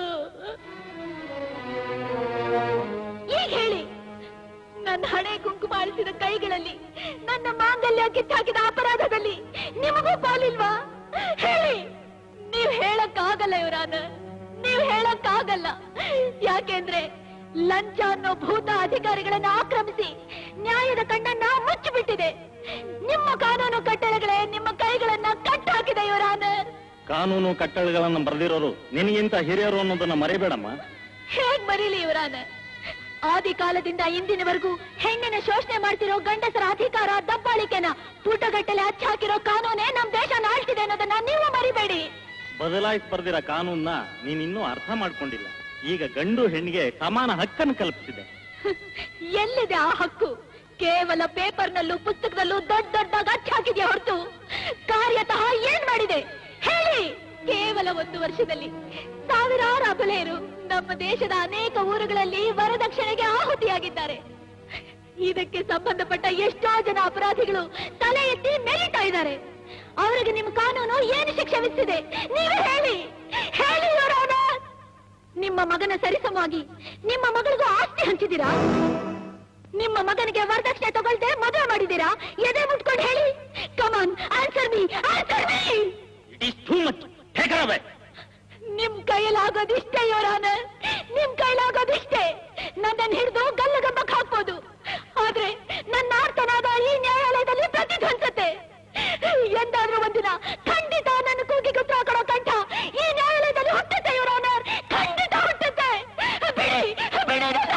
ಈಗ ಹೇಳಿ ನನ್ನ ಹಣೆ ಕುಂಕುಮ ಅಳಿಸಿದ ಕೈಗಳಲ್ಲಿ ನನ್ನ ಮಾಂಗಲ್ಯ ಕಿತ್ತಾಕಿದ ಅಪರಾಧದಲ್ಲಿ ನಿಮಗೂ ಪಾಲಿಲ್ವಾ ಹೇಳಿ ನೀವ್ ಹೇಳಕ್ಕಾಗಲ್ಲ ಇವರಾನ ನೀವ್ ಹೇಳಕ್ಕಾಗಲ್ಲ ಯಾಕೆಂದ್ರೆ ಲಂಚ ಅನ್ನೋ ಭೂತ ಅಧಿಕಾರಿಗಳನ್ನ ಆಕ್ರಮಿಸಿ ನ್ಯಾಯದ ಕಣ್ಣನ್ನ ಮುಚ್ಚಿಬಿಟ್ಟಿದೆ ನಿಮ್ಮ ಕಾನೂನು ಕಟ್ಟಳೆಗಳೇ ನಿಮ್ಮ ಕೈಗಳನ್ನ ಕಟ್ಟಾಕಿದೆ ಇವರಾನ ಕಾನೂನು ಕಟ್ಟಳೆಗಳನ್ನು ಬರೆದಿರೋರು ನಿನಗಿಂತ ಹಿರಿಯರು ಅನ್ನೋದನ್ನ ಮರಿಬೇಡಮ್ಮ ಹೇಗ್ ಮರೀಲಿ ಇವರಾನ ಆದಿ ಕಾಲದಿಂದ ಇಂದಿನವರೆಗೂ ಹೆಣ್ಣಿನ ಶೋಷಣೆ ಮಾಡ್ತಿರೋ ಗಂಡಸರ ಅಧಿಕಾರ ದಬ್ಬಾಳಿಕೆನ ಪುಟಗಟ್ಟಲೆ ಹಚ್ಚಾಕಿರೋ ಕಾನೂನೇ ನಮ್ ದೇಶನ ಆಳ್ತಿದೆ ಅನ್ನೋದನ್ನ ನೀವು ಮರಿಬೇಡಿ ಬದಲಾಯಿಸಿ ಬರ್ದಿರೋ ಕಾನೂನ್ನ ನೀನಿನ್ನೂ ಅರ್ಥ ಮಾಡ್ಕೊಂಡಿಲ್ಲ ಈಗ ಗಂಡು ಹೆಣ್ಣಿಗೆ ಸಮಾನ ಹಕ್ಕನ್ನು ಕಲ್ಪಿಸಿದೆ ಎಲ್ಲಿದೆ ಆ ಹಕ್ಕು ಕೇವಲ ಪೇಪರ್ನಲ್ಲೂ ಪುಸ್ತಕದಲ್ಲೂ ದೊಡ್ಡ ದೊಡ್ಡದಾಗ ಹಚ್ಚಾಕಿದೆಯಾ ಹೊರತು ಕಾರ್ಯತಃ ಏನ್ ಮಾಡಿದೆ ಹೇಳಿ ಕೇವಲ ಒಂದು ವರ್ಷದಲ್ಲಿ ಸಾವಿರಾರು ಅಬಲೆಯರು ನಮ್ಮ ದೇಶದ ಅನೇಕ ಊರುಗಳಲ್ಲಿ ವರದಕ್ಷಿಣೆಗೆ ಆಹುತಿಯಾಗಿದ್ದಾರೆ ಇದಕ್ಕೆ ಸಂಬಂಧಪಟ್ಟ ಎಷ್ಟೋ ಜನ ಅಪರಾಧಿಗಳು ತಲೆ ಎತ್ತಿ ಮೆರೀತಾ ಇದ್ದಾರೆ ಅವರಿಗೆ ನಿಮ್ಮ ಕಾನೂನು ಏನು ಶಿಕ್ಷೆ ವಿಧಿಸಿದೆ ನೀವೇ ಹೇಳಿ ಹೇಳಿ Your Honor. ನಿಮ್ಮ ಮಗನ ಸರಿಸಮವಾಗಿ ನಿಮ್ಮ ಮಗಳಿಗೂ ಆಸ್ತಿ ಹಂಚಿದ್ದೀರಾ ನಿಮ್ಮ ಮಗನಿಗೆ ವರದಕ್ಷಿಣೆ ತಗೊಳ್ದೆ ಮದುವೆ ಮಾಡಿದ್ದೀರಾ ಎದೆ ಮುಟ್ಕೊಂಡು ಹೇಳಿ come on answer me answer me it is too much take away ನಿಮ್ ಕೈಲಾಗೋದಿಷ್ಟೇ ಯೋರಾನ ನಿಮ್ ಕೈಲಾಗೋದಿಷ್ಟೇ ನನ್ನನ್ನು ಹಿಡಿದು ಗಲ್ಲಗಬ್ಬಕ್ ಹಾಕ್ಬೋದು ಆದ್ರೆ ನನ್ನ ಆರ್ತನಾದ ಈ ನ್ಯಾಯಾಲಯದಲ್ಲಿ ಪ್ರತಿಧ್ವನಿಸುತ್ತೆ ಎಂದಾದ್ರೂ ಒಂದಿನ ಖಂಡಿತ ನನ್ನ ಕೂಗಿಗೆ ಉತ್ತರ ಕೊಡೋ ಕಂಠ ಈ ನ್ಯಾಯಾಲಯದಲ್ಲಿ ಹುಟ್ಟುತ್ತೆ ಯೋರಾನ ಖಂಡಿತ ಹುಟ್ಟುತ್ತೆ ಬಿಡಿ ಬಿಡಿ ನನ್ನ.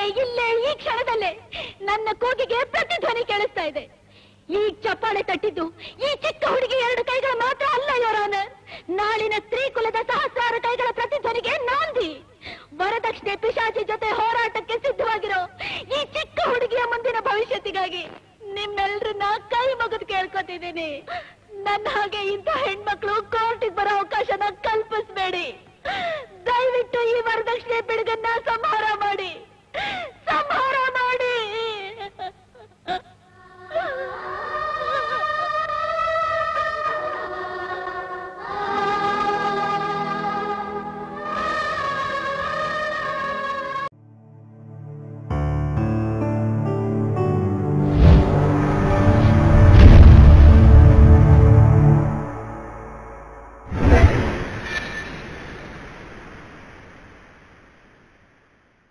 ಇಲ್ಲೇ ಈ ಕ್ಷಣದಲ್ಲೇ ನನ್ನ ಕೂಗಿಗೆ ಪ್ರತಿಧ್ವನಿ ಕೇಳಿಸ್ತಾ ಇದೆ ಈ ಚಪ್ಪಾಳೆ ತಟ್ಟಿದ್ದು ಈ ಚಿಕ್ಕ ಹುಡುಗಿ ಎರಡು ಕೈಗಳು ಮಾತ್ರ ಅಲ್ಲ ಯೋರಾನ ನಾಳಿನ ಸ್ತ್ರೀ ಕುಲದ ಸಹಸ್ರಾರು ಕೈಗಳ ಪ್ರತಿಧ್ವನಿಗೆ ನಾಂದಿ ವರದಕ್ಷಿಣೆ ಪಿಶಾಚಿ ಜೊತೆ ಹೋರಾಟಕ್ಕೆ ಸಿದ್ಧವಾಗಿರೋ ಈ ಚಿಕ್ಕ ಹುಡುಗಿಯ ಮುಂದಿನ ಭವಿಷ್ಯತ್ತಿಗಾಗಿ ನಿಮ್ಮೆಲ್ರನ್ನ ಕೈ ಮುಗಿದು ಕೇಳ್ಕೊತಿದ್ದೀನಿ ನನ್ನ ಹಾಗೆ ಇಂಥ ಹೆಣ್ಮಕ್ಳು ಕೋರ್ಟಿಗೆ ಬರೋ ಅವಕಾಶನ ಕಲ್ಪಿಸ್ಬೇಡಿ ದಯವಿಟ್ಟು ಈ ವರದಕ್ಷಿಣೆ ಬಿಡುಗನ್ನ ಸಂಹಾರ ಮಾಡಿ